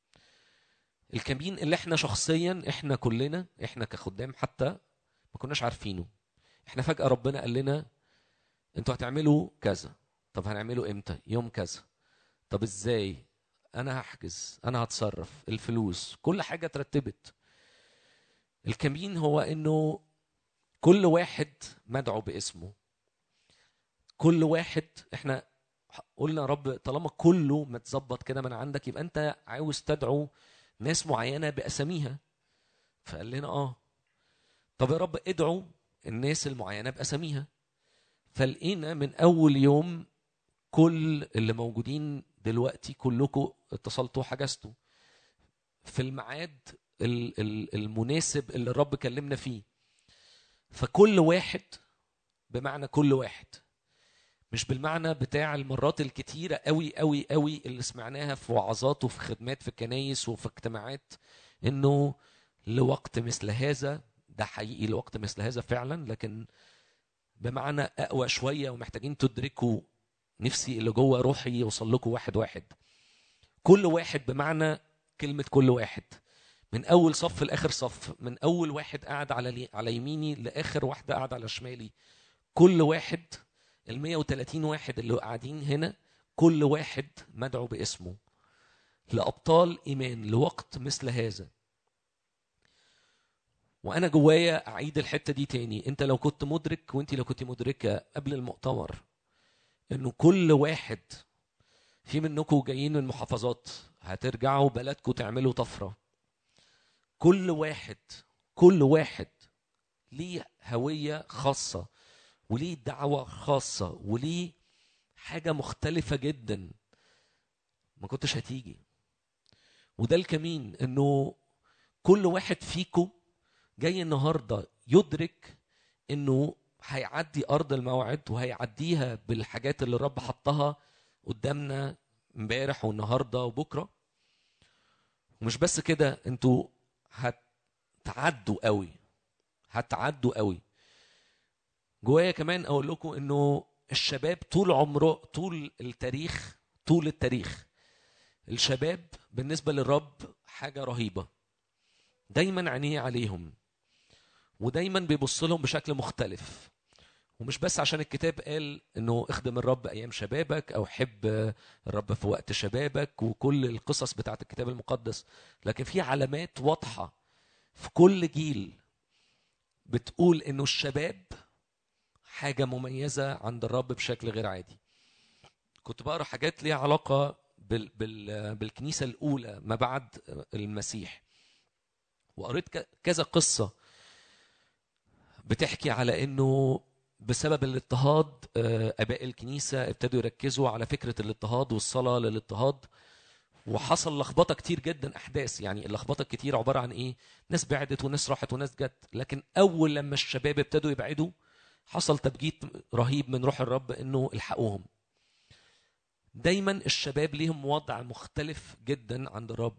الكمين اللي احنا شخصيا احنا كلنا احنا كخدام حتى ما كناش عارفينه احنا فجاه ربنا قال لنا انتوا هتعملوا كذا طب هنعمله امتى يوم كذا طب ازاي انا هحجز انا هتصرف الفلوس كل حاجه اترتبت الكمين هو انه كل واحد مدعو باسمه كل واحد احنا قلنا يا رب طالما كله متظبط كده من عندك يبقى انت عاوز تدعو ناس معينه باساميها فقال لنا اه طب يا رب ادعوا الناس المعينه باساميها فلقينا من اول يوم كل اللي موجودين دلوقتي كلكم اتصلتوا وحجزتوا في الميعاد ال- ال- المناسب اللي الرب كلمنا فيه فكل واحد بمعنى كل واحد مش بالمعنى بتاع المرات الكتيرة قوي قوي قوي اللي سمعناها في وعظات وفي خدمات في الكنايس وفي اجتماعات انه لوقت مثل هذا ده حقيقي لوقت مثل هذا فعلا لكن بمعنى اقوى شوية ومحتاجين تدركوا نفسي اللي جوه روحي يوصل لكم واحد واحد كل واحد بمعنى كلمة كل واحد من اول صف لاخر صف من اول واحد قاعد على لي- على يميني لاخر واحده قاعده على شمالي كل واحد ال 130 واحد اللي قاعدين هنا كل واحد مدعو باسمه لابطال ايمان لوقت مثل هذا وانا جوايا اعيد الحته دي تاني انت لو كنت مدرك وانت لو كنت مدركه قبل المؤتمر انه كل واحد في منكم جايين من محافظات هترجعوا بلدكم تعملوا طفره كل واحد كل واحد ليه هوية خاصة وليه دعوة خاصة وليه حاجة مختلفة جدا ما كنتش هتيجي وده الكمين انه كل واحد فيكم جاي النهاردة يدرك انه هيعدي ارض الموعد وهيعديها بالحاجات اللي الرب حطها قدامنا امبارح والنهارده وبكره ومش بس كده انتوا هتعدوا قوي هتعدوا قوي جوايا كمان اقول لكم انه الشباب طول عمره طول التاريخ طول التاريخ الشباب بالنسبه للرب حاجه رهيبه دايما عينيه عليهم ودايما بيبص لهم بشكل مختلف ومش بس عشان الكتاب قال انه اخدم الرب ايام شبابك او حب الرب في وقت شبابك وكل القصص بتاعت الكتاب المقدس لكن في علامات واضحه في كل جيل بتقول انه الشباب حاجه مميزه عند الرب بشكل غير عادي كنت بقرا حاجات ليها علاقه بال بال بالكنيسه الاولى ما بعد المسيح وقريت ك- كذا قصه بتحكي على انه بسبب الاضطهاد آه، اباء الكنيسه ابتدوا يركزوا على فكره الاضطهاد والصلاه للاضطهاد وحصل لخبطه كتير جدا احداث يعني اللخبطه الكتير عباره عن ايه ناس بعدت وناس راحت وناس جت لكن اول لما الشباب ابتدوا يبعدوا حصل تبجيت رهيب من روح الرب انه الحقوهم دايما الشباب ليهم وضع مختلف جدا عند الرب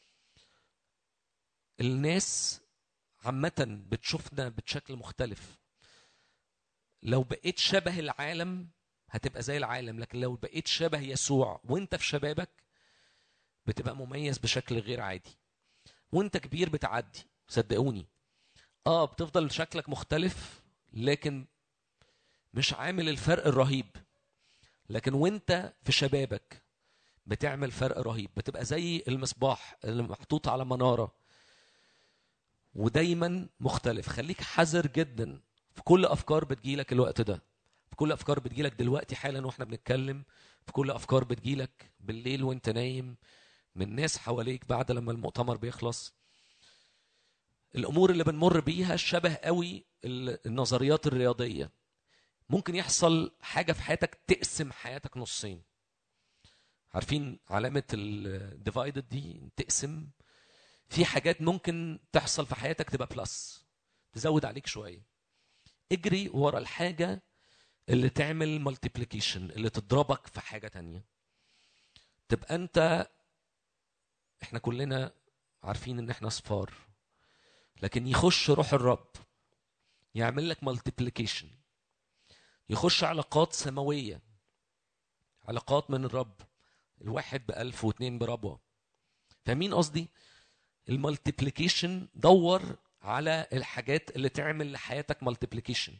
الناس عامة بتشوفنا بشكل مختلف لو بقيت شبه العالم هتبقى زي العالم لكن لو بقيت شبه يسوع وانت في شبابك بتبقى مميز بشكل غير عادي وانت كبير بتعدي صدقوني اه بتفضل شكلك مختلف لكن مش عامل الفرق الرهيب لكن وانت في شبابك بتعمل فرق رهيب بتبقى زي المصباح اللي محطوط على منارة ودايما مختلف خليك حذر جدا في كل افكار بتجيلك الوقت ده في كل افكار بتجيلك دلوقتي حالا واحنا بنتكلم في كل افكار بتجيلك بالليل وانت نايم من ناس حواليك بعد لما المؤتمر بيخلص الامور اللي بنمر بيها شبه قوي ال- النظريات الرياضيه ممكن يحصل حاجه في حياتك تقسم حياتك نصين عارفين علامه الديفايدد دي تقسم في حاجات ممكن تحصل في حياتك تبقى بلس تزود عليك شويه اجري ورا الحاجه اللي تعمل مالتيبليكيشن اللي تضربك في حاجه تانية تبقى انت احنا كلنا عارفين ان احنا صفار لكن يخش روح الرب يعمل لك مالتيبليكيشن يخش علاقات سماويه علاقات من الرب الواحد بألف واثنين بربوة فاهمين قصدي المالتيبليكيشن دور على الحاجات اللي تعمل لحياتك مالتيبليكيشن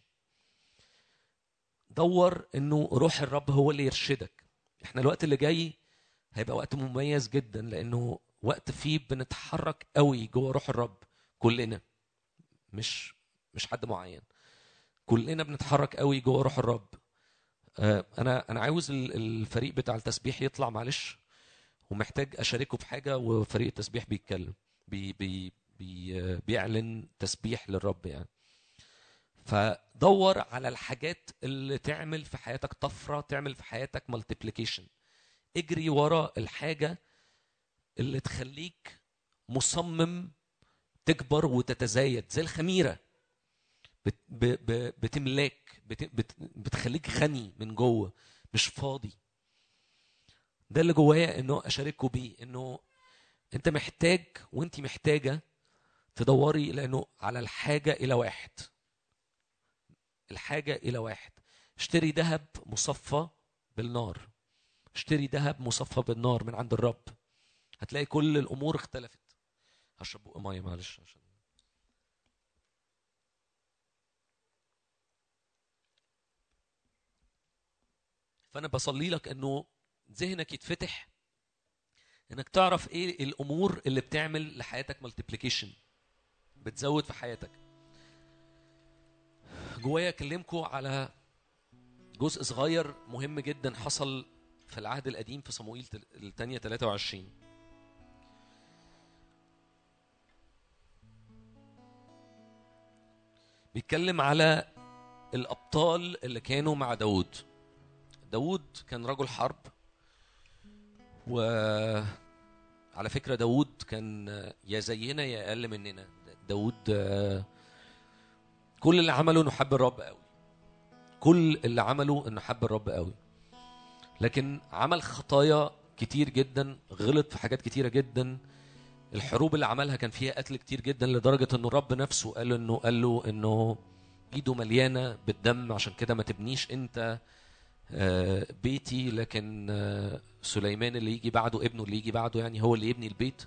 دور انه روح الرب هو اللي يرشدك احنا الوقت اللي جاي هيبقى وقت مميز جدا لانه وقت فيه بنتحرك قوي جوه روح الرب كلنا مش مش حد معين كلنا بنتحرك قوي جوه روح الرب آه، انا انا عاوز ال- الفريق بتاع التسبيح يطلع معلش ومحتاج اشاركه في حاجه وفريق التسبيح بيتكلم بي بي بي آه، بيعلن تسبيح للرب يعني فدور على الحاجات اللي تعمل في حياتك طفره تعمل في حياتك مالتيبليكيشن اجري ورا الحاجه اللي تخليك مصمم تكبر وتتزايد زي الخميره بت ب ب بتملاك بت بت بتخليك غني من جوه مش فاضي ده اللي جوايا انه اشارككم بيه انه انت محتاج وانت محتاجه تدوري لانه على الحاجه الى واحد الحاجه الى واحد اشتري ذهب مصفى بالنار اشتري ذهب مصفى بالنار من عند الرب هتلاقي كل الامور اختلفت هشرب بق ميه معلش عشان فانا بصلي لك انه ذهنك يتفتح انك تعرف ايه الامور اللي بتعمل لحياتك مالتيبليكيشن بتزود في حياتك جوايا اكلمكم على جزء صغير مهم جدا حصل في العهد القديم في صموئيل تل- الثانية 23 بيتكلم على الأبطال اللي كانوا مع داود داود كان رجل حرب وعلى فكرة داود كان يا زينا يا أقل مننا داود آه، كل اللي عمله انه حب الرب قوي كل اللي عمله انه حب الرب قوي لكن عمل خطايا كتير جدا غلط في حاجات كتيره جدا الحروب اللي عملها كان فيها قتل كتير جدا لدرجه انه الرب نفسه قال له انه قال له انه ايده مليانه بالدم عشان كده ما تبنيش انت آه، بيتي لكن آه، سليمان اللي يجي بعده ابنه اللي يجي بعده يعني هو اللي يبني البيت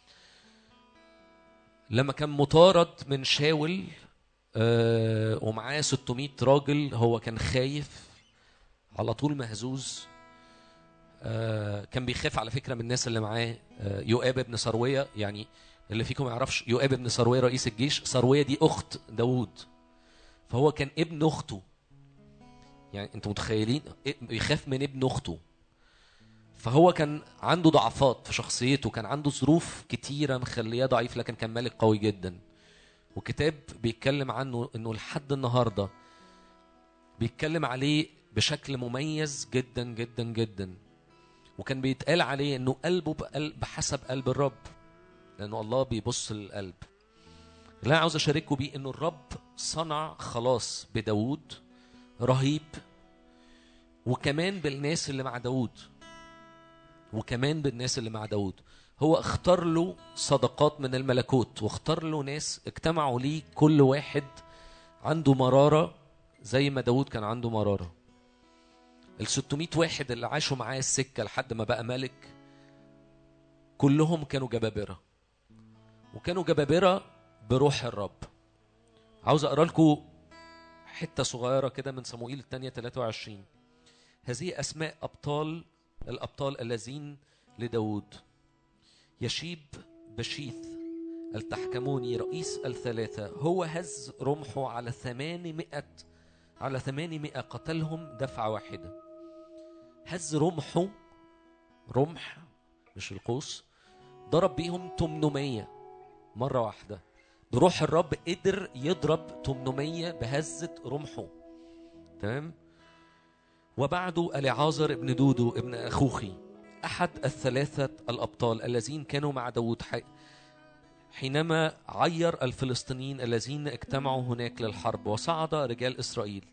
لما كان مطارد من شاول آه، ومعاه 600 راجل هو كان خايف على طول مهزوز آه، كان بيخاف على فكره من الناس اللي معاه آه، يؤاب ابن سرويه يعني اللي فيكم ما يعرفش يؤاب ابن سرويه رئيس الجيش سرويه دي اخت داوود فهو كان ابن اخته يعني انتوا متخيلين إيه- بيخاف من ابن اخته فهو كان عنده ضعفات في شخصيته كان عنده ظروف كتيره مخليه ضعيف لكن كان ملك قوي جدا وكتاب بيتكلم عنه انه لحد النهارده بيتكلم عليه بشكل مميز جدا جدا جدا وكان بيتقال عليه انه قلبه بقلب بحسب قلب الرب لانه الله بيبص للقلب اللي انا عاوز اشارككم بيه انه الرب صنع خلاص بداوود رهيب وكمان بالناس اللي مع داوود وكمان بالناس اللي مع داوود هو اختار له صدقات من الملكوت واختار له ناس اجتمعوا ليه كل واحد عنده مرارة زي ما داود كان عنده مرارة ال 600 واحد اللي عاشوا معاه السكة لحد ما بقى ملك كلهم كانوا جبابرة وكانوا جبابرة بروح الرب عاوز اقرا لكم حتة صغيرة كده من صموئيل الثانية 23 هذه أسماء أبطال الأبطال الذين لداود يشيب بشيث التحكموني رئيس الثلاثة هو هز رمحه على ثمانمائة على ثمانمائة قتلهم دفعة واحدة هز رمحه رمح مش القوس ضرب بيهم 800 مرة واحدة بروح الرب قدر يضرب 800 بهزة رمحه تمام وبعده اليعازر ابن دودو ابن أخوخي أحد الثلاثة الأبطال الذين كانوا مع داود حي... حينما عير الفلسطينيين الذين اجتمعوا هناك للحرب وصعد رجال إسرائيل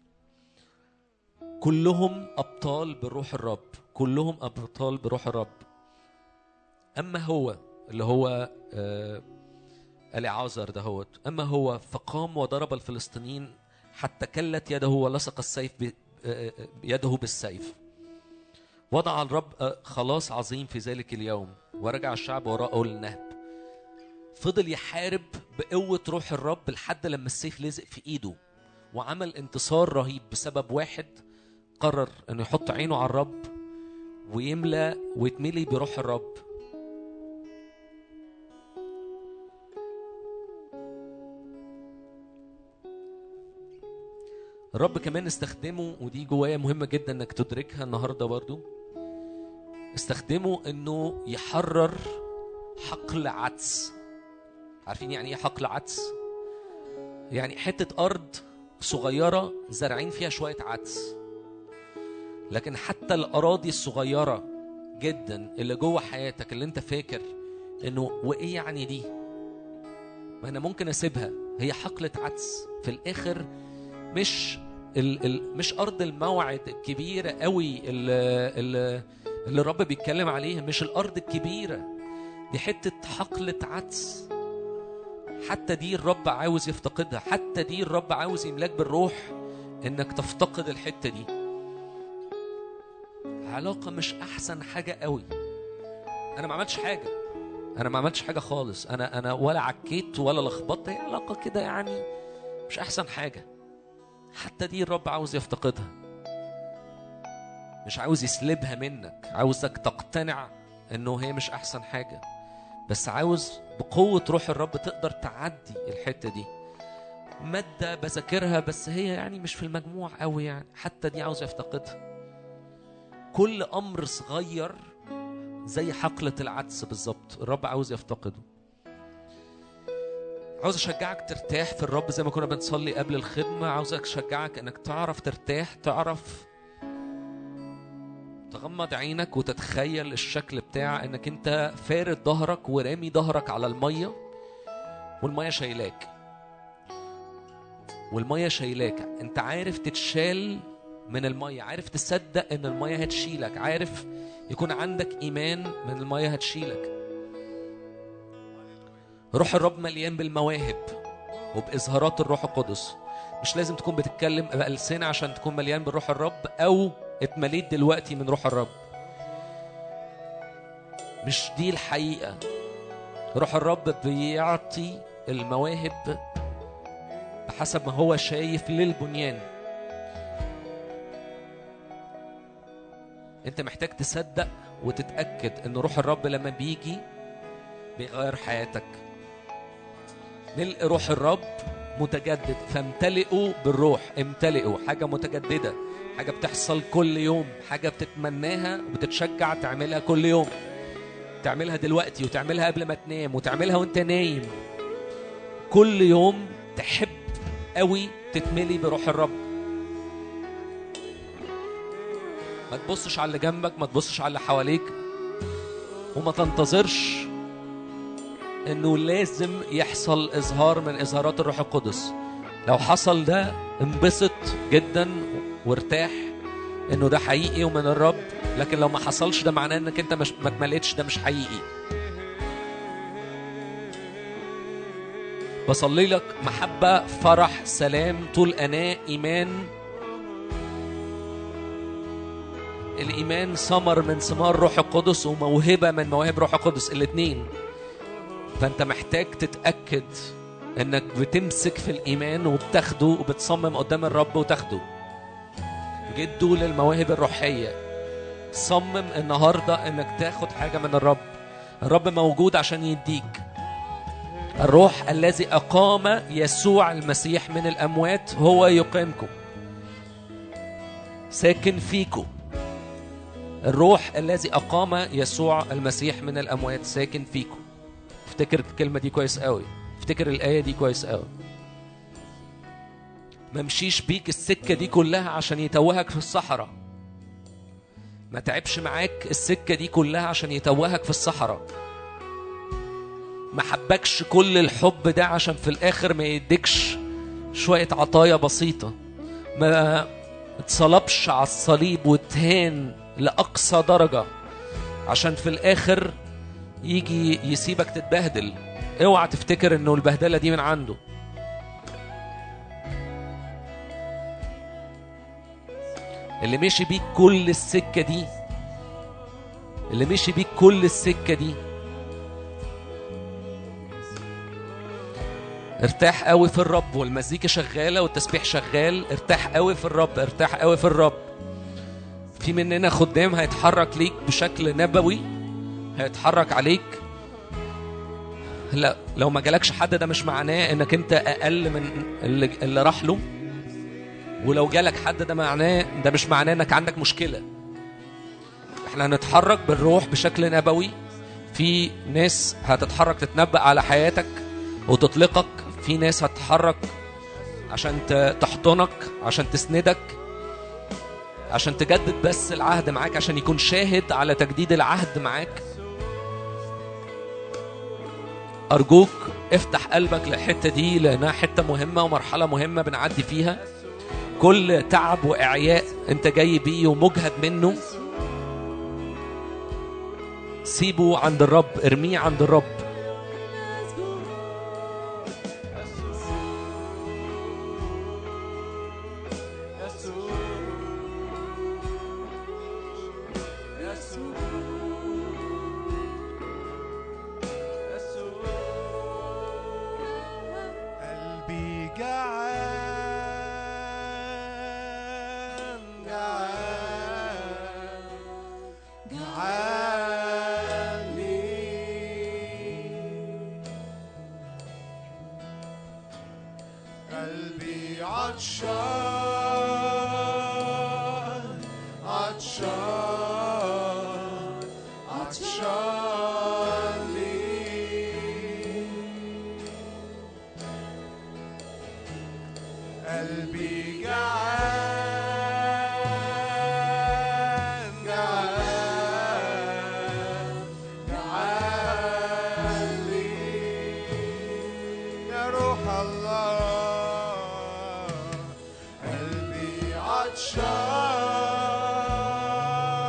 كلهم أبطال بروح الرب كلهم أبطال بروح الرب أما هو اللي هو آه اليعازر دهوت أما هو فقام وضرب الفلسطينيين حتى كلت يده ولصق السيف ب- آه، آه، يده بالسيف وضع الرب آه، خلاص عظيم في ذلك اليوم ورجع الشعب وراءه للنهب فضل يحارب بقوة روح الرب لحد لما السيف لزق في ايده وعمل انتصار رهيب بسبب واحد قرر انه يحط عينه على الرب ويملى ويتملي بروح الرب الرب كمان استخدمه ودي جوايا مهمة جدا انك تدركها النهارده برضو استخدمه انه يحرر حقل عدس عارفين يعني ايه حقل عدس يعني حتة أرض صغيرة زارعين فيها شوية عدس لكن حتى الأراضي الصغيرة جدا اللي جوه حياتك اللي انت فاكر انه وايه يعني دي ما انا ممكن اسيبها هي حقلة عدس في الاخر مش ال ال مش ارض الموعد الكبيره قوي اللي, اللي, اللي الرب بيتكلم عليها مش الارض الكبيره دي حته حقله عدس حتى دي الرب عاوز يفتقدها حتى دي الرب عاوز يملاك بالروح انك تفتقد الحته دي علاقه مش احسن حاجه قوي انا ما عملتش حاجه انا ما عملتش حاجه خالص انا انا ولا عكيت ولا لخبطت هي علاقه كده يعني مش احسن حاجه حتى دي الرب عاوز يفتقدها مش عاوز يسلبها منك عاوزك تقتنع انه هي مش احسن حاجه بس عاوز بقوه روح الرب تقدر تعدي الحته دي ماده بذاكرها بس هي يعني مش في المجموع قوي يعني حتى دي عاوز يفتقدها كل امر صغير زي حقله العدس بالظبط الرب عاوز يفتقده عاوز اشجعك ترتاح في الرب زي ما كنا بنصلي قبل الخدمه عاوزك اشجعك انك تعرف ترتاح تعرف تغمض عينك وتتخيل الشكل بتاع انك انت فارد ظهرك ورامي ظهرك على الميه والميه شايلاك والميه شايلاك انت عارف تتشال من الميه عارف تصدق ان الميه هتشيلك عارف يكون عندك ايمان من الميه هتشيلك روح الرب مليان بالمواهب وبإظهارات الروح القدس مش لازم تكون بتتكلم بألسنة عشان تكون مليان بالروح الرب أو اتمليت دلوقتي من روح الرب مش دي الحقيقة روح الرب بيعطي المواهب بحسب ما هو شايف للبنيان انت محتاج تصدق وتتأكد ان روح الرب لما بيجي بيغير حياتك ملء روح الرب متجدد فامتلئوا بالروح امتلئوا حاجة متجددة حاجة بتحصل كل يوم حاجة بتتمناها وبتتشجع تعملها كل يوم تعملها دلوقتي وتعملها قبل ما تنام وتعملها وانت نايم كل يوم تحب قوي تتملي بروح الرب ما تبصش على اللي جنبك ما تبصش على اللي حواليك وما تنتظرش انه لازم يحصل اظهار من اظهارات الروح القدس لو حصل ده انبسط جدا وارتاح انه ده حقيقي ومن الرب لكن لو ما حصلش ده معناه انك انت مش ما اتمليتش ده مش حقيقي بصلي لك محبة فرح سلام طول أناة إيمان الإيمان ثمر من ثمار روح القدس وموهبة من مواهب روح القدس الاتنين فانت محتاج تتاكد انك بتمسك في الايمان وبتاخده وبتصمم قدام الرب وتاخده جدوا للمواهب الروحيه صمم النهارده انك تاخد حاجه من الرب الرب موجود عشان يديك الروح الذي أقام يسوع المسيح من الأموات هو يقيمكم ساكن فيكم الروح الذي أقام يسوع المسيح من الأموات ساكن فيكم افتكر الكلمة دي كويس قوي افتكر الآية دي كويس قوي ما مشيش بيك السكة دي كلها عشان يتوهك في الصحراء ما تعبش معاك السكة دي كلها عشان يتوهك في الصحراء ما حبكش كل الحب ده عشان في الآخر ما يديكش شوية عطايا بسيطة ما اتصلبش على الصليب واتهان لأقصى درجة عشان في الآخر يجي يسيبك تتبهدل اوعى تفتكر انه البهدلة دي من عنده اللي مشي بيك كل السكة دي اللي مشي بيك كل السكة دي ارتاح قوي في الرب والمزيكا شغالة والتسبيح شغال ارتاح قوي في الرب ارتاح قوي في الرب في مننا خدام هيتحرك ليك بشكل نبوي هيتحرك عليك لا لو ما جالكش حد ده مش معناه انك انت اقل من اللي, اللي راح له ولو جالك حد ده معناه ده مش معناه انك عندك مشكله احنا هنتحرك بالروح بشكل نبوي في ناس هتتحرك تتنبأ على حياتك وتطلقك في ناس هتتحرك عشان ت- تحضنك عشان تسندك عشان تجدد بس العهد معاك عشان يكون شاهد على تجديد العهد معاك أرجوك افتح قلبك للحتة دي لأنها حتة مهمة ومرحلة مهمة بنعدي فيها كل تعب وإعياء أنت جاي بيه ومجهد منه سيبه عند الرب ارميه عند الرب قلبي جعان جعان جعان ليك. قلبي عطشان عطشان عطشان ليك. قلبي جعان جعان جعان ليك يا روح الله قلبي عطشان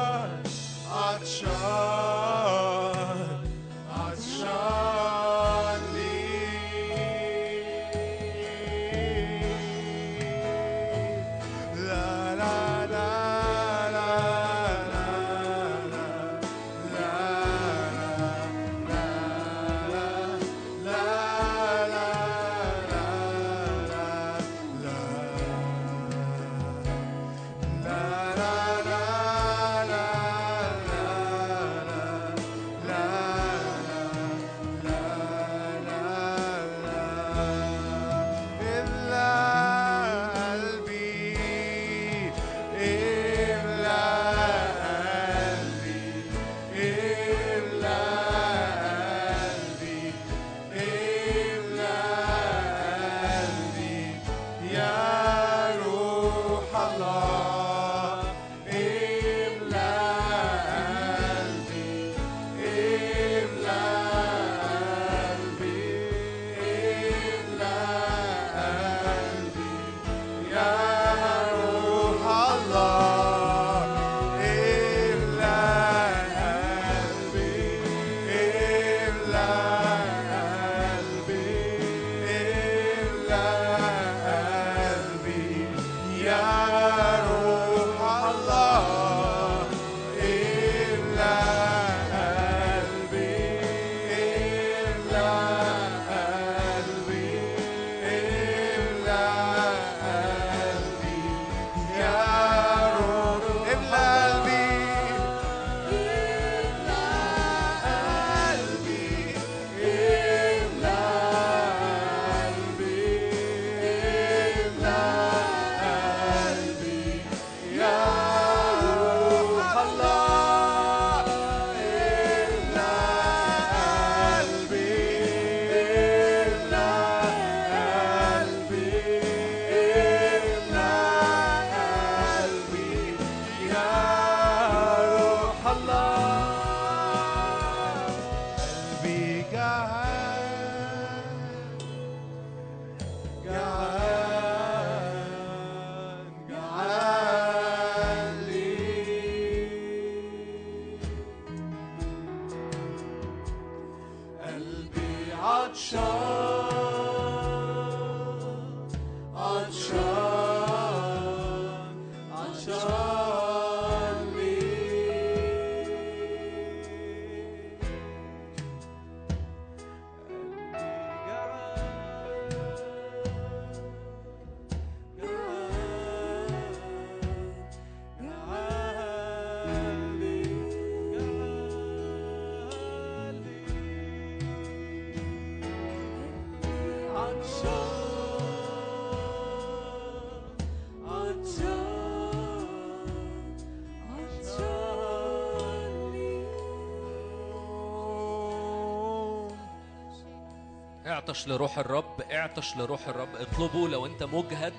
عطشان عطشان عطشان ليك اعطش لروح الرب اعطش لروح الرب اطلبه لو انت مجهد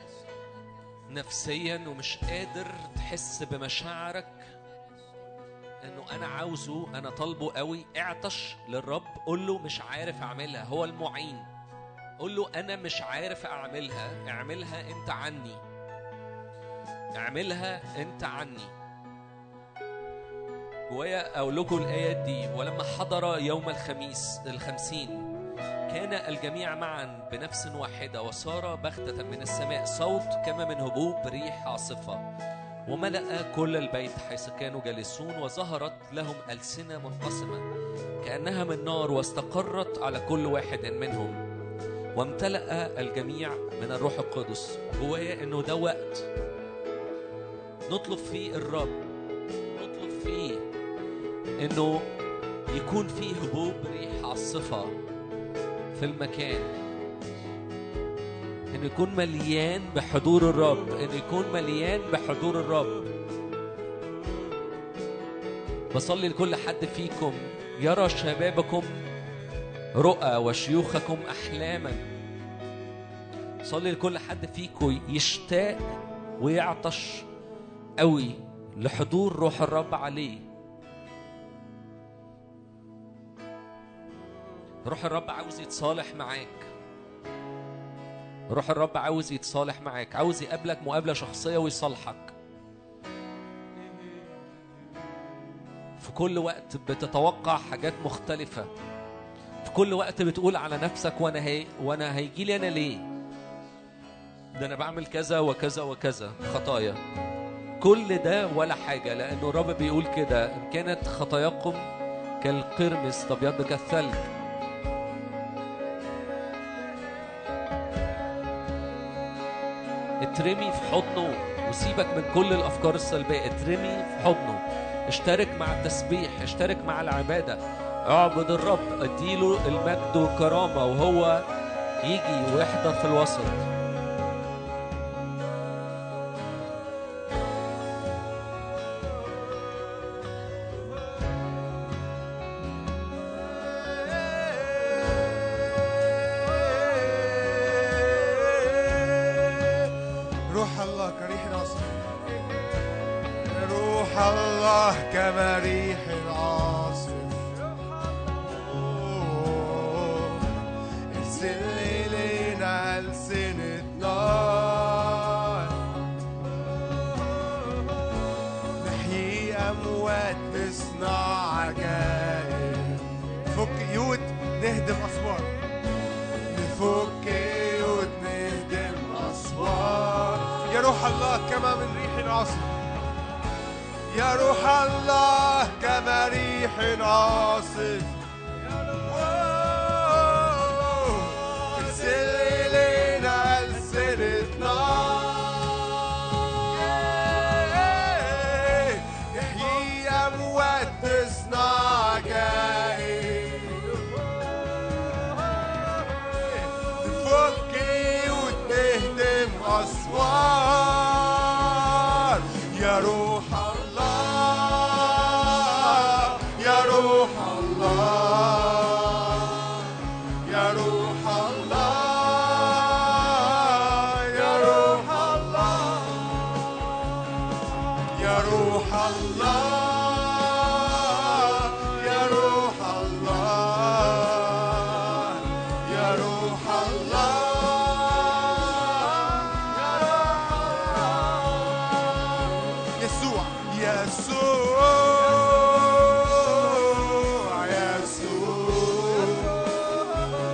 نفسيا ومش قادر تحس بمشاعرك انه انا عاوزه انا طالبه قوي اعطش للرب قول له مش عارف اعملها هو المعين قول له انا مش عارف اعملها اعملها انت عني اعملها انت عني جوايا اقول لكم الايات دي ولما حضر يوم الخميس الخمسين كان الجميع معا بنفس واحدة وصار بغتة من السماء صوت كما من هبوب ريح عاصفة وملأ كل البيت حيث كانوا جالسون وظهرت لهم ألسنة منقسمة كأنها من نار واستقرت على كل واحد منهم وامتلأ الجميع من الروح القدس جوايا انه ده وقت نطلب فيه الرب نطلب فيه انه يكون فيه هبوب ريح عاصفه في المكان انه يكون مليان بحضور الرب انه يكون مليان بحضور الرب بصلي لكل حد فيكم يرى شبابكم رؤى وشيوخكم احلاما صلي لكل حد فيكم يشتاق ويعطش قوي لحضور روح الرب عليه روح الرب عاوز يتصالح معاك روح الرب عاوز يتصالح معاك عاوز يقابلك مقابلة شخصية ويصالحك في كل وقت بتتوقع حاجات مختلفة في كل وقت بتقول على نفسك وانا هي وانا هيجي لي انا ليه ده انا بعمل كذا وكذا وكذا خطايا كل ده ولا حاجة لأنه الرب بيقول كده إن كانت خطاياكم كالقرمز تبيض كالثلج اترمي في حضنه وسيبك من كل الافكار السلبيه اترمي في حضنه اشترك مع التسبيح اشترك مع العباده اعبد الرب اديله المجد والكرامه وهو يجي ويحضر في الوسط روح الله كريح العاصف روح الله كما ريح العاصف أوه. ارسل إلينا ألسنة نار نحيي أموات نصنع عجائب فك قيود نهدم أسوار نفك قيود نهدم أسوار يا روح الله كما من ريح العاصف يا روح الله كما ريح عاصف واو. ارسل إلينا ألسنة نار نحيي أموات تصنع عجائب نفكي وتهدم أسوار يا روح الله يا روح الله يا روح الله يا روح الله يا روح الله يا روح الله يا روح الله يسوع يسوع يسوع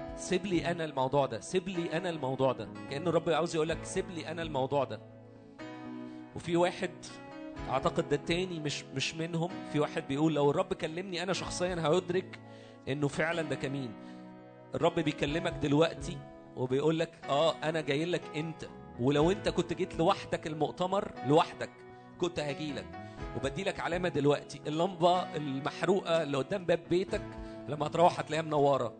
سيب لي انا الموضوع ده سيب لي انا الموضوع ده كأن الرب عاوز يقول لك سيب لي انا الموضوع ده وفي واحد اعتقد ده التاني مش مش منهم في واحد بيقول لو الرب كلمني انا شخصيا هيدرك انه فعلا ده كمين الرب بيكلمك دلوقتي وبيقول لك اه انا جاي لك انت ولو انت كنت جيت لوحدك المؤتمر لوحدك كنت هاجي لك وبدي لك علامه دلوقتي اللمبه المحروقه اللي قدام باب بيتك لما هتروح هتلاقيها منوره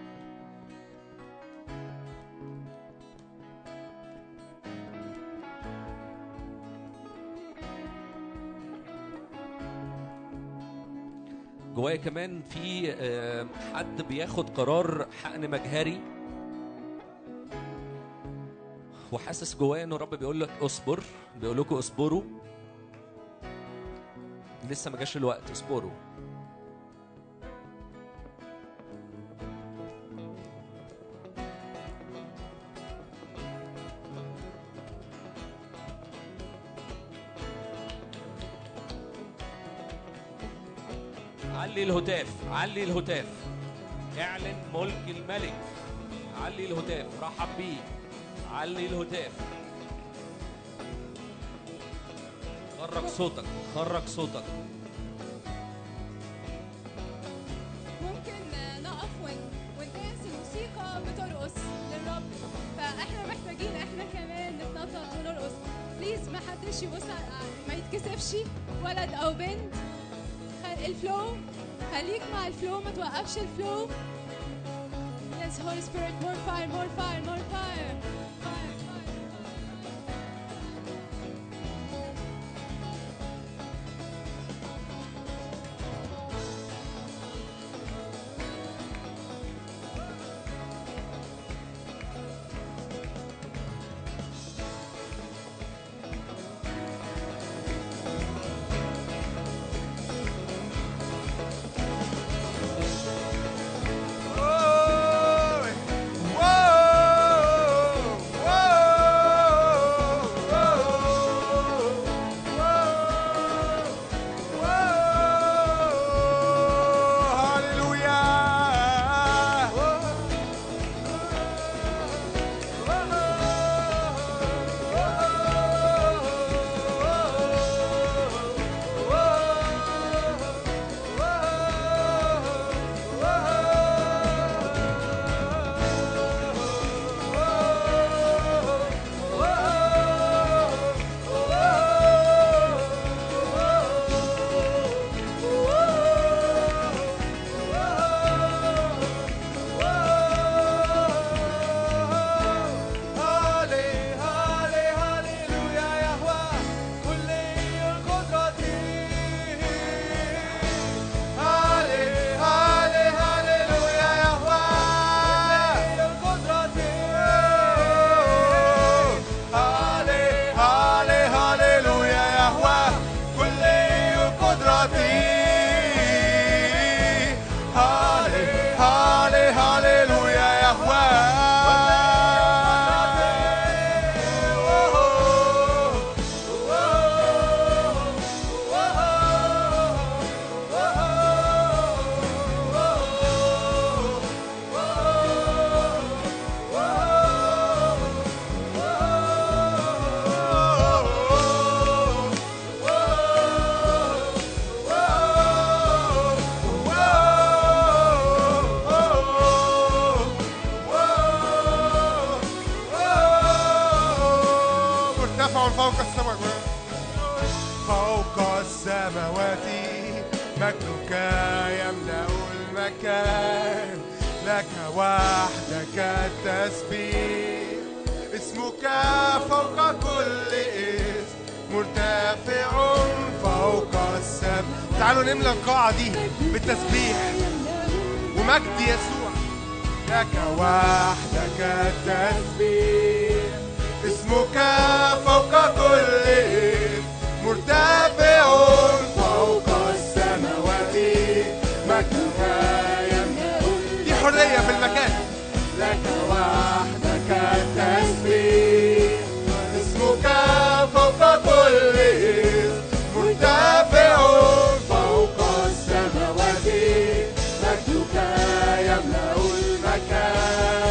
جوايا كمان في آه، حد بياخد قرار حقن مجهري وحاسس جوايا ان الرب بيقول لك اصبر بيقول لكم اصبروا لسه ما جاش الوقت اصبروا علي الهتاف علي الهتاف اعلن ملك الملك علي الهتاف رحب بيه علي الهتاف خرج صوتك خرج صوتك ممكن نقف ون- ونقيس الموسيقى بترقص للرب فاحنا محتاجين احنا كمان نتنطط ونرقص بليز ما حدش يبص على ما يتكسفش ولد او بنت خل... الفلو خليك مع الفلو ما توقفش الفلو Yes, Holy Spirit, more fire, more fire, more fire. Fire, fire, fire. مرتفع فوق السماوات فوق السماوات مجدك يملأ المكان لك وحدك التسبيح اسمك فوق كل اسم مرتفع فوق السماء تعالوا نملى القاعة دي بالتسبيح ومجد يسوع لك وحدك التسبيح اسمك فوق كل اسم مرتفع فوق السماوات مجدك يملأ دي حرية في المكان لك وحدك التسبيح اسمك فوق كل اسم مرتفع فوق السماوات مجدك يملأ المكان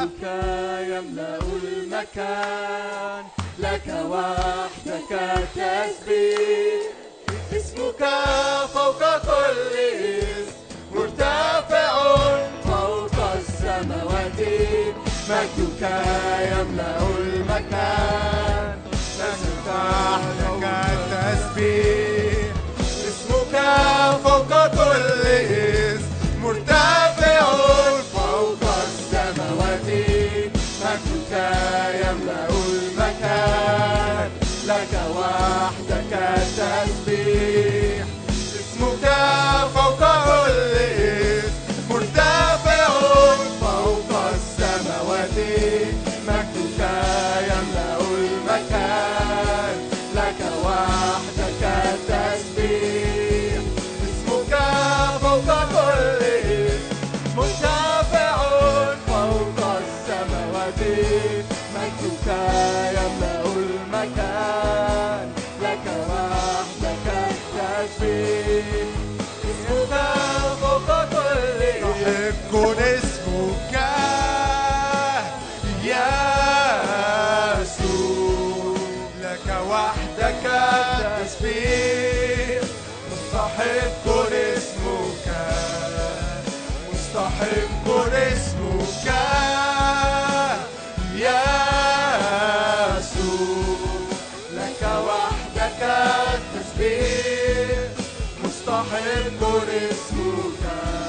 مجدك يملأ المكان لك وحدك تسبيح اسمك فوق كل اسم مرتفع فوق السماوات مجدك يملأ المكان لك وحدك تسبيح اسمك فوق كل اسم مرتفع فوق السماوات مجدك يملأ المكان لك وحدك تسبيح اسمك فوق كل اسم مرتفع فوق السماوات مجدك يملأ المكان لك وحدك تسبيح اسمك فوق كل اسم مرتفع فوق السماوات مجدك يملأ المكان لك وحدك تسبيح اسمك فوق كل يحق اسمك يا يسوع لك وحدك تسبيح مستحق اسمك مستحق اسمك يا يسوع لك وحدك التسبيح مستحق اسمك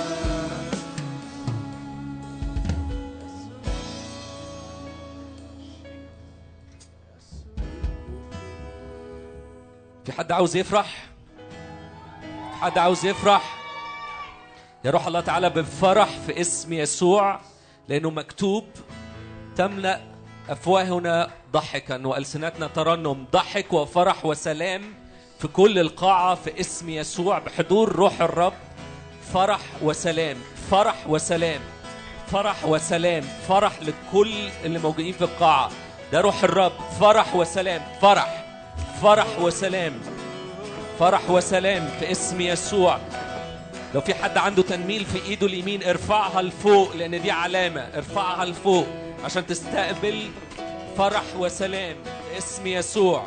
في حد عاوز يفرح في حد عاوز يفرح يا روح الله تعالى بفرح في اسم يسوع لانه مكتوب تملا افواهنا ضحكا والسنتنا ترنم ضحك وفرح وسلام في كل القاعه في اسم يسوع بحضور روح الرب فرح وسلام فرح وسلام فرح وسلام فرح لكل اللي موجودين في القاعه ده روح الرب فرح وسلام فرح فرح وسلام فرح وسلام في اسم يسوع لو في حد عنده تنميل في ايده اليمين ارفعها لفوق لان دي علامه ارفعها لفوق عشان تستقبل فرح وسلام في اسم يسوع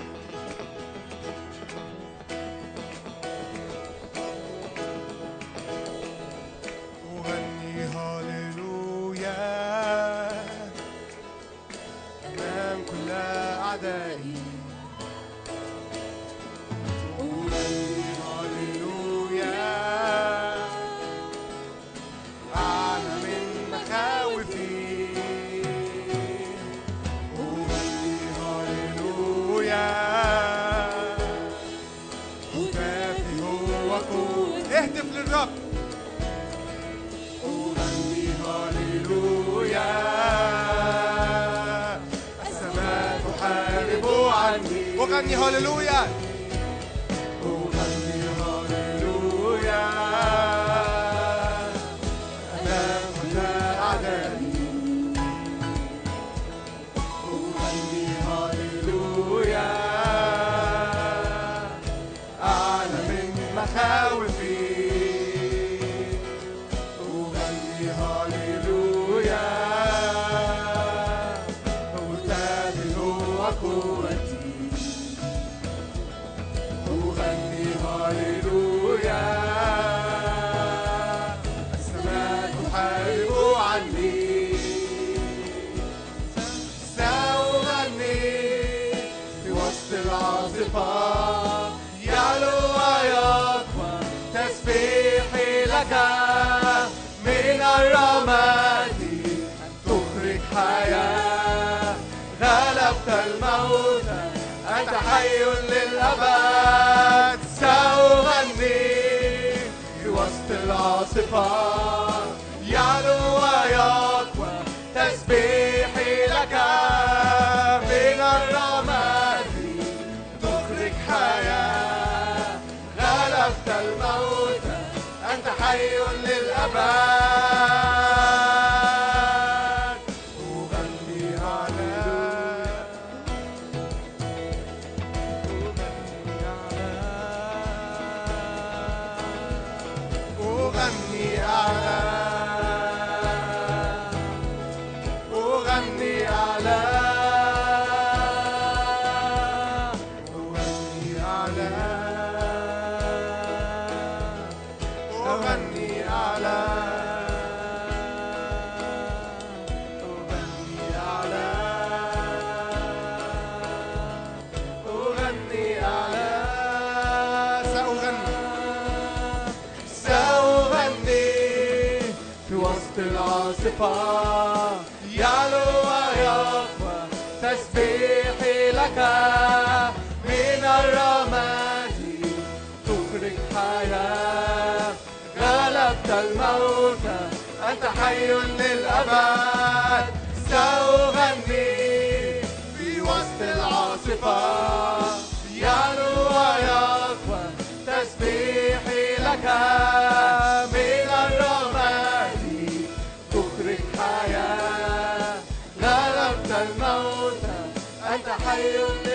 أغني هاليلويا أمام كل أعدائي أغني هاليلويا أعلى من مخاوفي أغني هاليلويا هتافي هو قوتي اهتف للرب أغني هاليلويا السماء تحارب عني أغني هاليلويا أغني هاليلويا أمام كل أعدائي أغني هاليلويا أعلى من مخاوفي أغني هاليلويا مرتبط هو قوتي أغني هاليلويا السماء تحارب عني سأغني في وسط العاصفة يعلو ويقوى تسبيحي لك من الرماد تخرج حياة غلبت الموت أنت حي للأبد سأغني في وسط العاصفة يعلو ويقوى تسبيحي لك من الرماد تخرج حياة غلبت الموت أنت حي للأبد أغني على أغني على أغني أعلى أغني أعلى أغني أعلى أغني أعلى أغني أعلى سأغني سأغني في وسط العاصفة يعلو ويقوى تسبيحي لك من الرماد تخرج حياة غلبت الموت أنت حي للأبد سأغني في وسط العاصفة يعلو ويقوى تسبيحي لك من الرماد تخرج حياة غلبت الموت أنت حي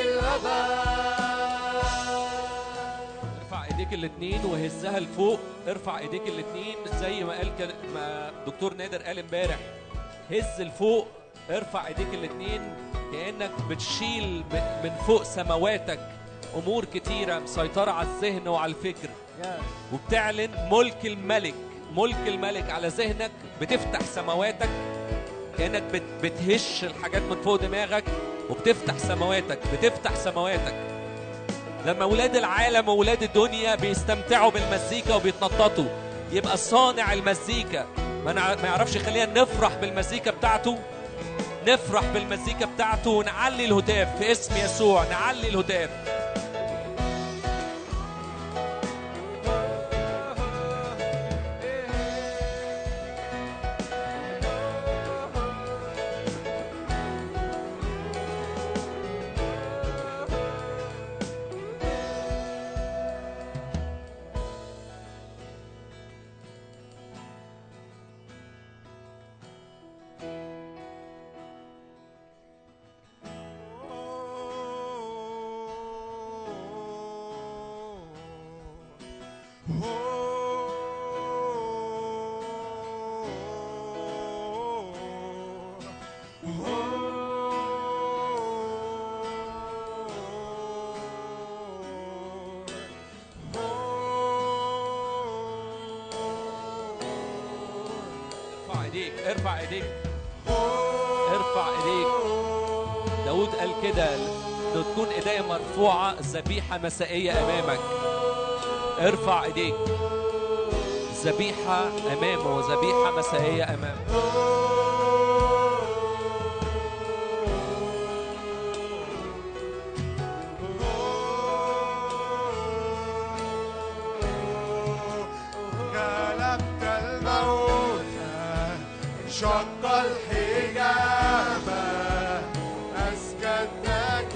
للأبد ارفع ايديك الاثنين وهزها لفوق ارفع ايديك الاثنين زي ما قال كل... ما دكتور نادر قال امبارح هز لفوق ارفع ايديك الاثنين كانك بتشيل من- من فوق سماواتك امور كتيره مسيطره على الذهن وعلى الفكر وبتعلن ملك الملك ملك الملك على ذهنك بتفتح سماواتك كانك بت... بتهش الحاجات من فوق دماغك وبتفتح سماواتك بتفتح سماواتك لما ولاد العالم وولاد الدنيا بيستمتعوا بالمزيكا وبيتنططوا يبقى صانع المزيكا ما نع- ما يعرفش يخلينا نفرح بالمزيكا بتاعته نفرح بالمزيكا بتاعته ونعلي الهتاف في اسم يسوع نعلي الهتاف ارفع ايديك ارفع ايديك ارفع ايديك داود قال كده لو تكون ايديا مرفوعه ذبيحه مسائيه امامك ارفع ايديك ذبيحه امامه ذبيحه مسائيه امامه غلبت الموت شق الحجاب أسكت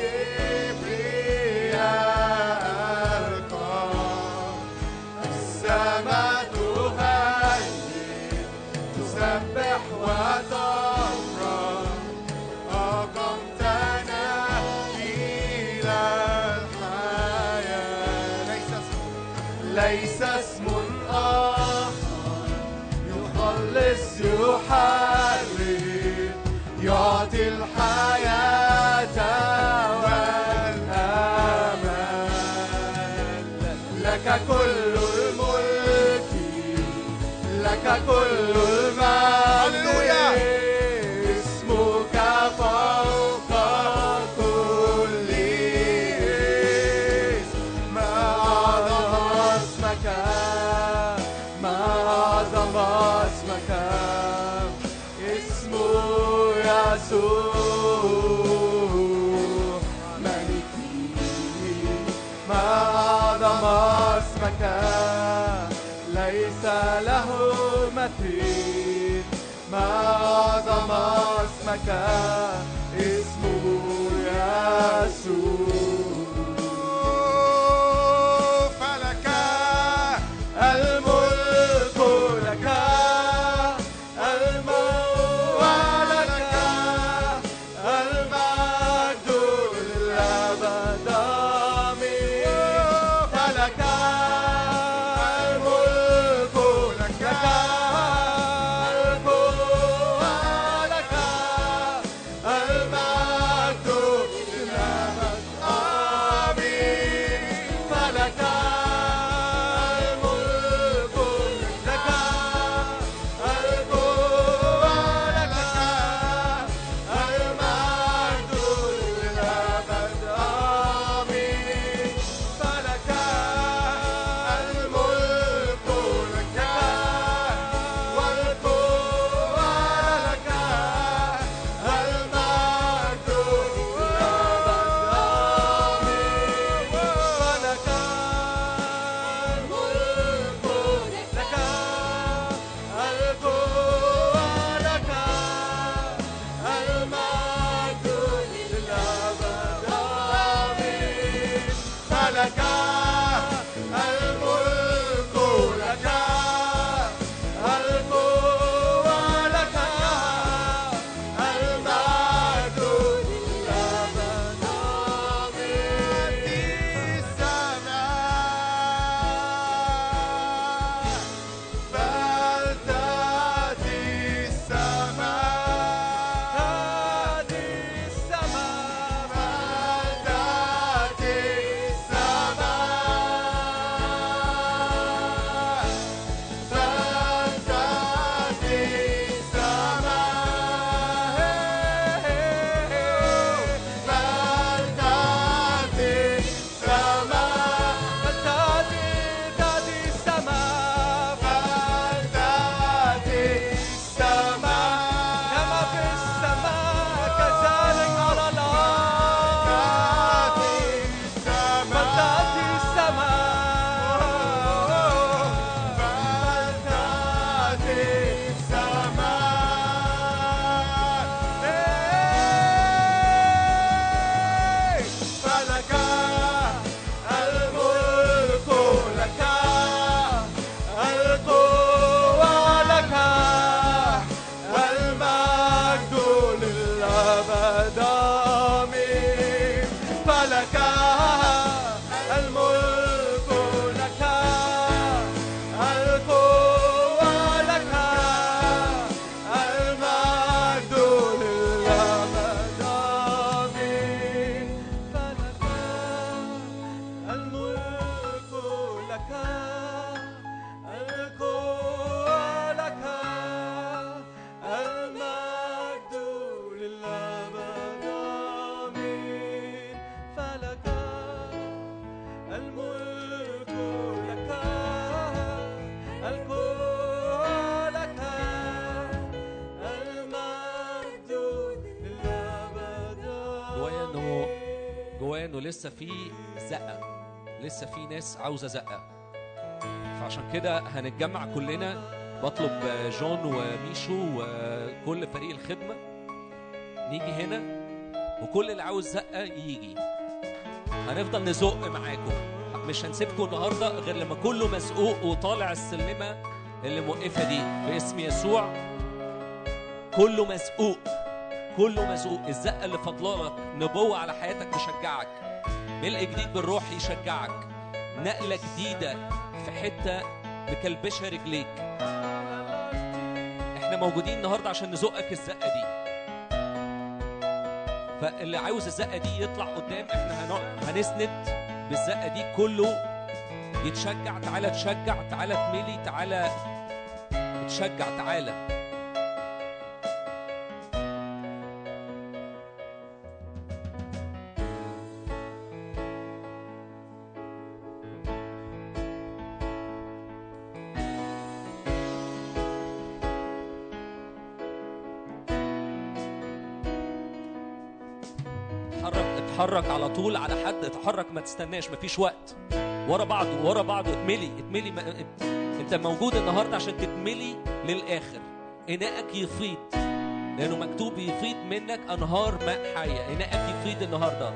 كبرياء القام السماء تهلل تسبح وتفرح أقمتنا إلى الحياة ليس اسم ليس اسم آخر يخلص يحرر يعطي الحياة والأمان لك كل الملك لك كل المجد اسمك فوق كل اسم ما أعظم اسمك ما أعظم اسمك اسمه يسوع ملكي ما أعظم اسمك ليس له مثيل ما أعظم اسمك اسمه يسوع فلك الملك لك الموت لك المجد للأبد آمين فلك الملك لك القوة لك انه لسه في زقه لسه في ناس عاوزه زقه فعشان كده هنتجمع كلنا بطلب جون وميشو وكل فريق الخدمه نيجي هنا وكل اللي عاوز زقه يجي هنفضل نزق معاكم مش هنسيبكم النهارده غير لما كله مسقوق وطالع السلمه اللي موقفه دي باسم يسوع كله مسقوق كله مسقوق الزقه اللي فاضلالك نبوه على حياتك تشجعك ملء جديد بالروح يشجعك نقله جديده في حته مكلبشه رجليك احنا موجودين النهارده عشان نزقك الزقه دي فاللي عاوز الزقه دي يطلع قدام احنا هنق- هنسند بالزقه دي كله يتشجع تعالى تشجع تعالى تملي تعالى تشجع تعالى اتحرك اتحرك على طول على حد اتحرك ما تستناش مفيش وقت ورا بعض ورا بعض اتملي اتملي ما انت موجود النهارده عشان تتملي للاخر اناءك يفيض لانه مكتوب يفيض منك انهار ماء حيه اناءك يفيض النهارده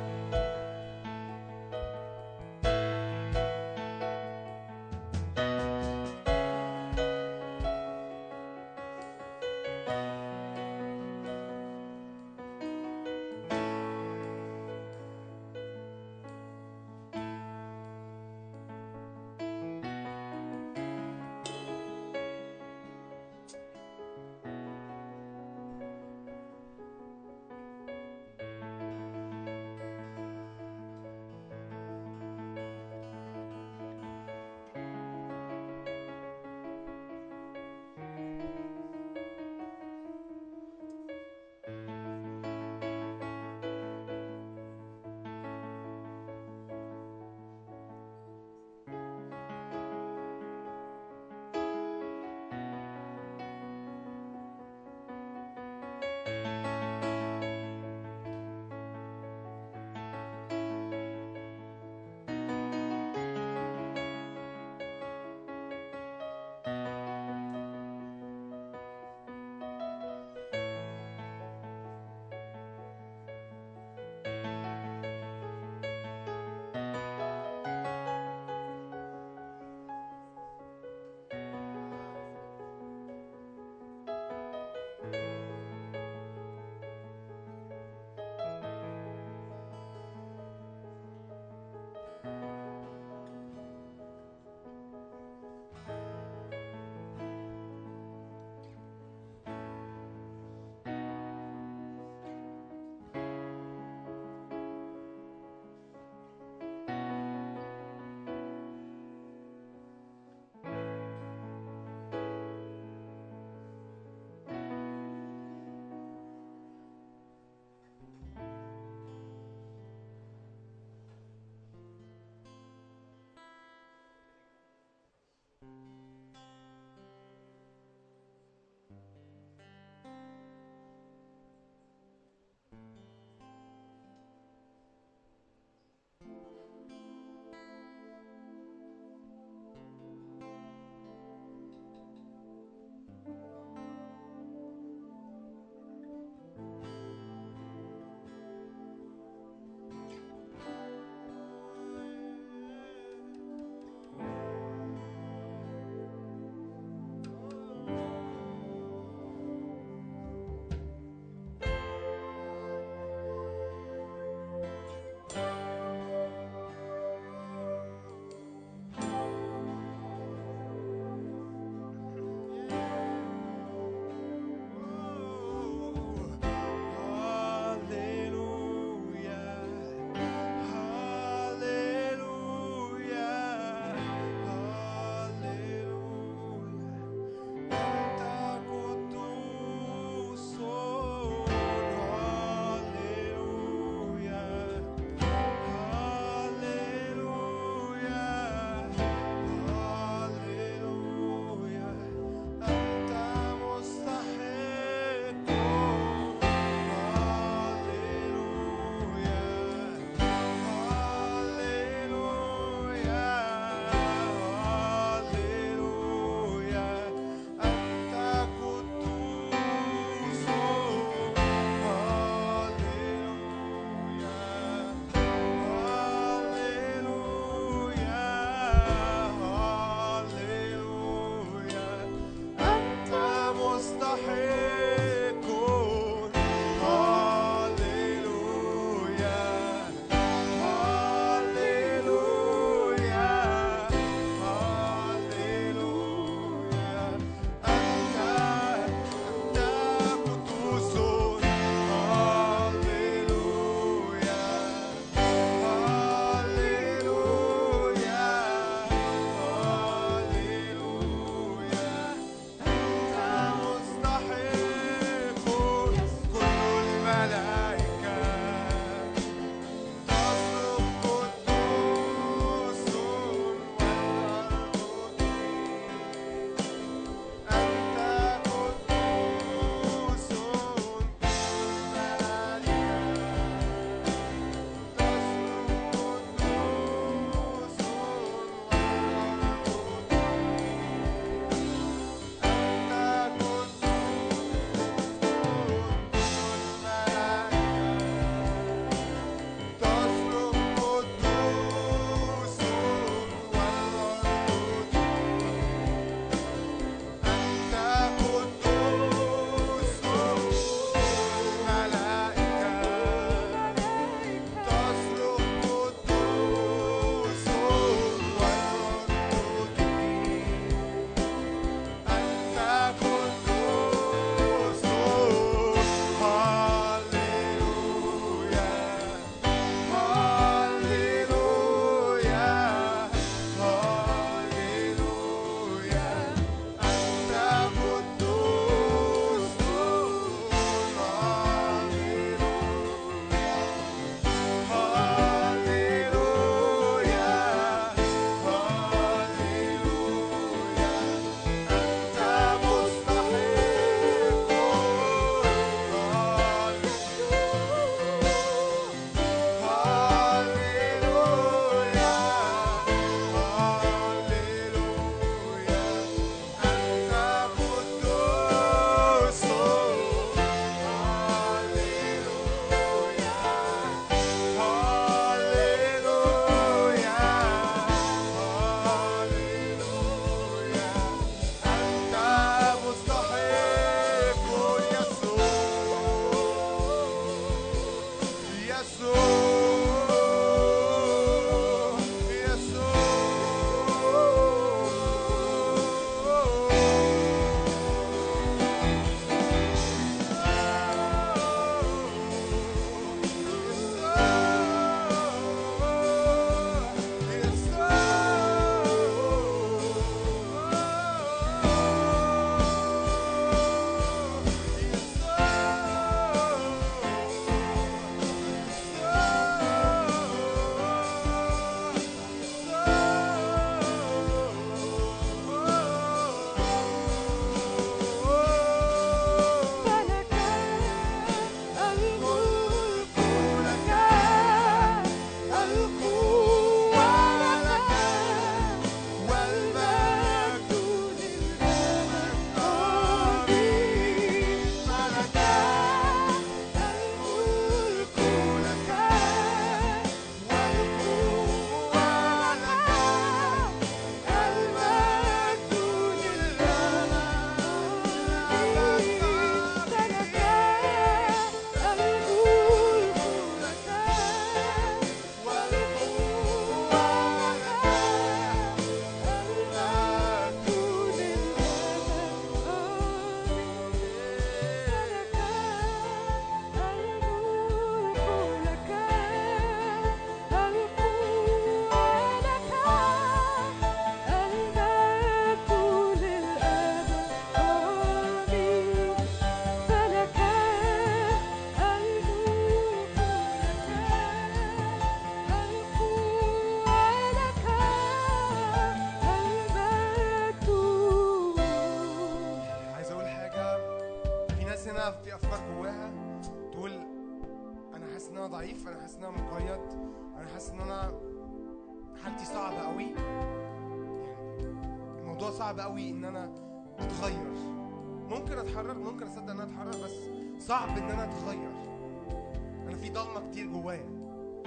ان انا ضعيف انا حاسس ان انا مقيد انا حاسس ان انا حالتي صعبه قوي يعني الموضوع صعب قوي ان انا اتغير ممكن اتحرر ممكن اصدق ان انا اتحرر بس صعب ان انا اتغير انا في ضلمه كتير جوايا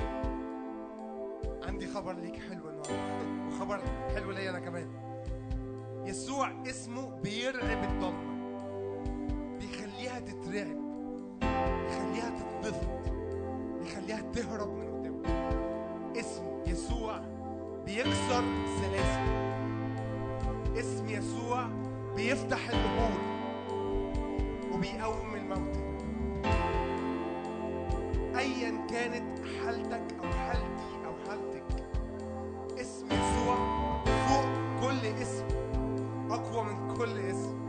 عندي خبر ليك حلو النهارده وخبر حلو ليا انا كمان يسوع اسمه بيرعب الضلمه بيخليها تترعب بيخليها تتضفط بيخليها تهرب من قدامه اسم يسوع بيكسر السلاسل اسم يسوع بيفتح القبور وبيقوم الموتى ايا كانت حالتك او حالتي او حالتك اسم يسوع فوق كل اسم اقوى من كل اسم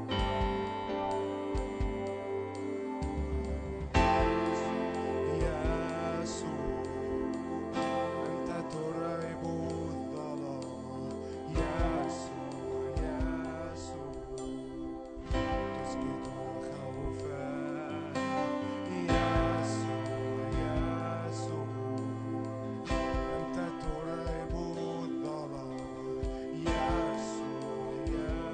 يسوع أنت ترعب الظلام يسوع يسوع تسكت الخوف يسوع يسوع أنت ترعب الظلام يسوع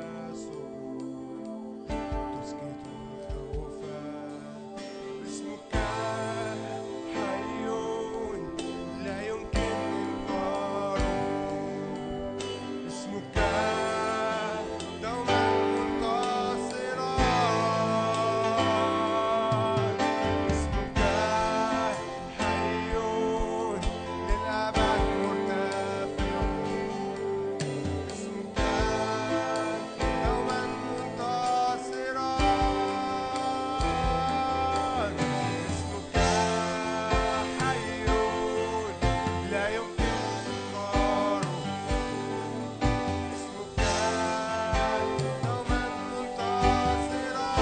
يسوع تسكت الخوف اسمك حي لا يمكن إنكاره اسمك دوما منتصرا اسمك حي للأبد مرتفع اسمك دوما منتصرا اسمك حي لا يمكن إنكاره اسمك دوما منتصرا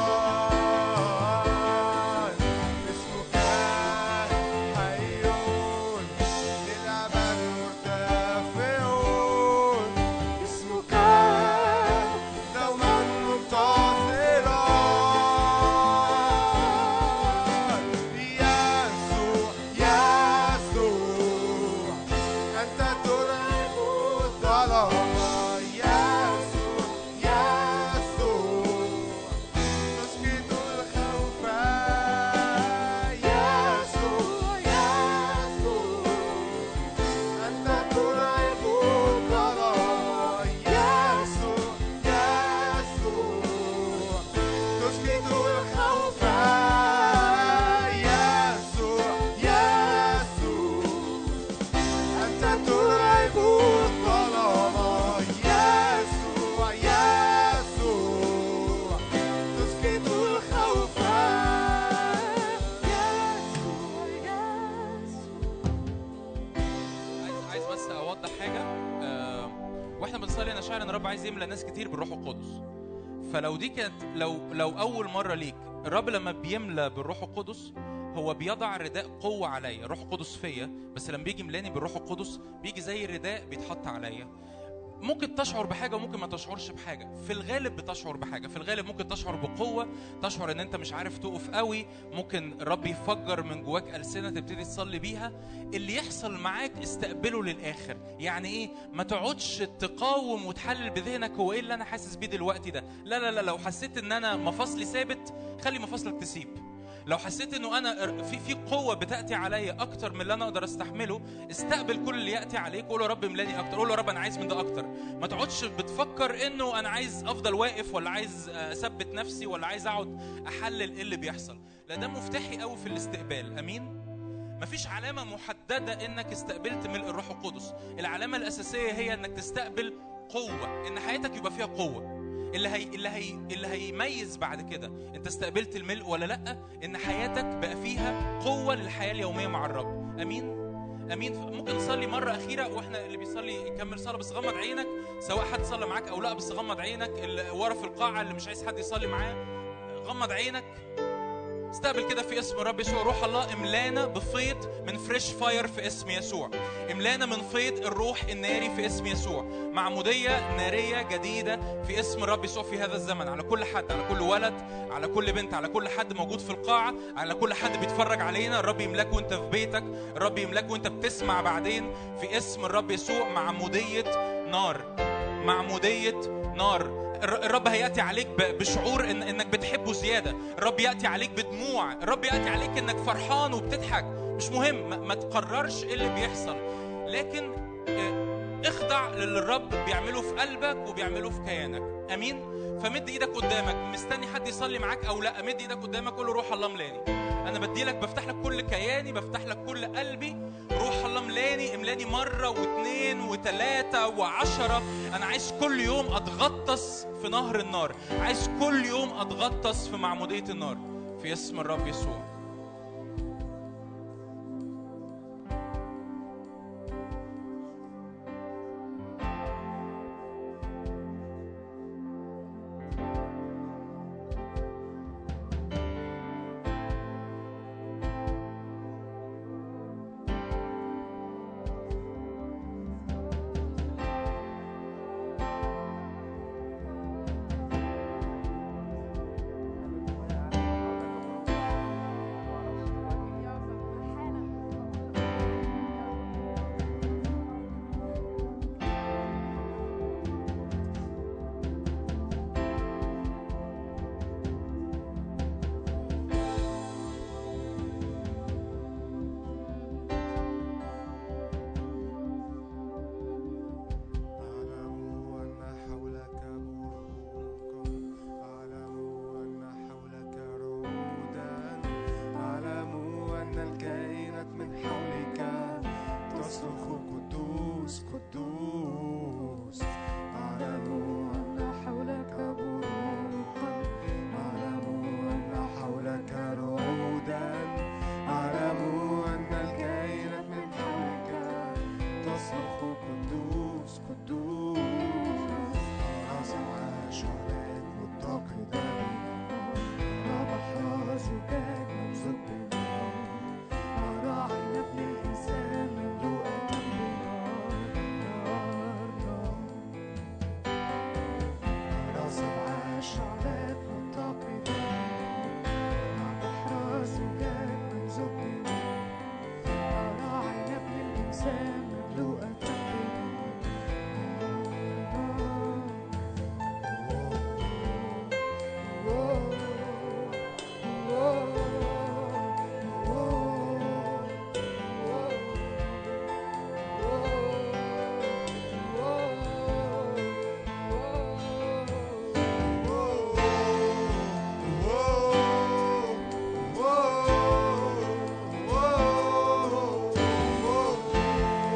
اسمك حي للأبد مرتفع اسمك دوما منتصرا يسوع يسوع أنت ترعب الظلام يسوع يسوع تسكت الخوف يسوع يسوع أنت ترعب الظلام يسوع يسوع تسكت الخوف يسوع يسوع أنت ترعب الظلام يسوع يسوع تسكت الخوف عايز عايز بس اوضح حاجه آه، واحنا بنصلي انا شاعر ان الرب عايز يملى ناس كتير بالروح القدس فلو دي كانت لو لو اول مره ليك الرب لما بيملى بالروح القدس هو بيضع رداء قوه عليا الروح القدس فيا بس لما بيجي ملاني بالروح القدس بيجي زي الرداء بيتحط عليا ممكن تشعر بحاجه وممكن ما تشعرش بحاجه في الغالب بتشعر بحاجه في الغالب ممكن تشعر بقوه تشعر ان انت مش عارف تقف قوي ممكن الرب يفجر من جواك السنه تبتدي تصلي بيها اللي يحصل معاك استقبله للاخر يعني ايه ما تقعدش تقاوم وتحلل بذهنك هو ايه اللي انا حاسس بيه دلوقتي ده لا لا لا لو حسيت ان انا مفاصلي ثابت خلي مفاصلك تسيب لو حسيت انه انا في في قوه بتاتي عليا اكتر من اللي انا اقدر استحمله استقبل كل اللي ياتي عليك وقول يا رب املاني اكتر قول يا رب انا عايز من ده اكتر ما تقعدش بتفكر انه انا عايز افضل واقف ولا عايز اثبت نفسي ولا عايز اقعد احلل ايه اللي بيحصل لا ده مفتاحي قوي في الاستقبال امين مفيش علامة محددة انك استقبلت ملء الروح القدس العلامة الأساسية هي انك تستقبل قوة ان حياتك يبقى فيها قوة اللي هي اللي هي اللي هيميز بعد كده انت استقبلت الملء ولا لا ان حياتك بقى فيها قوة للحياة اليومية مع الرب امين امين ممكن نصلي مرة أخيرة واحنا اللي بيصلي يكمل صلاة بس غمض عينك سواء حد صلى معاك او لا بس غمض عينك اللي ورا في القاعة اللي مش عايز حد يصلي معاه غمض عينك استقبل كده في اسم الرب يسوع روح الله املانا بفيض من فريش فاير في اسم يسوع املانا من فيض الروح الناري في اسم يسوع معموديه ناريه جديده في اسم الرب يسوع في هذا الزمن على كل حد على كل ولد على كل بنت على كل حد موجود في القاعه على كل حد بيتفرج علينا الرب يملاك وانت في بيتك الرب يملاك وانت بتسمع بعدين في اسم الرب يسوع معموديه نار معموديه نار الر- الرب هياتي عليك ب- بشعور إن انك بتحبه زياده الرب ياتي عليك بدموع الرب ياتي عليك انك فرحان وبتضحك مش مهم ما, ما تقررش ايه اللي بيحصل لكن آه، اخضع للي الرب بيعمله في قلبك وبيعمله في كيانك امين فمد ايدك قدامك مستني حد يصلي معاك او لا مد ايدك قدامك قول له روح الله ملاني انا بدي لك بفتح لك كل كياني بفتح لك كل قلبي روح الله ملاني املاني مره واثنين وثلاثه وعشره انا عايز كل يوم اتغطس في نهر النار عايز كل يوم اتغطس في معموديه النار في اسم الرب يسوع أعلم أن حولك برقا أعلم أن حولك رودا أعلم أن الكائنات من حولك تصرخ قدوس قدوس أعلم أن حولك برقا أعلم أن حولك رودا أعلم أن الكائنات من حولك تصرخ قدوس قدوس أرى سبع شعلات متقدة أرى بحر زجاج ممزوج بالنار أرى عين ابن الإنسان مملوءة بنار نار نار أرى سبع شعلات متقدة أرى بحر زجاج ممزوج بالنار أرى عين ابن الإنسان مملوءة Oh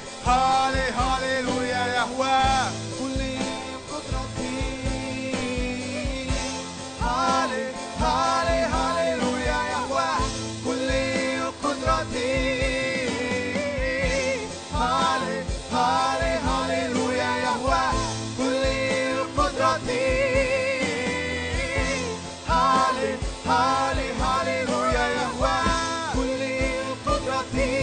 هالي هاليلويا يهوى كل قدرتي هالي هالي هاليلويا يهوى كل قدرتي هالي هالي هاليلويا يهوى كل قدرتي هالي هالي هاليلويا يهوى كل قدرتي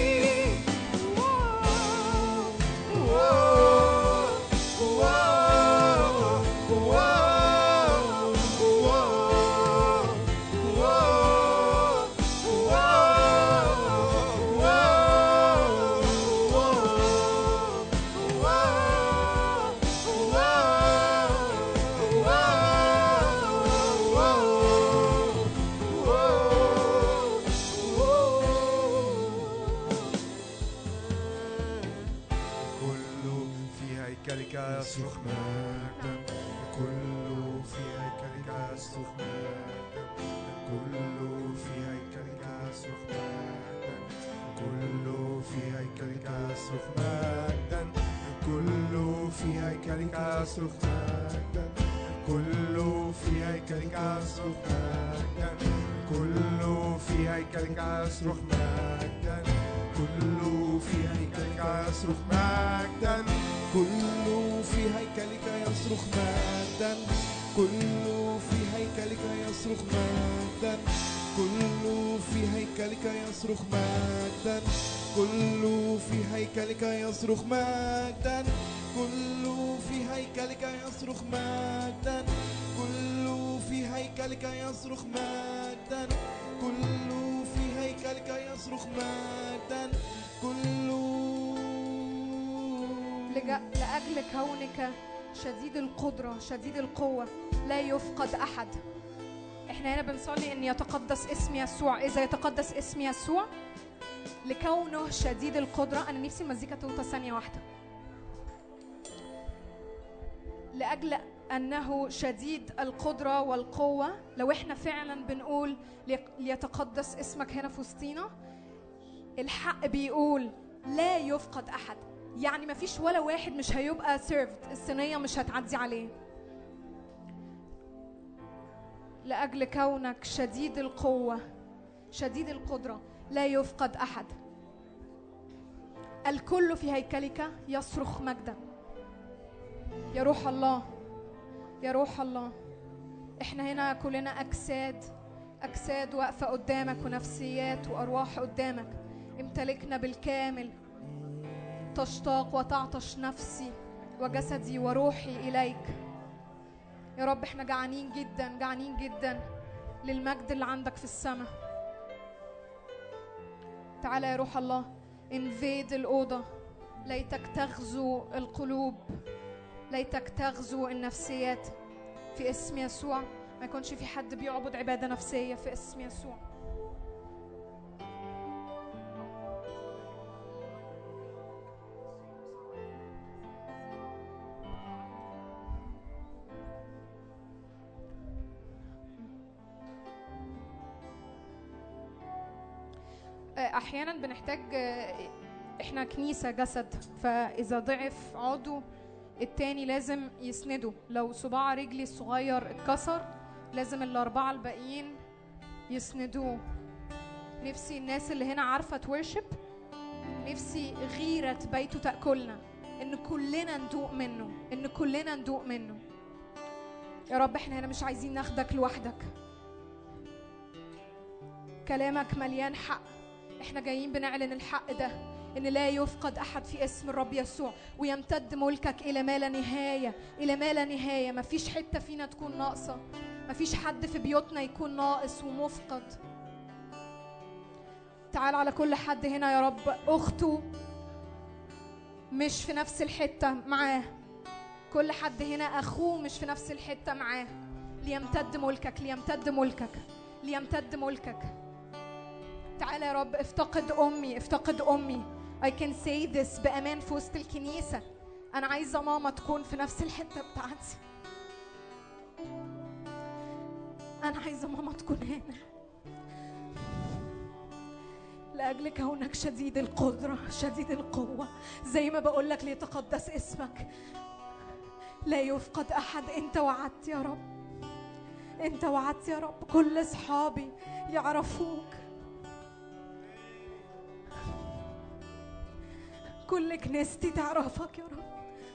كله في هيكلك يصرخ مجدا كله في هيكلك يصرخ مجدا كله في هيكلك يصرخ مجدا كله في هيكلك يصرخ مجدا كله في هيكلك يصرخ مجدا كله في هيكلك يصرخ مجدا كله في هيكلك يصرخ مجدا كله في هيكلك يصرخ مجدا كل في هيكلك يصرخ مجدا كل في هيكلك يصرخ مجدا كل في هيكلك يصرخ مجدا كل في هيكلك يصرخ مجدا كل في هيكلك يصرخ مجدا كل في هيكلك يصرخ مجدا كل في هيكلك يصرخ مجدا كل لج- لأجل كونك شديد القدرة شديد القوة لا يفقد أحد احنا هنا بنصلي ان يتقدس اسم يسوع اذا يتقدس اسم يسوع لكونه شديد القدرة انا نفسي المزيكا توطى ثانية واحدة لأجل أنه شديد القدرة والقوة لو احنا فعلا بنقول لي- ليتقدس اسمك هنا في وسطينا الحق بيقول لا يفقد أحد يعني ما فيش ولا واحد مش هيبقى سيرفد الصينية مش هتعدي عليه لأجل كونك شديد القوة شديد القدرة لا يفقد أحد الكل في هيكلك يصرخ مجدا يا روح الله يا روح الله احنا هنا كلنا أجساد أجساد واقفة قدامك ونفسيات وأرواح قدامك امتلكنا بالكامل تشتاق وتعطش نفسي وجسدي وروحي إليك يا رب احنا جعانين جدا جعانين جدا للمجد اللي عندك في السماء تعالى يا روح الله انفيد الأوضة ليتك تغزو القلوب ليتك تغزو النفسيات في اسم يسوع ما يكونش في حد بيعبد عبادة نفسية في اسم يسوع آه، احيانا بنحتاج آه، احنا كنيسه جسد فاذا ضعف عضو التاني لازم يسنده لو صباع رجلي الصغير اتكسر لازم الاربعه الباقيين يسندوه نفسي الناس اللي هنا عارفه تورشب نفسي غيرة بيته تأكلنا إن كلنا ندوق منه إن كلنا ندوق منه يا رب إحنا هنا مش عايزين ناخدك لوحدك كلامك مليان حق احنا جايين بنعلن الحق ده ان لا يفقد احد في اسم الرب يسوع ويمتد ملكك الى ما لا نهايه الى ما لا نهايه مفيش حته فينا تكون ناقصه مفيش حد في بيوتنا يكون ناقص ومفقد تعال على كل حد هنا يا رب اخته مش في نفس الحته معاه كل حد هنا اخوه مش في نفس الحته معاه ليمتد ملكك ليمتد ملكك ليمتد ملكك تعالى يا رب افتقد امي افتقد امي I can say this بأمان في وسط الكنيسة أنا عايزة ماما تكون في نفس الحتة بتاعتي أنا عايزة ماما تكون هنا لأجل كونك شديد القدرة شديد القوة زي ما بقولك ليتقدس اسمك لا يفقد أحد أنت وعدت يا رب أنت وعدت يا رب كل أصحابي يعرفوك كل كنيستي تعرفك يا رب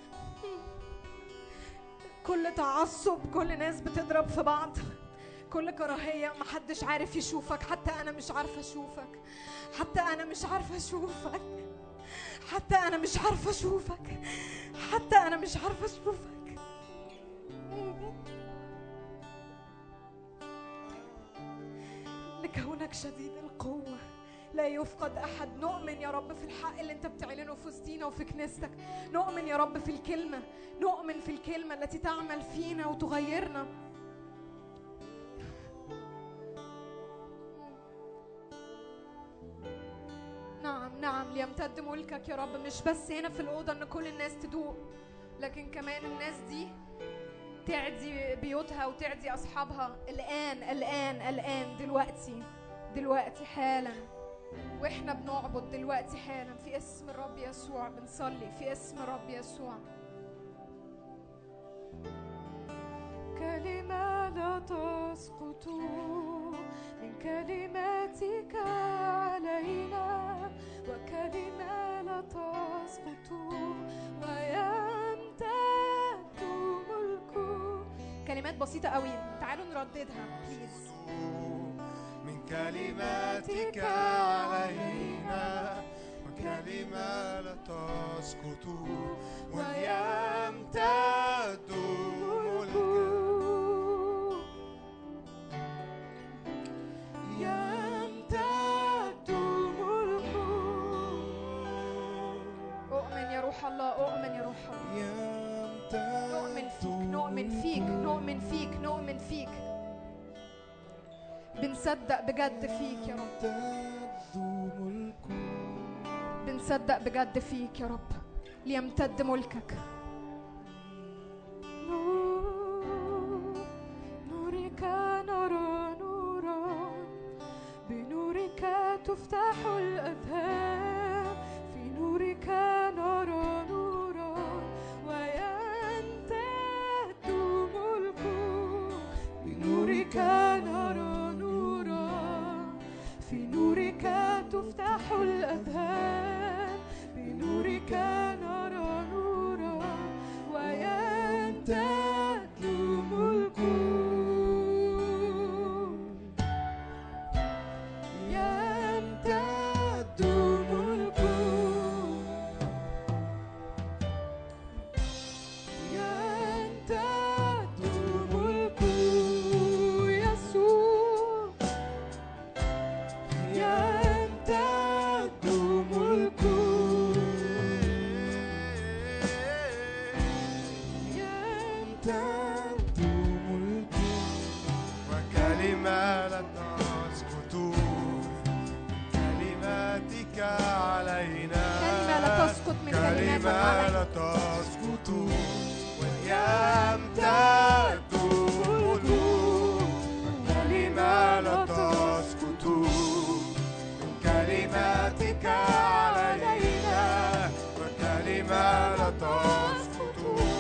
كل تعصب كل ناس بتضرب في بعض كل كراهية محدش عارف يشوفك حتى أنا مش عارفة أشوفك حتى أنا مش عارفة أشوفك حتى أنا مش عارفة أشوفك حتى أنا مش عارفة أشوفك لكونك شديد القوة لا يفقد أحد نؤمن يا رب في الحق اللي أنت بتعلنه في وسطينا وفي كنيستك نؤمن يا رب في الكلمة نؤمن في الكلمة التي تعمل فينا وتغيرنا نعم نعم ليمتد ملكك يا رب مش بس هنا في الأوضة إن كل الناس تدوق لكن كمان الناس دي تعدي بيوتها وتعدي أصحابها الآن الآن الآن دلوقتي دلوقتي حالا واحنا بنعبد دلوقتي حالا في اسم الرب يسوع بنصلي في اسم الرب يسوع كلمة لا تسقط من كلماتك علينا وكلمة لا تسقط ويمتد ملكه كلمات بسيطة قوي تعالوا نرددها بليز من كلماتك علينا وكلمة لا تسقط ويمتد ملكك يمتد ملكك أؤمن يا روح الله أؤمن يا روح الله يمتد نؤمن فيك نؤمن فيك نؤمن فيك نؤمن فيك بنصدق بجد فيك يا رب يمتد ملكه بنصدق بجد فيك يا رب ليمتد ملكك نور نورك نرى نورا بنورك تفتح الأذهان في نورك نرى نورا ويمتد ملكك بنورك نرى نورا في نورك تفتح الأذهان بنورك نرى نورا ويمتد ملكك يمتد ملكك يمتد ملكه يسوع يمتد ملكه يمتد ملكه وكلمة لا تسقط كلماتك علينا كلمة لا تسقط من كلماتك كلمة علينا. لا تسقط ويمتد ملكك كلمة لا تسقط من كلماتك علينا وكلمة لا تسقط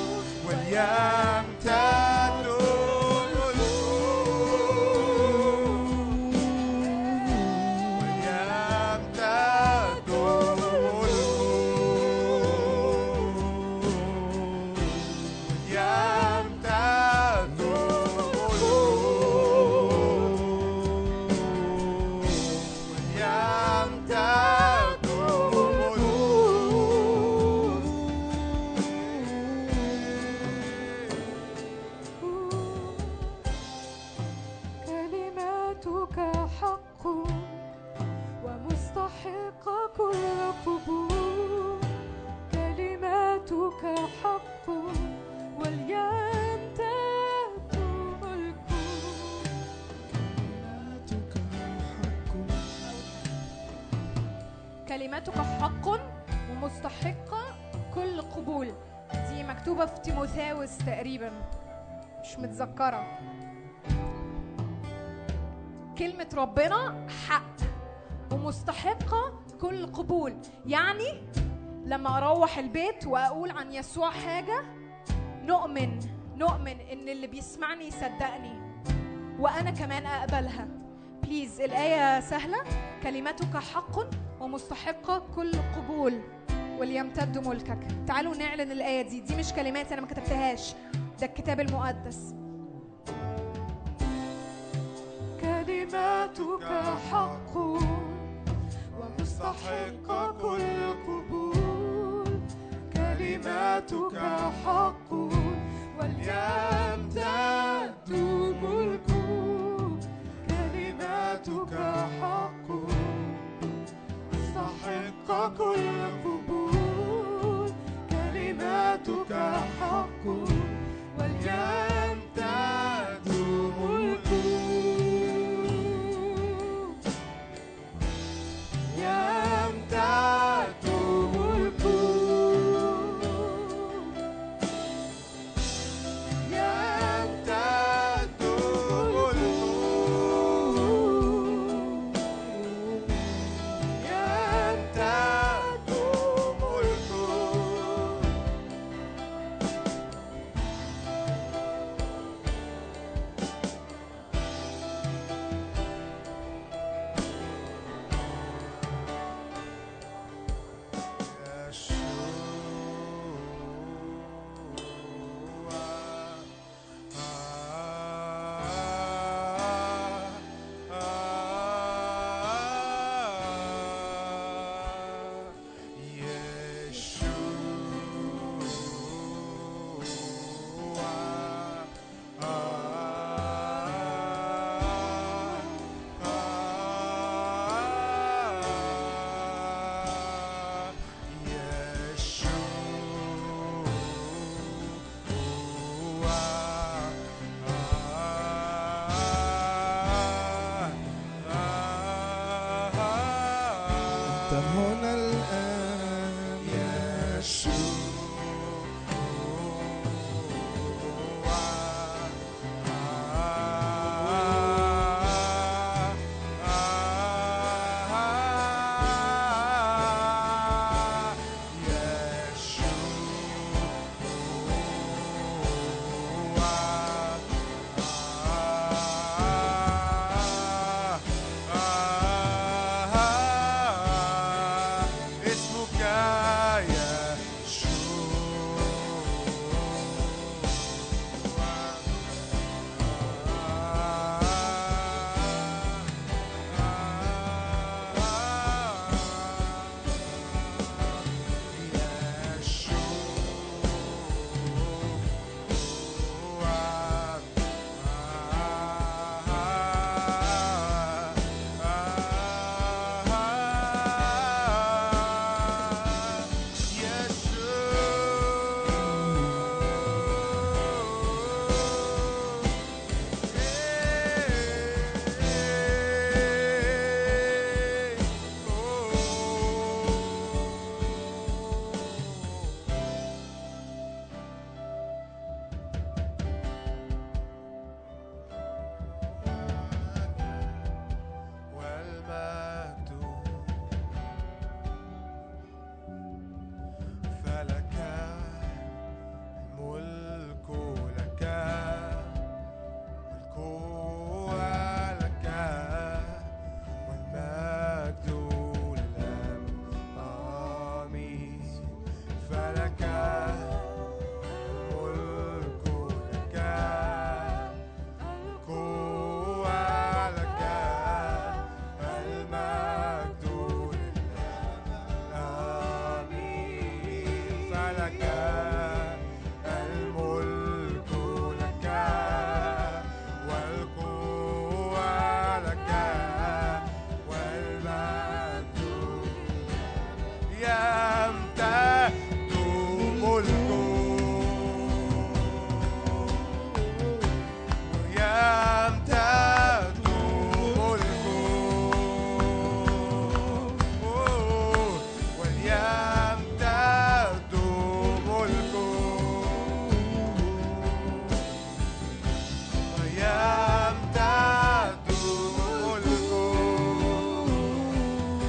ويمتد ويمتد يمتد يمتد كلماتك حق ومستحق كل قبول كلماتك حق وليمتد ملكك كلماتك حق كلماتك حق ومستحقة كل قبول دي مكتوبة في تيموثاوس تقريبا مش متذكرة كلمة ربنا حق ومستحقة كل قبول يعني لما أروح البيت وأقول عن يسوع حاجة نؤمن نؤمن إن اللي بيسمعني يصدقني وأنا كمان أقبلها بليز الآية سهلة كلمتك حق ومستحقة كل قبول وليمتد ملكك تعالوا نعلن الآية دي دي مش كلمات أنا ما كتبتهاش ده الكتاب المقدس كلماتك حق ومستحق كل قبول كلماتك حق وليمتد ملك كلماتك حق مستحق كل قبول كلماتك حق وليمتد ملك يمتد ملك يمتد ملك يمتد ملك أنت هنا الآن اسمك والمجد فلك الملك لك القوة لك والمجد للأب آمين فلك الملك لك القوة لك المجد آمين فلك الملك لك والقوة لك والمجد يمتد ملكه يمتد ملكه وليمتد ملكه ويمتد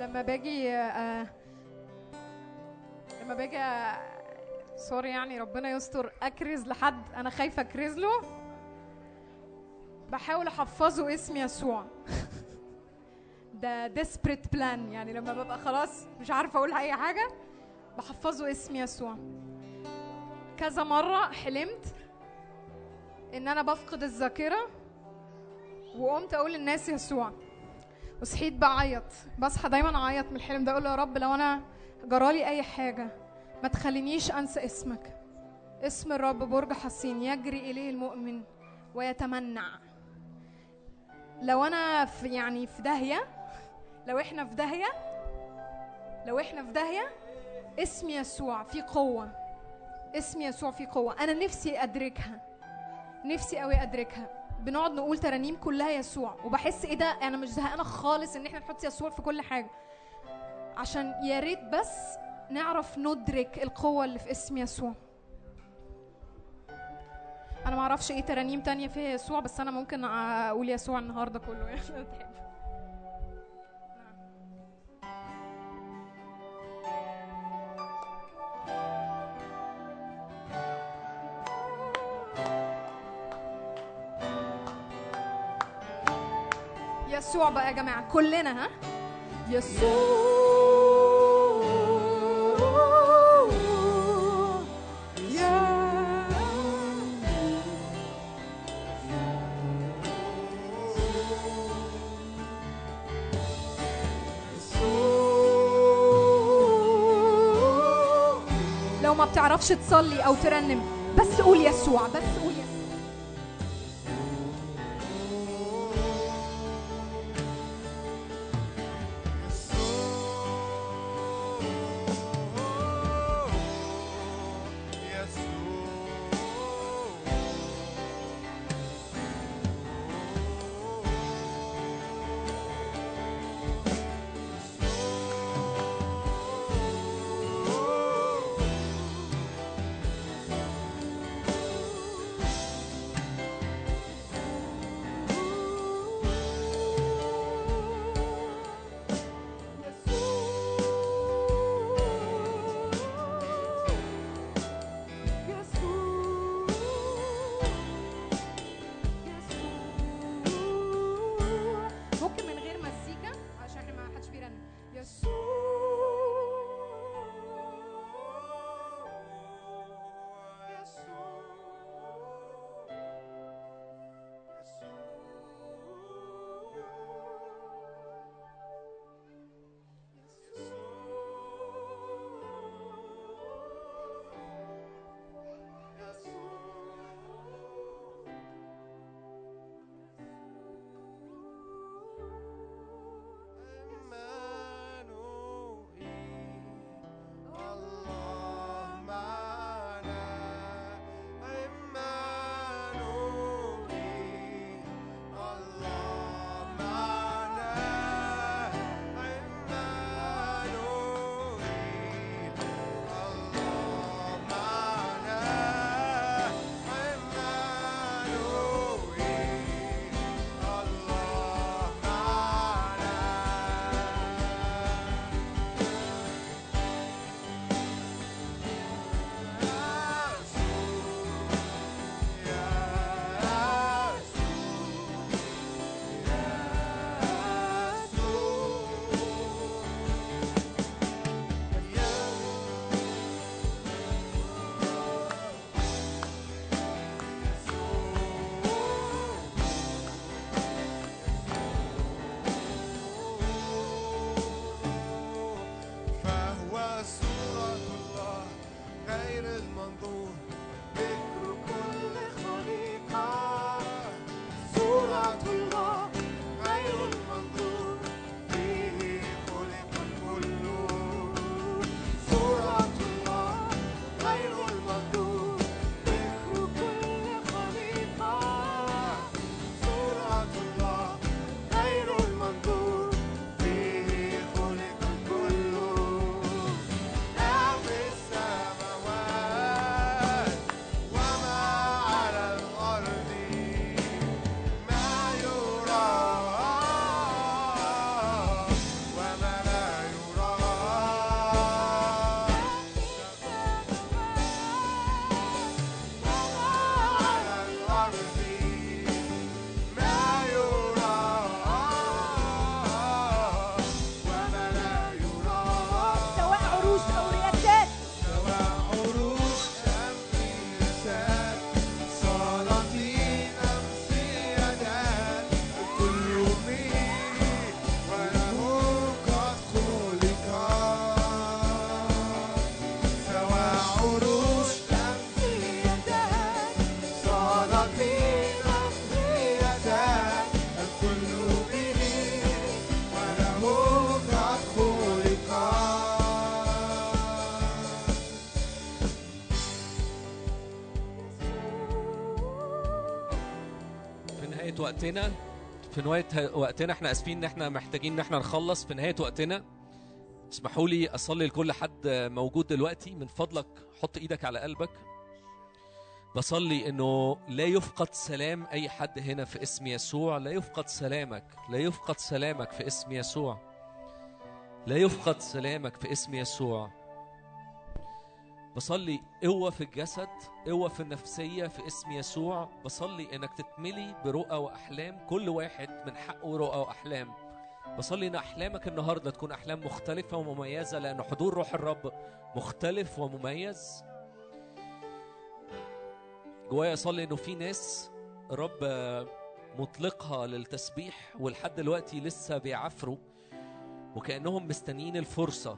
لما باجي آه، لما باجي آه، سوري يعني ربنا يستر اكرز لحد انا خايفه اكرز له بحاول احفظه اسم يسوع ده ديسبريت بلان يعني لما ببقى خلاص مش عارفه اقول اي حاجه بحفظه اسم يسوع كذا مره حلمت ان انا بفقد الذاكره وقمت اقول للناس يسوع وصحيت بعيط بصحى دايما اعيط من الحلم ده اقول له يا رب لو انا جرالي اي حاجه ما تخلينيش انسى اسمك اسم الرب برج حصين يجري اليه المؤمن ويتمنع لو انا في يعني في داهيه لو احنا في داهيه لو احنا في داهيه اسم يسوع في قوه اسم يسوع في قوه انا نفسي ادركها نفسي قوي ادركها بنقعد نقول ترانيم كلها يسوع وبحس ايه ده انا مش زهقانه خالص ان احنا نحط يسوع في كل حاجه عشان يا ريت بس نعرف ندرك القوه اللي في اسم يسوع انا ما اعرفش ايه ترانيم تانية فيها يسوع بس انا ممكن اقول يسوع النهارده كله يعني لو تحب يسوع بقى يا جماعه كلنا ها يسوع لو ما بتعرفش تصلي او ترنم بس قول يسوع بس قول يسوع وقتنا في نهايه وقتنا احنا اسفين ان احنا محتاجين ان احنا نخلص في نهايه وقتنا اسمحوا لي اصلي لكل حد موجود دلوقتي من فضلك حط ايدك على قلبك بصلي انه لا يفقد سلام اي حد هنا في اسم يسوع لا يفقد سلامك لا يفقد سلامك في اسم يسوع لا يفقد سلامك في اسم يسوع بصلي قوة في الجسد قوة في النفسية في اسم يسوع بصلي انك تتملي برؤى واحلام كل واحد من حقه رؤى واحلام بصلي ان احلامك النهارده تكون احلام مختلفة ومميزة لان حضور روح الرب مختلف ومميز جوايا اصلي انه في ناس الرب مطلقها للتسبيح ولحد دلوقتي لسه بيعافروا وكانهم مستنيين الفرصه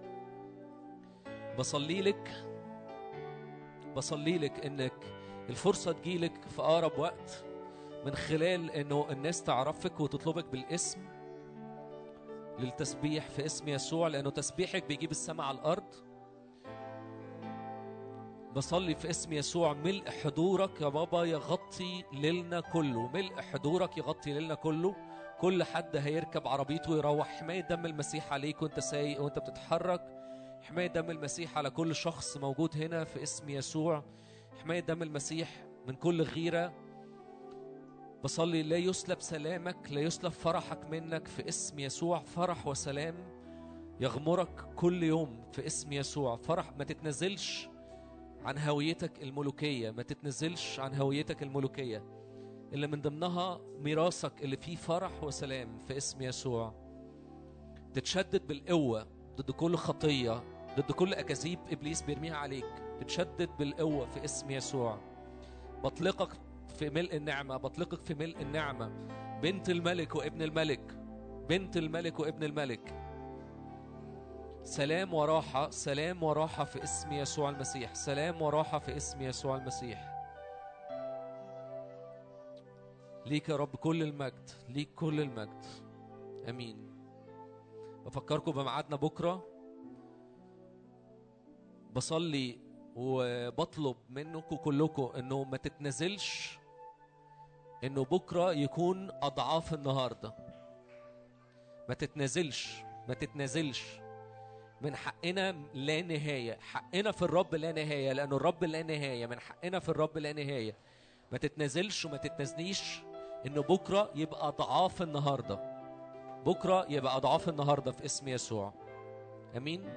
بصلي لك بصلي لك انك الفرصه تجيلك في اقرب وقت من خلال انه الناس تعرفك وتطلبك بالاسم للتسبيح في اسم يسوع لانه تسبيحك بيجيب السماء على الارض بصلي في اسم يسوع ملء حضورك يا بابا يغطي ليلنا كله ملء حضورك يغطي ليلنا كله كل حد هيركب عربيته يروح حماية دم المسيح عليك وانت سايق وانت بتتحرك حماية دم المسيح على كل شخص موجود هنا في اسم يسوع حماية دم المسيح من كل غيرة بصلي لا يسلب سلامك لا يسلب فرحك منك في اسم يسوع فرح وسلام يغمرك كل يوم في اسم يسوع فرح ما تتنزلش عن هويتك الملوكية ما تتنزلش عن هويتك الملوكية اللي من ضمنها ميراثك اللي فيه فرح وسلام في اسم يسوع تتشدد بالقوة ضد كل خطية ضد كل أكاذيب إبليس بيرميها عليك تتشدد بالقوة في اسم يسوع بطلقك في ملء النعمة بطلقك في ملء النعمة بنت الملك وابن الملك بنت الملك وابن الملك سلام وراحة سلام وراحة في اسم يسوع المسيح سلام وراحة في اسم يسوع المسيح ليك يا رب كل المجد ليك كل المجد امين بفكركم بميعادنا بكره بصلي وبطلب منكم كلكم انه ما تتنزلش انه بكره يكون اضعاف النهارده ما تتنازلش ما تتنازلش من حقنا لا نهايه حقنا في الرب لا نهايه لانه الرب لا نهايه من حقنا في الرب لا نهايه ما تتنازلش وما تتنازليش انه بكره يبقى اضعاف النهارده بكره يبقى اضعاف النهارده في اسم يسوع امين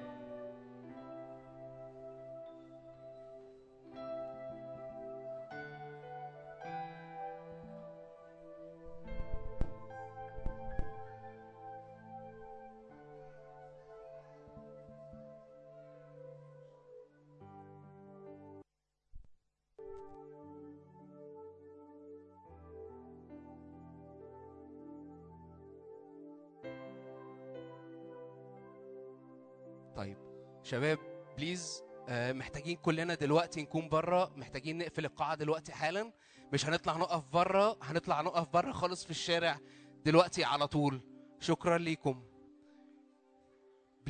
طيب شباب بليز آه، محتاجين كلنا دلوقتي نكون بره محتاجين نقفل القاعة دلوقتي حالا مش هنطلع نقف بره هنطلع نقف بره خالص في الشارع دلوقتي على طول شكرا ليكم